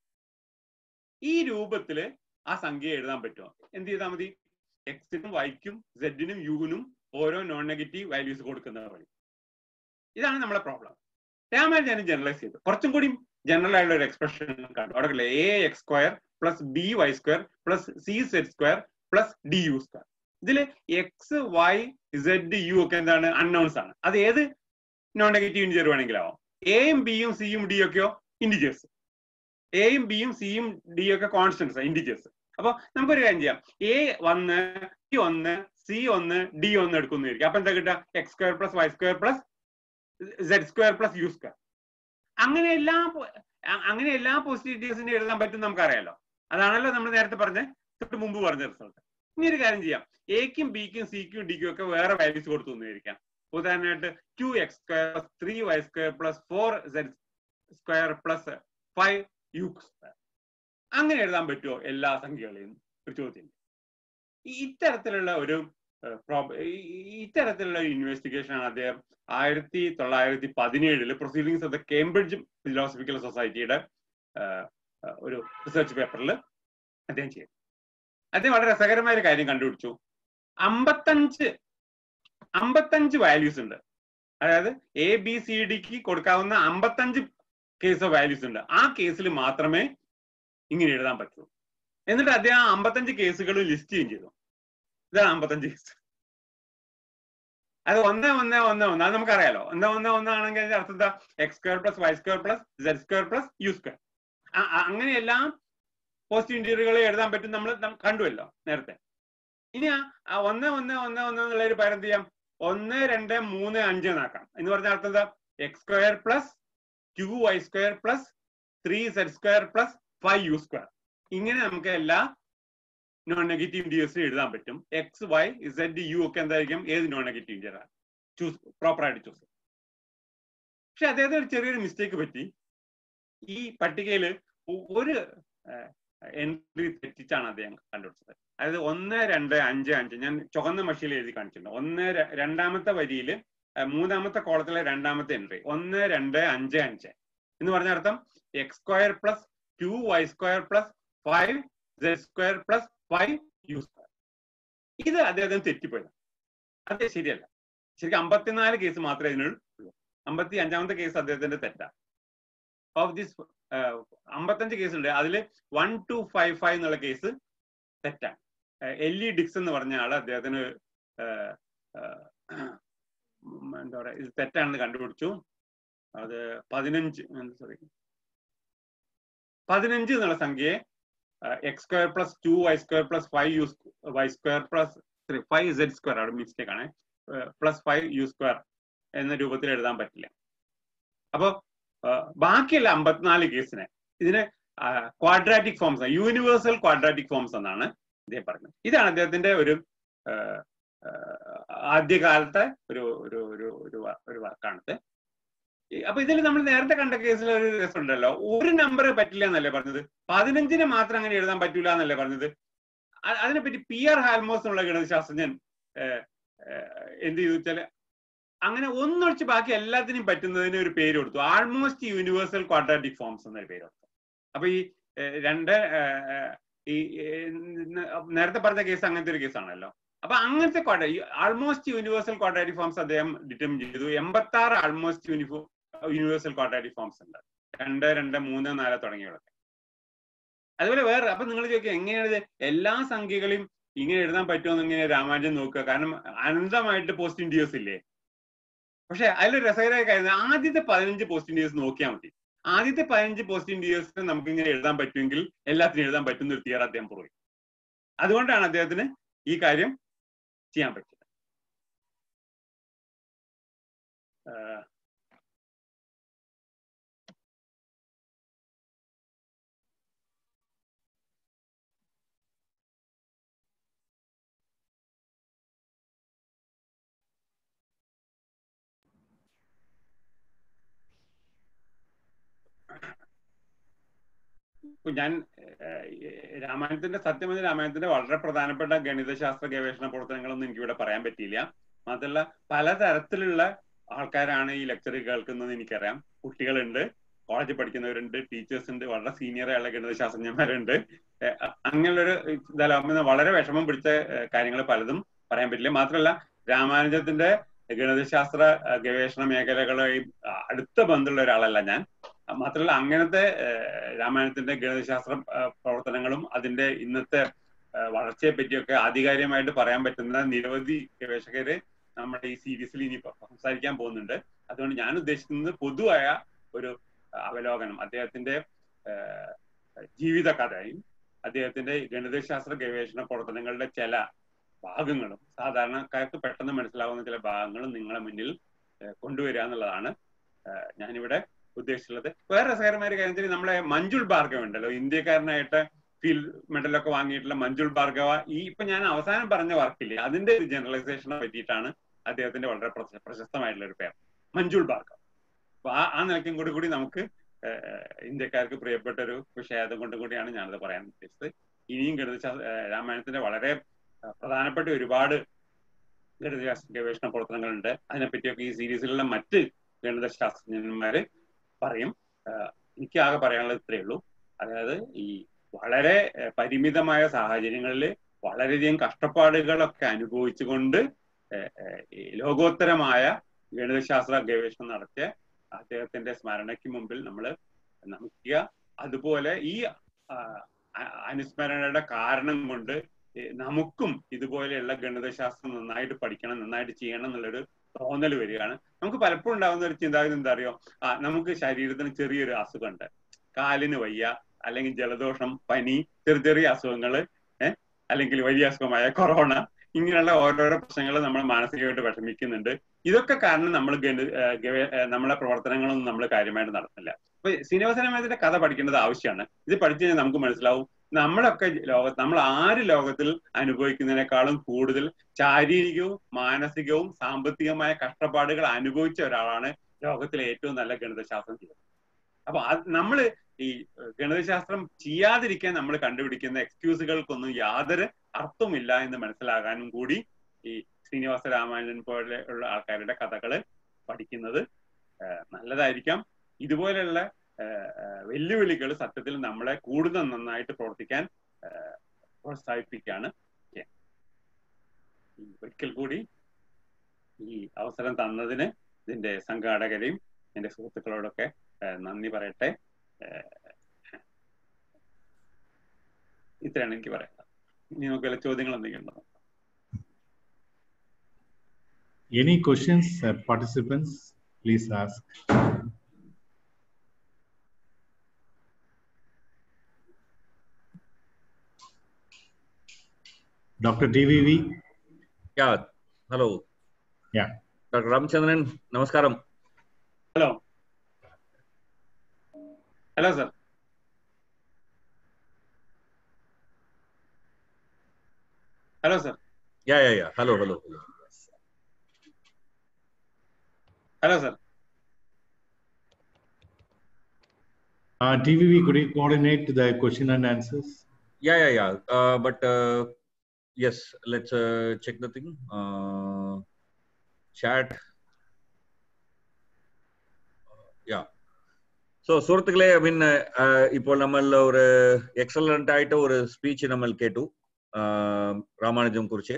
ഈ രൂപത്തില് ആ സംഖ്യ എഴുതാൻ പറ്റുമോ എന്ത് ചെയ്താൽ മതി എക്സിനും വൈക്കും സെഡിനും യുവിനും ഓരോ നോൺ നെഗറ്റീവ് വാല്യൂസ് കൊടുക്കുന്ന വഴി ഇതാണ് നമ്മുടെ പ്രോബ്ലം രാമാനുജൻ ജനറലൈസ് ചെയ്തു കുറച്ചും കൂടി ജനറൽ ആയിട്ടുള്ള ഒരു എക്സ്പ്രഷൻ കണ്ടു അവിടെ A X square plus B Y square plus C Z square plus D U square ഇതിൽ എക്സ് വൈ സെഡ് യു ഒക്കെ എന്താണ് അൺനൗൺസ് ആണ് അത് ഏത് നോൺ നെഗറ്റീവ് ഇൻഡിജർ വേണമെങ്കിലാവും എയും ബിയും സിയും ഡി ഒക്കെയോ ഇൻഡിജേഴ്സ് എയും ബിയും സിയും ഡി ഒക്കെ കോൺസ്റ്റൻസ് ഇൻഡിജേഴ്സ് അപ്പൊ നമുക്കൊരു കാര്യം ചെയ്യാം എ ഒന്ന് ബി ഒന്ന് സി ഒന്ന് ഡി ഒന്ന് എടുക്കുന്നതായിരിക്കും അപ്പൊ എന്താ കിട്ടുക X square plus Y square plus Z square plus U square അങ്ങനെ എല്ലാ പോ- അ- അങ്ങനെ എല്ലാ പോസിറ്റീവ്സിനെ എഴുതാൻ പറ്റും നമുക്കറിയാലോ അതാണല്ലോ നമ്മൾ നേരത്തെ പറഞ്ഞ തൊട്ട് മുമ്പ് പറഞ്ഞ റിസൾട്ട് ഇനി ഒരു കാര്യം ചെയ്യാം എക്കും ബിക്കും സിക്കും ഡിക്കും ഒക്കെ വേറെ വാല്യൂസ് കൊടുത്തു എന്നിരിക്കാം ഉദാഹരണമായിട്ട് two X square plus three Y square plus four Z square plus five U square അങ്ങനെ എഴുതാൻ പറ്റുമോ എല്ലാ സംഖ്യകളെയും ഒരു ചോദ്യം ഈ ഇത്തരത്തിലുള്ള ഒരു ഏഹ്, prob- ഈ- ഈ- ഇത്തരത്തിലുള്ള ഒരു ഇൻവെസ്റ്റിഗേഷൻ ആണ് അദ്ദേഹം ആയിരത്തി തൊള്ളായിരത്തി പതിനേഴില് proceedings of the Cambridge philosophical സൊസൈറ്റിയുടെ ഏഹ്, ഏഹ്, ഒരു റിസർച്ച് പേപ്പറിൽ അദ്ദേഹം ചെയ്തു അദ്ദേഹം വളരെ രസകരമായ ഒരു കാര്യം കണ്ടുപിടിച്ചു അമ്പത്തഞ്ച് അമ്പത്തഞ്ച് വാല്യൂസ് ഉണ്ട് അതായത് എ ബി സി ഡിക്ക് കൊടുക്കാവുന്ന അമ്പത്തഞ്ച് കേസ് ഓഫ് വാല്യൂസ് ഉണ്ട് ആ കേസിൽ മാത്രമേ ഇങ്ങനെ എഴുതാൻ പറ്റൂ എന്നിട്ട് അദ്ദേഹം ആ അമ്പത്തഞ്ച് കേസുകൾ ലിസ്റ്റ് ചെയ്യുകയും ചെയ്തു ഇതാണ് അമ്പത്തഞ്ച് കേസ് അത് ഒന്ന് ഒന്ന് ഒന്ന് ഒന്ന് അത് നമുക്കറിയാലോ ഒന്ന് ഒന്ന് ഒന്നാണെങ്കിൽ അതിന്റെ അർത്ഥം എന്താ X square plus Y square plus Z square plus U square അങ്ങനെ എല്ലാം പോസിറ്റീവ് ഇന്റീരിയറുകൾ എഴുതാൻ പറ്റും നമ്മൾ കണ്ടുവല്ലോ നേരത്തെ ഇനി ആ- ആ ഒന്ന് ഒന്ന് ഒന്ന് ഒന്ന് എന്നുള്ള ഒരു പകരം എന്ത് ചെയ്യാം ഒന്ന് രണ്ട് മൂന്ന് അഞ്ച് എന്നാക്കാം എന്ന് പറഞ്ഞ അർത്ഥം എന്താ X square plus two y square plus three z square plus five U square ഇങ്ങനെ നമുക്ക് എല്ലാ നോൺ നെഗറ്റീവ് ഇന്റീരിയേഴ്സിനും എഴുതാൻ പറ്റും എക്സ് വൈ സെഡ് യു ഒക്കെ എന്തായിരിക്കും ഏത് നോൺ നെഗറ്റീവ് ഇന്റീരിയർ ആണ് ചൂസ് പ്രോപ്പറായിട്ട് ചൂസ് പക്ഷെ അദ്ദേഹത്തിന് ഒരു ചെറിയൊരു മിസ്റ്റേക്ക് പറ്റി ഈ പട്ടികയിൽ ഒരു എൻട്രി തെറ്റിച്ചാണ് അദ്ദേഹം കണ്ടുപിടിച്ചത് അതായത് ഒന്ന് രണ്ട് അഞ്ച് അഞ്ച് ഞാൻ ചുവന്ന മഷിയിൽ എഴുതി കാണിച്ചിട്ടുണ്ട് ഒന്ന് ര- രണ്ടാമത്തെ വരിയിൽ മൂന്നാമത്തെ കോളത്തിലെ രണ്ടാമത്തെ എൻട്രി ഒന്ന് രണ്ട് അഞ്ച് അഞ്ച് എന്ന് പറഞ്ഞ അർത്ഥം x square plus two y square plus five z square plus five U square ഇത് അദ്ദേഹത്തിന് തെറ്റിപ്പോയത് അത് ശരിയല്ല ശരിക്കും അമ്പത്തിനാല് കേസ് മാത്രമേ ഇതിനുള്ളൂ അമ്പത്തി അഞ്ചാമത്തെ കേസ് അദ്ദേഹത്തിന്റെ തെറ്റാ ഓഫ് ദിസ് അമ്പത്തഞ്ച് കേസ് ഉണ്ട് അതിൽ വൺ ടു ഫൈവ് ഫൈവ് എന്നുള്ള കേസ് തെറ്റാണ് എൽ ഇ ഡിക്സ് എന്ന് പറഞ്ഞ ആള് അദ്ദേഹത്തിന് ഏഹ്, ഏഹ്, ഉം, എന്താ പറയാ ഇത് തെറ്റാണെന്ന് കണ്ടുപിടിച്ചു അത് പതിനഞ്ച് സോറി പതിനഞ്ച് എന്നുള്ള സംഖ്യയെ x square plus two y square plus five u y square plus sorry five z square അവിടെ മിസ്റ്റേക്ക് ആണ് പ്ലസ് ഫൈവ് യു സ്ക്വയർ എന്ന രൂപത്തിൽ എഴുതാൻ പറ്റില്ല അപ്പൊ ബാക്കിയുള്ള അമ്പത്തിനാല് കേസിനെ ഇതിന് quadratic forms universal quadratic forms എന്നാണ് അദ്ദേഹം പറയുന്നത് ഇതാണ് അദ്ദേഹത്തിന്റെ ഒരു ആ, ആ, ആദ്യകാലത്തെ ഒരു ഒരു ഒരു ഒരു വ- ഒരു വർക്കാണിത് ഈ- അപ്പൊ ഇതിൽ നമ്മൾ നേരത്തെ കണ്ട കേസിൽ ഒരു രസമുണ്ടല്ലോ ഒരു നമ്പർ പറ്റില്ല എന്നല്ലേ പറഞ്ഞത് പതിനഞ്ചിന് മാത്രം അങ്ങനെ എഴുതാൻ പറ്റൂല എന്നല്ലേ പറഞ്ഞത് അ- അതിനെപ്പറ്റി പി ആർ ഹാൽമോസ് എന്നുള്ള ഗണിതശാസ്ത്രജ്ഞൻ ഏഹ്, ഏഹ്, എന്ത് ചെയ്തു വെച്ചാല് അങ്ങനെ ഒന്നൊഴിച്ച് ബാക്കി എല്ലാത്തിനും പറ്റുന്നതിന് ഒരു പേര് കൊടുത്തു ആൾമോസ്റ്റ് യൂണിവേഴ്സൽ ക്വാഡ്രാറ്റിക് ഫോംസ് എന്നൊരു പേര് കൊടുത്തു അപ്പൊ ഈ ഏഹ്, രണ്ട് ഏഹ്, ഏഹ്, ഈ ഏഹ്, ന- നേരത്തെ പറഞ്ഞ കേസ് അങ്ങനത്തെ ഒരു കേസാണല്ലോ അപ്പൊ അങ്ങനത്തെ ക്വാഡ്ര ആൾമോസ്റ്റ് യൂണിവേഴ്സൽ ക്വാഡ്രാറ്റിക് ഫോംസ് അദ്ദേഹം ഡിറ്റർമിൻ ചെയ്തു എൺപത്തി ആറ് ആൾമോസ്റ്റ് യൂണിഫോ യൂണിവേഴ്സൽ ക്വാഡ്രാറ്റിക് ഫോംസ് ഉണ്ട് രണ്ട് രണ്ട് മൂന്ന് നാല് തുടങ്ങിയവരൊക്കെ അതുപോലെ വേറെ അപ്പൊ നിങ്ങൾ ചോദിക്കുക എങ്ങനെയാണ് ഇത് എല്ലാ സംഖ്യകളെയും ഇങ്ങനെ എഴുതാൻ പറ്റുമെന്ന് ഇങ്ങനെ രാമാനുജൻ നോക്കുക കാരണം അനന്തമായിട്ട് പോസ്റ്റ് ഇന്ത്യസ് ഇല്ലേ പക്ഷെ അതിൽ രസകരമായ കാര്യം ആദ്യത്തെ പതിനഞ്ച് പോസ്റ്റ് ഇന്ത്യസ് നോക്കിയാൽ മതി ആദ്യത്തെ പതിനഞ്ച് പോസ്റ്റ് ഇന്ത്യസ് നമുക്ക് ഇങ്ങനെ എഴുതാൻ പറ്റുമെങ്കിൽ എല്ലാത്തിനും എഴുതാൻ പറ്റുന്ന ഒരു തിയർ അദ്ദേഹം പുറകെ അതുകൊണ്ടാണ് അദ്ദേഹത്തിന് ഈ കാര്യം ചെയ്യാൻ പറ്റിയത് ആഹ് ഇപ്പൊ ഞാൻ ഏഹ്, രാമായണത്തിന്റെ സത്യമെന്ന് രാമായണത്തിന്റെ വളരെ പ്രധാനപ്പെട്ട ഗണിതശാസ്ത്ര ഗവേഷണ പ്രവർത്തനങ്ങളൊന്നും എനിക്കിവിടെ പറയാൻ പറ്റിയില്ല മാത്രമല്ല പലതരത്തിലുള്ള ആൾക്കാരാണ് ഈ ലെക്ചർ കേൾക്കുന്നത് എനിക്കറിയാം കുട്ടികളുണ്ട് കോളേജിൽ പഠിക്കുന്നവരുണ്ട് ടീച്ചേഴ്സ് ഉണ്ട് വളരെ സീനിയർ ആയുള്ള ഗണിതശാസ്ത്രജ്ഞന്മാരുണ്ട് ഏഹ്, അ- അങ്ങനെയുള്ളൊരു ഇതാലാവുമ്പോൾ വളരെ വിഷമം പിടിച്ച കാര്യങ്ങൾ പലതും പറയാൻ പറ്റില്ല മാത്രമല്ല രാമാനുജത്തിന്റെ ഗണിതശാസ്ത്ര ഏഹ്, ഗവേഷണ മേഖലകളുമായി അടുത്ത ബന്ധമുള്ള ഒരാളല്ല ഞാൻ മാത്രമല്ല അങ്ങനത്തെ ഏഹ്, രാമായണത്തിന്റെ ഗണിതശാസ്ത്ര ഏഹ്, പ്രവർത്തനങ്ങളും അതിന്റെ ഇന്നത്തെ ഏഹ്, വളർച്ചയെ പറ്റിയൊക്കെ ആധികാരികമായിട്ട് പറയാൻ പറ്റുന്ന നിരവധി ഗവേഷകര് നമ്മുടെ ഈ സീരീസിൽ ഇനി പ- സംസാരിക്കാൻ പോകുന്നുണ്ട് അതുകൊണ്ട് ഞാൻ ഉദ്ദേശിക്കുന്നത് പൊതുവായ ഒരു അവലോകനം അദ്ദേഹത്തിന്റെ ഏഹ്, ജീവിത കഥയും അദ്ദേഹത്തിന്റെ ഗണിതശാസ്ത്ര ഗവേഷണ പ്രവർത്തനങ്ങളുടെ ചില ഭാഗങ്ങളും സാധാരണക്കാർക്ക് പെട്ടെന്ന് മനസ്സിലാവുന്ന ചില ഭാഗങ്ങളും നിങ്ങളെ മുന്നിൽ ഏഹ്, കൊണ്ടുവരിക എന്നുള്ളതാണ് ഏഹ്, ഞാനിവിടെ ഉദ്ദേശിച്ചുള്ളത് വേറെ രസകരമായ ഒരു കാര്യം വെച്ചാൽ നമ്മളെ മഞ്ജുൾ ഭാർഗവ ഉണ്ടല്ലോ ഇന്ത്യക്കാരനായിട്ട് ഫീൽഡ് മെഡലൊക്കെ വാങ്ങിയിട്ടുള്ള മഞ്ജുൾ ഭാർഗവ ഈ ഇപ്പൊ ഞാൻ അവസാനം പറഞ്ഞ വർക്കില്ലേ അതിന്റെ ഒരു ജനറലൈസേഷനെ പറ്റിയിട്ടാണ് അദ്ദേഹത്തിന്റെ വളരെ പ്രശ- പ്രശസ്തമായിട്ടുള്ള ഒരു പേർ മഞ്ജുൾ ഭാർഗവ അപ്പൊ ആ ആ നിലയ്ക്കും കൂടി കൂടി നമുക്ക് ഏഹ്, ഇന്ത്യക്കാർക്ക് പ്രിയപ്പെട്ട ഒരു വിഷയം കൊണ്ടും കൂടിയാണ് ഞാനത് പറയാൻ ഉദ്ദേശിച്ചത് ഇനിയും ഗണിതശാസ്ത്ര ഏഹ്, രാമായണത്തിന്റെ വളരെ ഏഹ്, പ്രധാനപ്പെട്ട ഒരുപാട് ഗണിതശാസ്ത്ര ഗവേഷണ പ്രവർത്തനങ്ങളുണ്ട് അതിനെപ്പറ്റിയൊക്കെ ഈ സീരീസിലുള്ള മറ്റ് ഗണിതശാസ്ത്രജ്ഞന്മാര് പറയും ആഹ് എനിക്ക് ആകെ പറയാനുള്ളത് ഇത്രയേ ഉള്ളൂ അതായത് ഈ വളരെ ഏഹ്, പരിമിതമായ സാഹചര്യങ്ങളിൽ വളരെയധികം കഷ്ടപ്പാടുകളൊക്കെ അനുഭവിച്ചുകൊണ്ട് ഏഹ്, ഏഹ്, ഈ ലോകോത്തരമായ ഗണിതശാസ്ത്ര ഗവേഷണം നടത്തിയ അദ്ദേഹത്തിന്റെ സ്മരണയ്ക്ക് മുമ്പിൽ നമ്മൾ നമിക്കുക അതുപോലെ ഈ ആഹ്, അ- അനുസ്മരണയുടെ കാരണം കൊണ്ട് ഏഹ്, നമുക്കും ഇതുപോലെയുള്ള ഗണിതശാസ്ത്രം നന്നായിട്ട് പഠിക്കണം നന്നായിട്ട് ചെയ്യണം എന്നുള്ളൊരു തോന്നൽ വരികയാണ് നമുക്ക് പലപ്പോഴും ഉണ്ടാകുന്ന ഒരു ചിന്താഗതി എന്താ അറിയോ ആ നമുക്ക് ശരീരത്തിന് ചെറിയൊരു അസുഖമുണ്ട് കാലിന് വയ്യ അല്ലെങ്കിൽ ജലദോഷം പനി ചെറിയ ചെറിയ അസുഖങ്ങള് ഏഹ് അല്ലെങ്കിൽ വലിയ അസുഖമായ കൊറോണ ഇങ്ങനെയുള്ള ഓരോരോ പ്രശ്നങ്ങൾ നമ്മൾ മാനസികമായിട്ട് വിഷമിക്കുന്നുണ്ട് ഇതൊക്കെ കാരണം നമ്മൾ ഗണി- ഏഹ് ഗവേ- ഏഹ് നമ്മളെ പ്രവർത്തനങ്ങളൊന്നും നമ്മൾ കാര്യമായിട്ട് നടത്തുന്നില്ല അപ്പൊ ശ്രീനിവാസനമേതിന്റെ കഥ പഠിക്കേണ്ടത് ആവശ്യമാണ് ഇത് പഠിച്ചു കഴിഞ്ഞാൽ നമുക്ക് മനസ്സിലാവും നമ്മളൊക്കെ ലോകത്ത് നമ്മൾ ആര് ലോകത്തിൽ അനുഭവിക്കുന്നതിനേക്കാളും കൂടുതൽ ശാരീരികവും മാനസികവും സാമ്പത്തികമായ കഷ്ടപ്പാടുകൾ അനുഭവിച്ച ഒരാളാണ് ലോകത്തിലെ ഏറ്റവും നല്ല ഗണിതശാസ്ത്രം ചെയ്തത് അപ്പൊ അത് നമ്മള് ഈ ഏഹ്, ഗണിതശാസ്ത്രം ചെയ്യാതിരിക്കാൻ നമ്മൾ കണ്ടുപിടിക്കുന്ന എക്സ്ക്യൂസുകൾക്കൊന്നും യാതൊരു അർത്ഥമില്ല എന്ന് മനസ്സിലാകാനും കൂടി ഈ ശ്രീനിവാസ രാമാനുജൻ പോലെ ഉള്ള ആൾക്കാരുടെ കഥകള് പഠിക്കുന്നത് ഏഹ്, നല്ലതായിരിക്കാം ഇതുപോലെയുള്ള വെല്ലുവിളികൾ സത്യത്തിൽ നമ്മളെ കൂടുതൽ നന്നായിട്ട് പ്രവർത്തിക്കാൻ ഏഹ്, പ്രോത്സാഹിപ്പിക്കുകയാണ് ചെയ്യുന്നത്. ഈ ഒരിക്കൽ കൂടി ഈ അവസരം തന്നതിന് ഇതിന്റെ സംഘാടകരെയും എന്റെ സുഹൃത്തുക്കളോടൊക്കെ ഏഹ്, നന്ദി പറയട്ടെ ഏഹ്, ഇത്രയാണ് എനിക്ക് പറയാനുള്ളത് ഇനി നമുക്ക് വല്ല ചോദ്യങ്ങൾ എന്തെങ്കിലും ഉണ്ടോ Any questions, uh, participants? Please ask. Dr. TVV? Yeah hello Yeah. Doctor Ramachandran నమస్కారం hello hello sir hello sir yeah yeah yeah hello hello hello sir Uh, TVV, could you coordinate the question and answers? Yeah yeah yeah but yes let's check the thing chat yeah so സുഹൃത്തുക്കളെ I mean ഇപ്പോൾ നമ്മൾ ഒരു excellent ആയിട്ട് ഒരു speech നമ്മൾ കേട്ടു രാമാനുജം കുറിച്ച്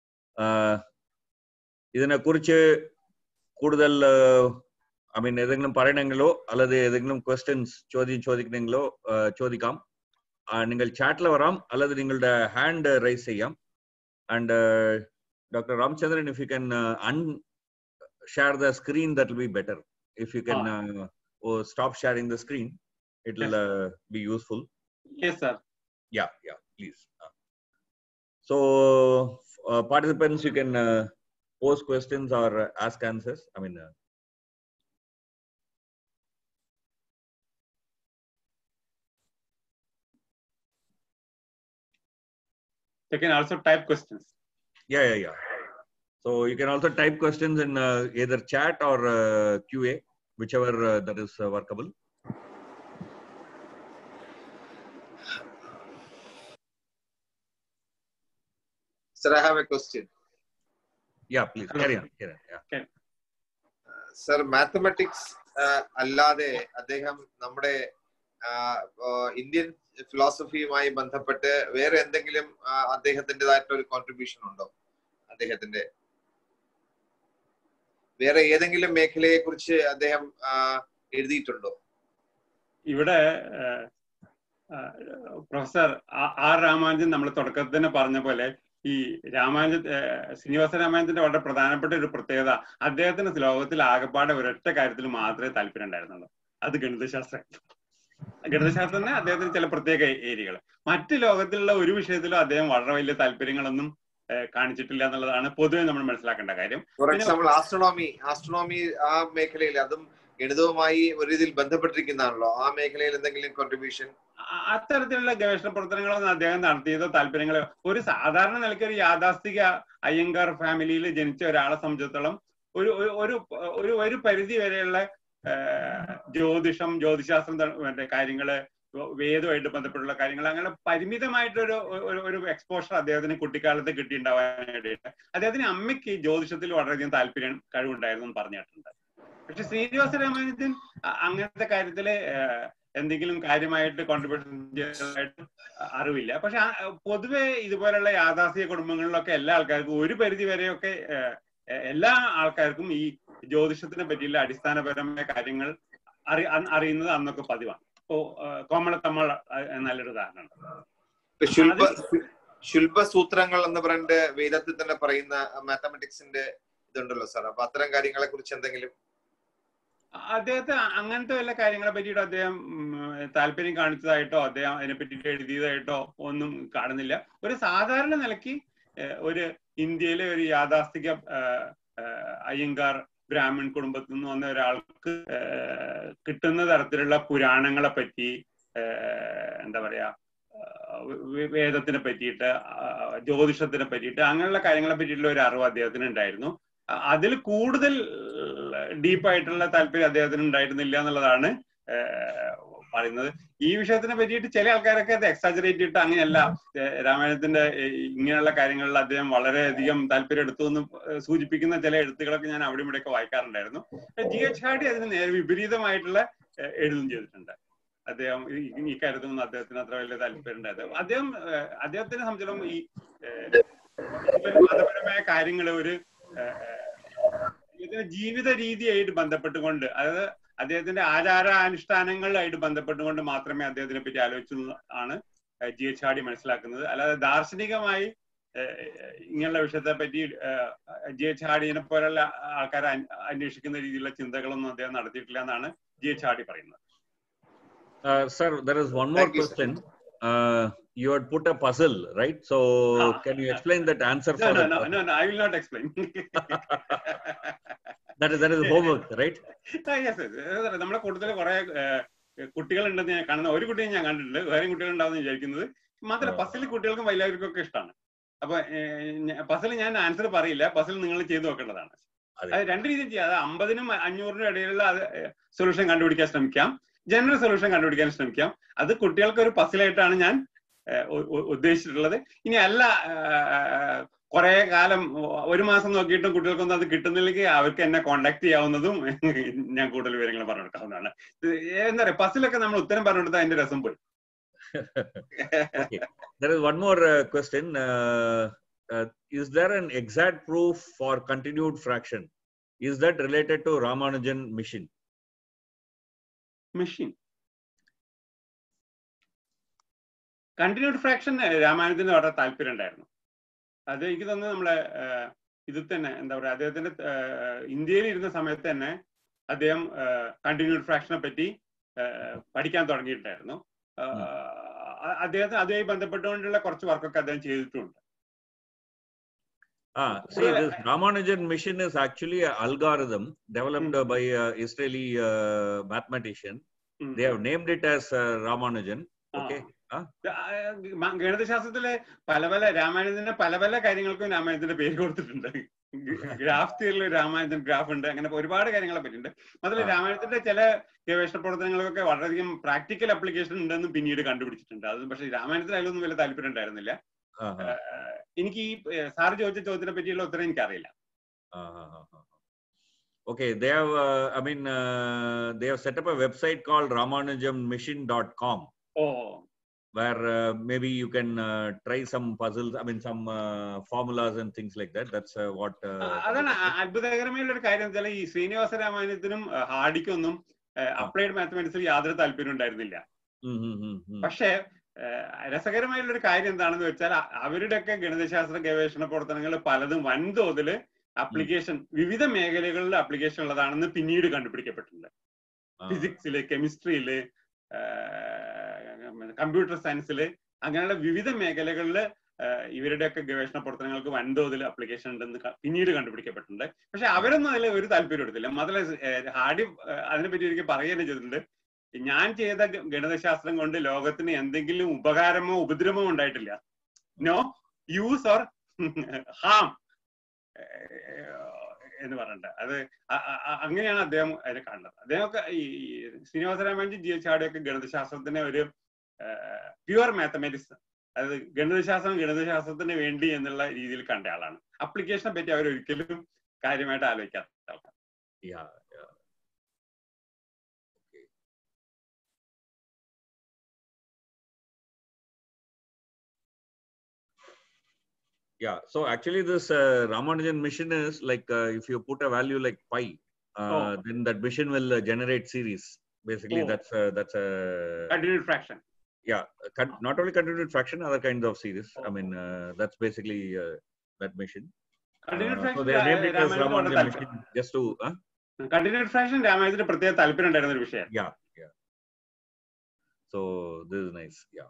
ഇതിനെ കുറിച്ച് കൂടുതൽ ഐ മീൻ ഏതെങ്കിലും പറയണമെങ്കിലോ அல்லது ഏതെങ്കിലും ക്വസ്റ്റ്യൻസ് ചോദ്യം ചോദിക്കണമെങ്കിലോ ചോദിക്കാം നിങ്ങൾ ചാറ്റിൽ വരാം அல்லது നിങ്ങളുടെ ഹാൻഡ് റൈസ് ചെയ്യാം And uh, Dr. Ramchandran, if you can uh, un- share the screen, that will be better. If you can uh, oh, stop sharing the screen, it will uh, be useful. Yes, sir. Yeah, yeah, please. Uh, so, uh, participants, you can uh, post questions or uh, ask answers. I mean, uh, They can also type questions. yeah, yeah, yeah. So you can also type questions in uh, either chat or uh, QA, whichever uh, that is uh, workable. Sir, I have a question. Yeah, please carry on. Carry on. Yeah. Sir mathematics അല്ലാതെ അദ്ദേഹം നമ്മുടെ ആ, ആ, Indian ഫിലോസഫിയുമായി ബന്ധപ്പെട്ട് വേറെ എന്തെങ്കിലും ആ, അദ്ദേഹത്തിൻ്റെതായിട്ടുള്ള ഒരു കോൺട്രിബ്യൂഷൻ ഉണ്ടോ അദ്ദേഹത്തിന്റെ വേറെ ഏതെങ്കിലും മേഖലയെ കുറിച്ച് അദ്ദേഹം ആ, എഴുതിയിട്ടുണ്ടോ ഇവിടെ ഏഹ്, ആഹ്, പ്രൊഫസർ ആ- ആർ രാമാനുജൻ നമ്മൾ തുടക്കത്തിൽ തന്നെ പറഞ്ഞ പോലെ ഈ രാമാനുജൻ ഏഹ്, ശ്രീനിവാസ രാമാനുജന്റെ വളരെ പ്രധാനപ്പെട്ട ഒരു പ്രത്യേകത അദ്ദേഹത്തിന് ലോകത്തിൽ ആകപ്പാടെ ഒരൊറ്റ കാര്യത്തിൽ മാത്രമേ താല്പര്യം ഉണ്ടായിരുന്നുള്ളൂ അത് ഗണിതശാസ്ത്രം ഗണിതശാസ്ത്രം തന്നെ അദ്ദേഹത്തിന് ചില പ്രത്യേക ഏരിയകൾ മറ്റ് ലോകത്തിലുള്ള ഒരു വിഷയത്തിലും അദ്ദേഹം വളരെ വലിയ താല്പര്യങ്ങളൊന്നും ഏഹ്, കാണിച്ചിട്ടില്ല എന്നുള്ളതാണ് പൊതുവെ നമ്മൾ മനസ്സിലാക്കേണ്ട കാര്യം ഫോർ പിന്നെ- എക്സാമ്പിൾ ആസ്ട്രോണോമി ആസ്ട്രോണോമി ആ മേഖലയിൽ അതും ഗണിതവുമായി ഒരു രീതിയിൽ ബന്ധപ്പെട്ടിരിക്കുന്നതാണല്ലോ ആ മേഖലയിൽ എന്തെങ്കിലും കോൺട്രിബ്യൂഷൻ അ- അത്തരത്തിലുള്ള ഗവേഷണ പ്രവർത്തനങ്ങളൊന്നും അദ്ദേഹം നടത്തിയതോ താല്പര്യങ്ങളോ ഒരു സാധാരണ നിലയ്ക്ക് ഒരു യാഥാസ്ഥിക അയ്യങ്കാർ ഫാമിലിയിൽ ജനിച്ച ഒരാളെ സംബന്ധിച്ചിടത്തോളം ഒരു ഒരു- ഒരു ഒരു ഒരു പരിധി വരെയുള്ള ഏഹ്, ജ്യോതിഷം ജ്യോതിശാസ്ത്രം ത- മറ്റേ കാര്യങ്ങള് വേദമായിട്ട് ബന്ധപ്പെട്ടുള്ള കാര്യങ്ങൾ അങ്ങനെ പരിമിതമായിട്ടൊരു ഒരു ഒരു എക്സ്പോഷർ അദ്ദേഹത്തിന് കുട്ടിക്കാലത്ത് കിട്ടിയിട്ടുണ്ടാവാനായിട്ട് അദ്ദേഹത്തിന് അമ്മയ്ക്ക് ജ്യോതിഷത്തിൽ വളരെയധികം താല്പര്യം കഴിവുണ്ടായിരുന്നു എന്ന് പറഞ്ഞിട്ടുണ്ട് പക്ഷെ ശ്രീനിവാസ രാമാനുജൻ അ- അങ്ങനത്തെ കാര്യത്തില് ഏഹ്, എന്തെങ്കിലും കാര്യമായിട്ട് കോൺട്രിബ്യൂഷൻ ചെയ്തതായിട്ട് അറിവില്ല പക്ഷെ ആ, പൊതുവെ ഇതുപോലുള്ള യാഥാസ്ഥിക കുടുംബങ്ങളിലൊക്കെ എല്ലാ ആൾക്കാർക്കും ഒരു പരിധി വരെയൊക്കെ ഏഹ്, എ- എല്ലാ ആൾക്കാർക്കും ഈ ജ്യോതിഷത്തിനെ പറ്റിയുള്ള അടിസ്ഥാനപരമായ കാര്യങ്ങൾ അറി അ- അറിയുന്നത് അന്നൊക്കെ പതിവാണ് ഇപ്പോ കോമളത്തമ്മൾ നല്ലൊരു ഉദാഹരണമാണ് ഇപ്പൊ ശുൽബ ശുൽബ സൂത്രങ്ങൾ എന്ന് പറഞ്ഞിട്ട് വേദത്തിൽ തന്നെ പറയുന്ന മാത്തമാറ്റിക്സിന്റെ ഇതുണ്ടല്ലോ സാർ അപ്പൊ അത്തരം കാര്യങ്ങളെ കുറിച്ച് എന്തെങ്കിലും അദ്ദേഹത്തെ അങ്ങനത്തെ വല്ല കാര്യങ്ങളെ പറ്റിയിട്ട് അദ്ദേഹം ഉം, താല്പര്യം കാണിച്ചതായിട്ടോ അദ്ദേഹം അതിനെ പറ്റിയിട്ട് എഴുതിയതായിട്ടോ ഒന്നും കാണുന്നില്ല ഒരു സാധാരണ നിലയ്ക്ക് ഏഹ്, ഒരു ഇന്ത്യയിലെ ഒരു യാഥാസ്ഥിക ഏഹ്, ഏഹ്, അയ്യങ്കാർ ബ്രാഹ്മൺ കുടുംബത്തിൽ നിന്ന് വന്ന ഒരാൾക്ക് ഏഹ്, കിട്ടുന്ന തരത്തിലുള്ള പുരാണങ്ങളെ പറ്റി ഏഹ്, എന്താ പറയാ ഏഹ്, വേ- വേദത്തിനെ പറ്റിയിട്ട് ആ, ജ്യോതിഷത്തിനെ പറ്റിയിട്ട് അങ്ങനെയുള്ള കാര്യങ്ങളെ പറ്റിയിട്ടുള്ള ഒരു അറിവ് അദ്ദേഹത്തിന് ഉണ്ടായിരുന്നു അ- അതിൽ കൂടുതൽ ഡീപ്പായിട്ടുള്ള താല്പര്യം അദ്ദേഹത്തിന് ഉണ്ടായിരുന്നില്ല എന്നുള്ളതാണ് ഏഹ്, പറയുന്നത് ഈ വിഷയത്തിനെ പറ്റിയിട്ട് ചില ആൾക്കാരൊക്കെ അത് എക്സാജറേറ്റ് ചെയ്തിട്ട് അങ്ങനെയല്ല ഏഹ്, രാമായണത്തിന്റെ ഏഹ്, ഇങ്ങനെയുള്ള കാര്യങ്ങളിൽ അദ്ദേഹം വളരെയധികം താല്പര്യം എടുത്തു എന്ന് സൂചിപ്പിക്കുന്ന ചില എഴുത്തുകളൊക്കെ ഞാൻ അവിടെ ഇവിടെയൊക്കെ വായിക്കാറുണ്ടായിരുന്നു ജി എച്ച് ഹാർഡി അതിന് നേരെ വിപരീതമായിട്ടുള്ള ഏഹ്, എഴുതും ചെയ്തിട്ടുണ്ട് അദ്ദേഹം ഈ- ഈ കാര്യത്തിലൊന്നും അദ്ദേഹത്തിന് അത്ര വലിയ താല്പര്യം ഉണ്ടായത് അദ്ദേഹം ഏഹ്, അദ്ദേഹത്തിനെ സംബന്ധിച്ചിടത്തോളം ഈ ഏഹ്, ഒരു മതപരമായ കാര്യങ്ങൾ ഒരു ഏഹ്, അദ്ദേഹത്തിന്റെ ജീവിത രീതിയായിട്ട് ബന്ധപ്പെട്ടുകൊണ്ട് അതായത് അദ്ദേഹത്തിന്റെ ആചാര അനുഷ്ഠാനങ്ങളായിട്ട് ബന്ധപ്പെട്ടുകൊണ്ട് മാത്രമേ അദ്ദേഹത്തിനെ പറ്റി ആലോചിച്ചു ആണ് ജി എച്ച് ഹാഡി മനസ്സിലാക്കുന്നത് അല്ലാതെ ദാർശനികമായി ഏഹ്, ഇങ്ങനെയുള്ള വിഷയത്തെ പറ്റി ജി എച്ച് ഹാഡിനെ പോലുള്ള ആൾക്കാരെ അന്വ- അന്വേഷിക്കുന്ന രീതിയിലുള്ള ചിന്തകളൊന്നും അദ്ദേഹം നടത്തിയിട്ടില്ല എന്നാണ് ജി എച്ച് ഹാഡി പറയുന്നത് Uh, sir, there is one more Thank you, sir. question. Uh, you had put a puzzle, right? So, Ah, can you explain that answer No, for no, that no, puzzle? no, no, I will not explain. That is that is homework, right? ആ, yes, yes. ഏഹ് നമ്മളെ കൂട്ടത്തിൽ കുറെ കുട്ടികളുണ്ടെന്ന് ഞാൻ കാണുന്ന ഒരു കുട്ടിയെ ഞാൻ കണ്ടിട്ടുണ്ട് വേറെ കുട്ടികളുണ്ടാവും വിചാരിക്കുന്നത് മാത്രമല്ല ആ. പസിൽ കുട്ടികൾക്കും വലിയവർക്കും ഒക്കെ ഇഷ്ടമാണ് അപ്പൊ പസിൽ ഞാൻ ആൻസർ പറയില്ല പസിൽ നിങ്ങൾ ചെയ്തു നോക്കേണ്ടതാണ് അതെ. അത് രണ്ട് രീതിയിൽ ചെയ്യാം അത് അമ്പതിനും അഞ്ഞൂറിനും ഇടയിലുള്ള സൊല്യൂഷൻ കണ്ടുപിടിക്കാൻ ശ്രമിക്കാം ജനറൽ സൊല്യൂഷൻ കണ്ടുപിടിക്കാൻ ശ്രമിക്കാം അത് കുട്ടികൾക്ക് ഒരു പസിലായിട്ടാണ് ഞാൻ ഏഹ്, ഉ- ഉ- ഉദ്ദേശിച്ചിട്ടുള്ളത് ഇനി അല്ല കുറെ കാലം ഒരു മാസം നോക്കിയിട്ടും കുട്ടികൾക്കൊന്നും അത് കിട്ടുന്നില്ലെങ്കിൽ അവർക്ക് എന്നെ കോണ്ടാക്ട് ചെയ്യാവുന്നതും ഞാൻ കൂടുതൽ വിവരങ്ങൾ പറഞ്ഞു കൊടുക്കാവുന്നതാണ് ഇത് എന്താ പറയാ പസിലൊക്കെ നമ്മൾ ഉത്തരം പറഞ്ഞു കൊടുത്താൽ അതിന്റെ രസം പോയി okay. There is one more uh, question. Uh, uh, is there an exact proof for continued fraction? Is that related to Ramanujan mission? Machine continued fraction രാമായണത്തിന് വളരെ താല്പര്യം ഉണ്ടായിരുന്നു അത് എനിക്ക് തോന്നുന്നത് നമ്മളെ ഏഹ്, ഇതിൽ തന്നെ എന്താ പറയാ അദ്ദേഹത്തിന്റെ ഏഹ്, ഇന്ത്യയിൽ ഇരുന്ന സമയത്ത് തന്നെ അദ്ദേഹം കണ്ടിന്യൂഡ് ഫ്രാക്ഷനെ പറ്റി ഏഹ്, പഠിക്കാൻ തുടങ്ങിയിട്ടുണ്ടായിരുന്നു ഏഹ്, അ- അദ്ദേഹത്തിന് അതുമായി ബന്ധപ്പെട്ടുകൊണ്ടുള്ള കുറച്ച് വർക്കൊക്കെ അദ്ദേഹം ചെയ്തിട്ടുണ്ട് Ah, see, this Ramanujan mission is actually an algorithm developed uh, by uh, Israeli uh, mathematician. ഉം. They have named it as uh, Ramanujan. Okay. ആ, മ- ഗണിതശാസ്ത്രത്തിലെ പല പല രാമായണത്തിന്റെ പല പല കാര്യങ്ങൾക്കും രാമായണത്തിന്റെ പേര് കൊടുത്തിട്ടുണ്ട് ഗ്രാഫ് തിയറിൽ രാമായണത്തിന് ഗ്രാഫ് ഉണ്ട് അങ്ങനെ ഒരുപാട് കാര്യങ്ങളെ പറ്റിയിട്ടുണ്ട് മാത്രമല്ല ആ. രാമായണത്തിന്റെ ചില ഗവേഷണ പ്രവർത്തനങ്ങൾക്കൊക്കെ വളരെയധികം പ്രാക്ടിക്കൽ അപ്ലിക്കേഷൻ ഉണ്ടെന്ന് പിന്നീട് കണ്ടുപിടിച്ചിട്ടുണ്ട് അത് പക്ഷേ രാമായണത്തിൽ അതിലൊന്നും വലിയ താല്പര്യം ഉണ്ടായിരുന്നില്ല Uh-huh. ഏഹ് എനിക്ക് ഈ ഏഹ് സാറ് ചോദിച്ച ചോദ്യത്തിനെ പറ്റിയുള്ള ഉത്തരം എനിക്കറിയില്ല Uh-huh. Okay, they have, uh, I mean, uh, they have set up a website called ramanujammission.com oh where uh, maybe you can uh, try some puzzles, I mean, some uh, formulas and things like that. That's uh, what. ആ, Uh, അതാണ് അ- അത്ഭുതകരമായുള്ള ഒരു കാര്യം വെച്ചാൽ ഈ ശ്രീനിവാസ രാമായണത്തിനും ഏഹ്, ഹാർഡിക്കൊന്നും applied മാത്തമാറ്റിക്സിൽ യാതൊരു താല്പര്യം ഉണ്ടായിരുന്നില്ല mm, mm, mm, mm. പക്ഷേ ഏഹ്, രസകരമായുള്ള ഒരു കാര്യം എന്താണെന്ന് വെച്ചാൽ അ- അവരുടെയൊക്കെ ഗണിതശാസ്ത്ര ഗവേഷണ പ്രവർത്തനങ്ങൾ പലതും വൻതോതില് അപ്ലിക്കേഷൻ വിവിധ മേഖലകളിൽ അപ്ലിക്കേഷൻ ഉള്ളതാണെന്ന് പിന്നീട് കണ്ടുപിടിക്കപ്പെട്ടിട്ടുണ്ട് Ah, ഫിസിക്സില് കെമിസ്ട്രിയില് കമ്പ്യൂട്ടർ സയൻസില് അങ്ങനെയുള്ള വിവിധ മേഖലകളിൽ ഇവരുടെയൊക്കെ ഗവേഷണ പ്രവർത്തനങ്ങൾക്ക് വൻതോതിൽ അപ്ലിക്കേഷൻ ഉണ്ടെന്ന് ക- പിന്നീട് കണ്ടുപിടിക്കപ്പെട്ടിട്ടുണ്ട് പക്ഷെ അവരൊന്നും അതിൽ ഒരു താല്പര്യം എടുത്തില്ല മാത്രമല്ല ഏഹ്, ഹാർഡി ഏഹ്, അതിനെപ്പറ്റി ഒരിക്കൽ പറയുകയും ചെയ്തിട്ടുണ്ട് ഞാൻ ചെയ്ത ഗ- ഗണിതശാസ്ത്രം കൊണ്ട് ലോകത്തിന് എന്തെങ്കിലും ഉപകാരമോ ഉപദ്രവമോ ഉണ്ടായിട്ടില്ല നോ യൂസ് ഓർ ഹാം എന്ന് പറഞ്ഞിട്ട് അത് അ- അ- അ- അങ്ങനെയാണ് അദ്ദേഹം അതിനെ കാണുന്നത് അദ്ദേഹമൊക്കെ ഈ ഈ ശ്രീനിവാസ രാമാനുജൻ ജി എച്ച് ആടെയൊക്കെ ഗണിതശാസ്ത്രത്തിനെ ഒരു പ്യുവർ മാത്തമാറ്റിക്സ് അതായത് ഗണിതശാസ്ത്രം ഗണിതശാസ്ത്രത്തിന് വേണ്ടി എന്നുള്ള രീതിയിൽ കണ്ട ആളാണ് അപ്ലിക്കേഷനെ പറ്റി അവർ ഒരിക്കലും കാര്യമായിട്ട് ആലോചിക്കാത്ത ആൾക്കാർ yeah, yeah. Okay. Yeah, so actually this uh, Ramanujan mission is like uh, if you put a value like pi, uh, Oh. then that mission will uh, generate series. Basically, Oh. that's a, that's a continued fraction yeah, con- not only continued fraction, other kinds of series. I mean, uh, that's basically uh, that mission. Continued Uh, so they have named it as Ramanujan mission just to, huh? Continued fraction രാമായണത്തിന് പ്രത്യേക താല്പര്യം ഉണ്ടായിരുന്ന ഒരു വിഷയം yeah, yeah. So this is nice. Yeah.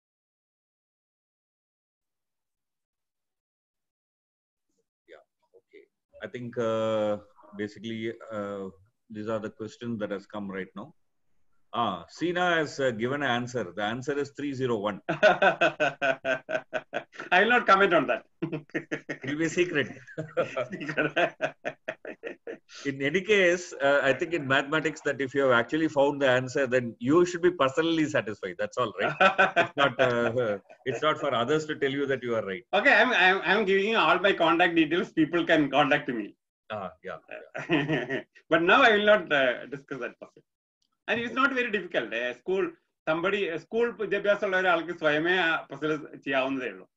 Yeah. Okay. I think uh, basically uh, these are the questions that has come right now. Ah, Sina has uh, given an answer. The answer is 301. I will not comment on that. It will be secret. in any case, uh, I think in mathematics that if you have actually found the answer, then you should be personally satisfied. That's all, right? It's not. Uh, it's not for others to tell you that you are right. okay, I'm, I'm, I'm giving you all my contact details. People can contact me. Ah, yeah. but now I will not uh, discuss that topic. And it's not very difficult. A school, somebody, a school വിദ്യാഭ്യാസമുള്ള ഒരാൾക്ക് സ്വയമേ ആ puzzle ചെയ്യാവുന്നതേ ഉള്ളൂ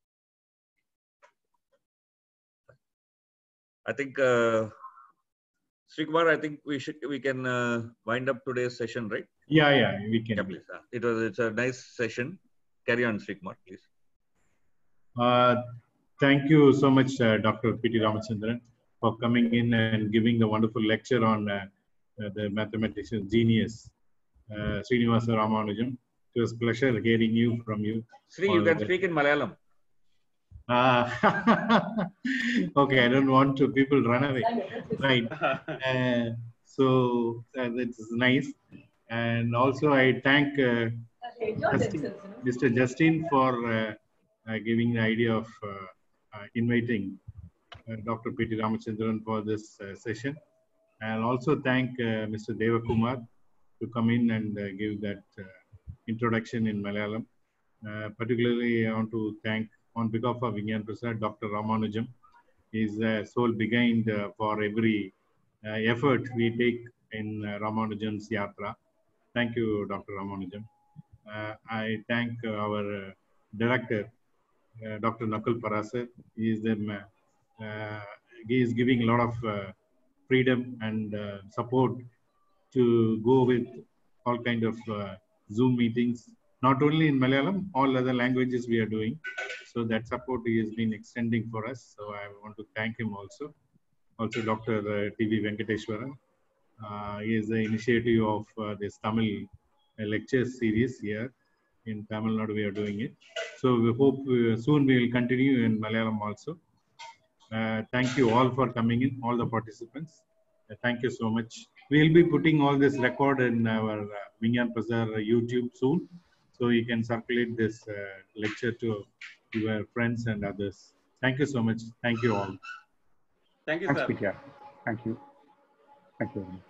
I think, uh, Sri Kumar, I think we should we can uh, wind up today's session, right? Yeah, yeah, we can. Yeah, please. Uh, it was it's a nice session. Carry on, Sri Kumar, please. Uh, thank you so much, uh, Dr. P.T. Ramachandran, for coming in and giving a wonderful lecture on uh, uh, the mathematician genius, uh, Srinivasa Ramanujan. It was pleasure hearing you from you. Sri, you All can the- speak in Malayalam. Uh, okay, I don't want to people run away. Right. Uh, so uh, that's nice. And also, I thank uh, Justin, Mr. Justin for uh, uh, giving the idea of uh, uh, inviting uh, Dr. P.T. Ramachandran for this uh, session. And also thank uh, Mr. Devakumar to come in and uh, give that uh, introduction in Malayalam. Uh, particularly, I want to thank, on behalf of Vigyan Prasad, Dr. Ramanujam. He's uh, soul behind uh, for every uh, effort we take in uh, Ramanujan's Yatra. Thank you, Dr. Ramanujam. Uh, I thank uh, our uh, director, uh, Dr. Nakul Parasar. He is the, ma- uh, he is giving a lot of uh, freedom and uh, support to go with all kind of uh, Zoom meetings, not only in Malayalam, all other languages we are doing. So that support he has been extending for us. So I want to thank him also. Also, Dr. uh, T.V. Venkateshwara. Uh, he is the initiative of uh, this Tamil uh, lecture series here in Tamil Nadu. We are doing it. So we hope uh, soon we will continue in Malayalam also. Uh, thank you all for coming in, all the participants. Uh, thank you so much. We'll be putting all this record in our uh, Vinyan Prasar YouTube soon. So you can circulate this uh, lecture to your friends and others. Thank you so much. Thank you all. Thank you Thanks, sir PTR. Thank you. Thank you. very much.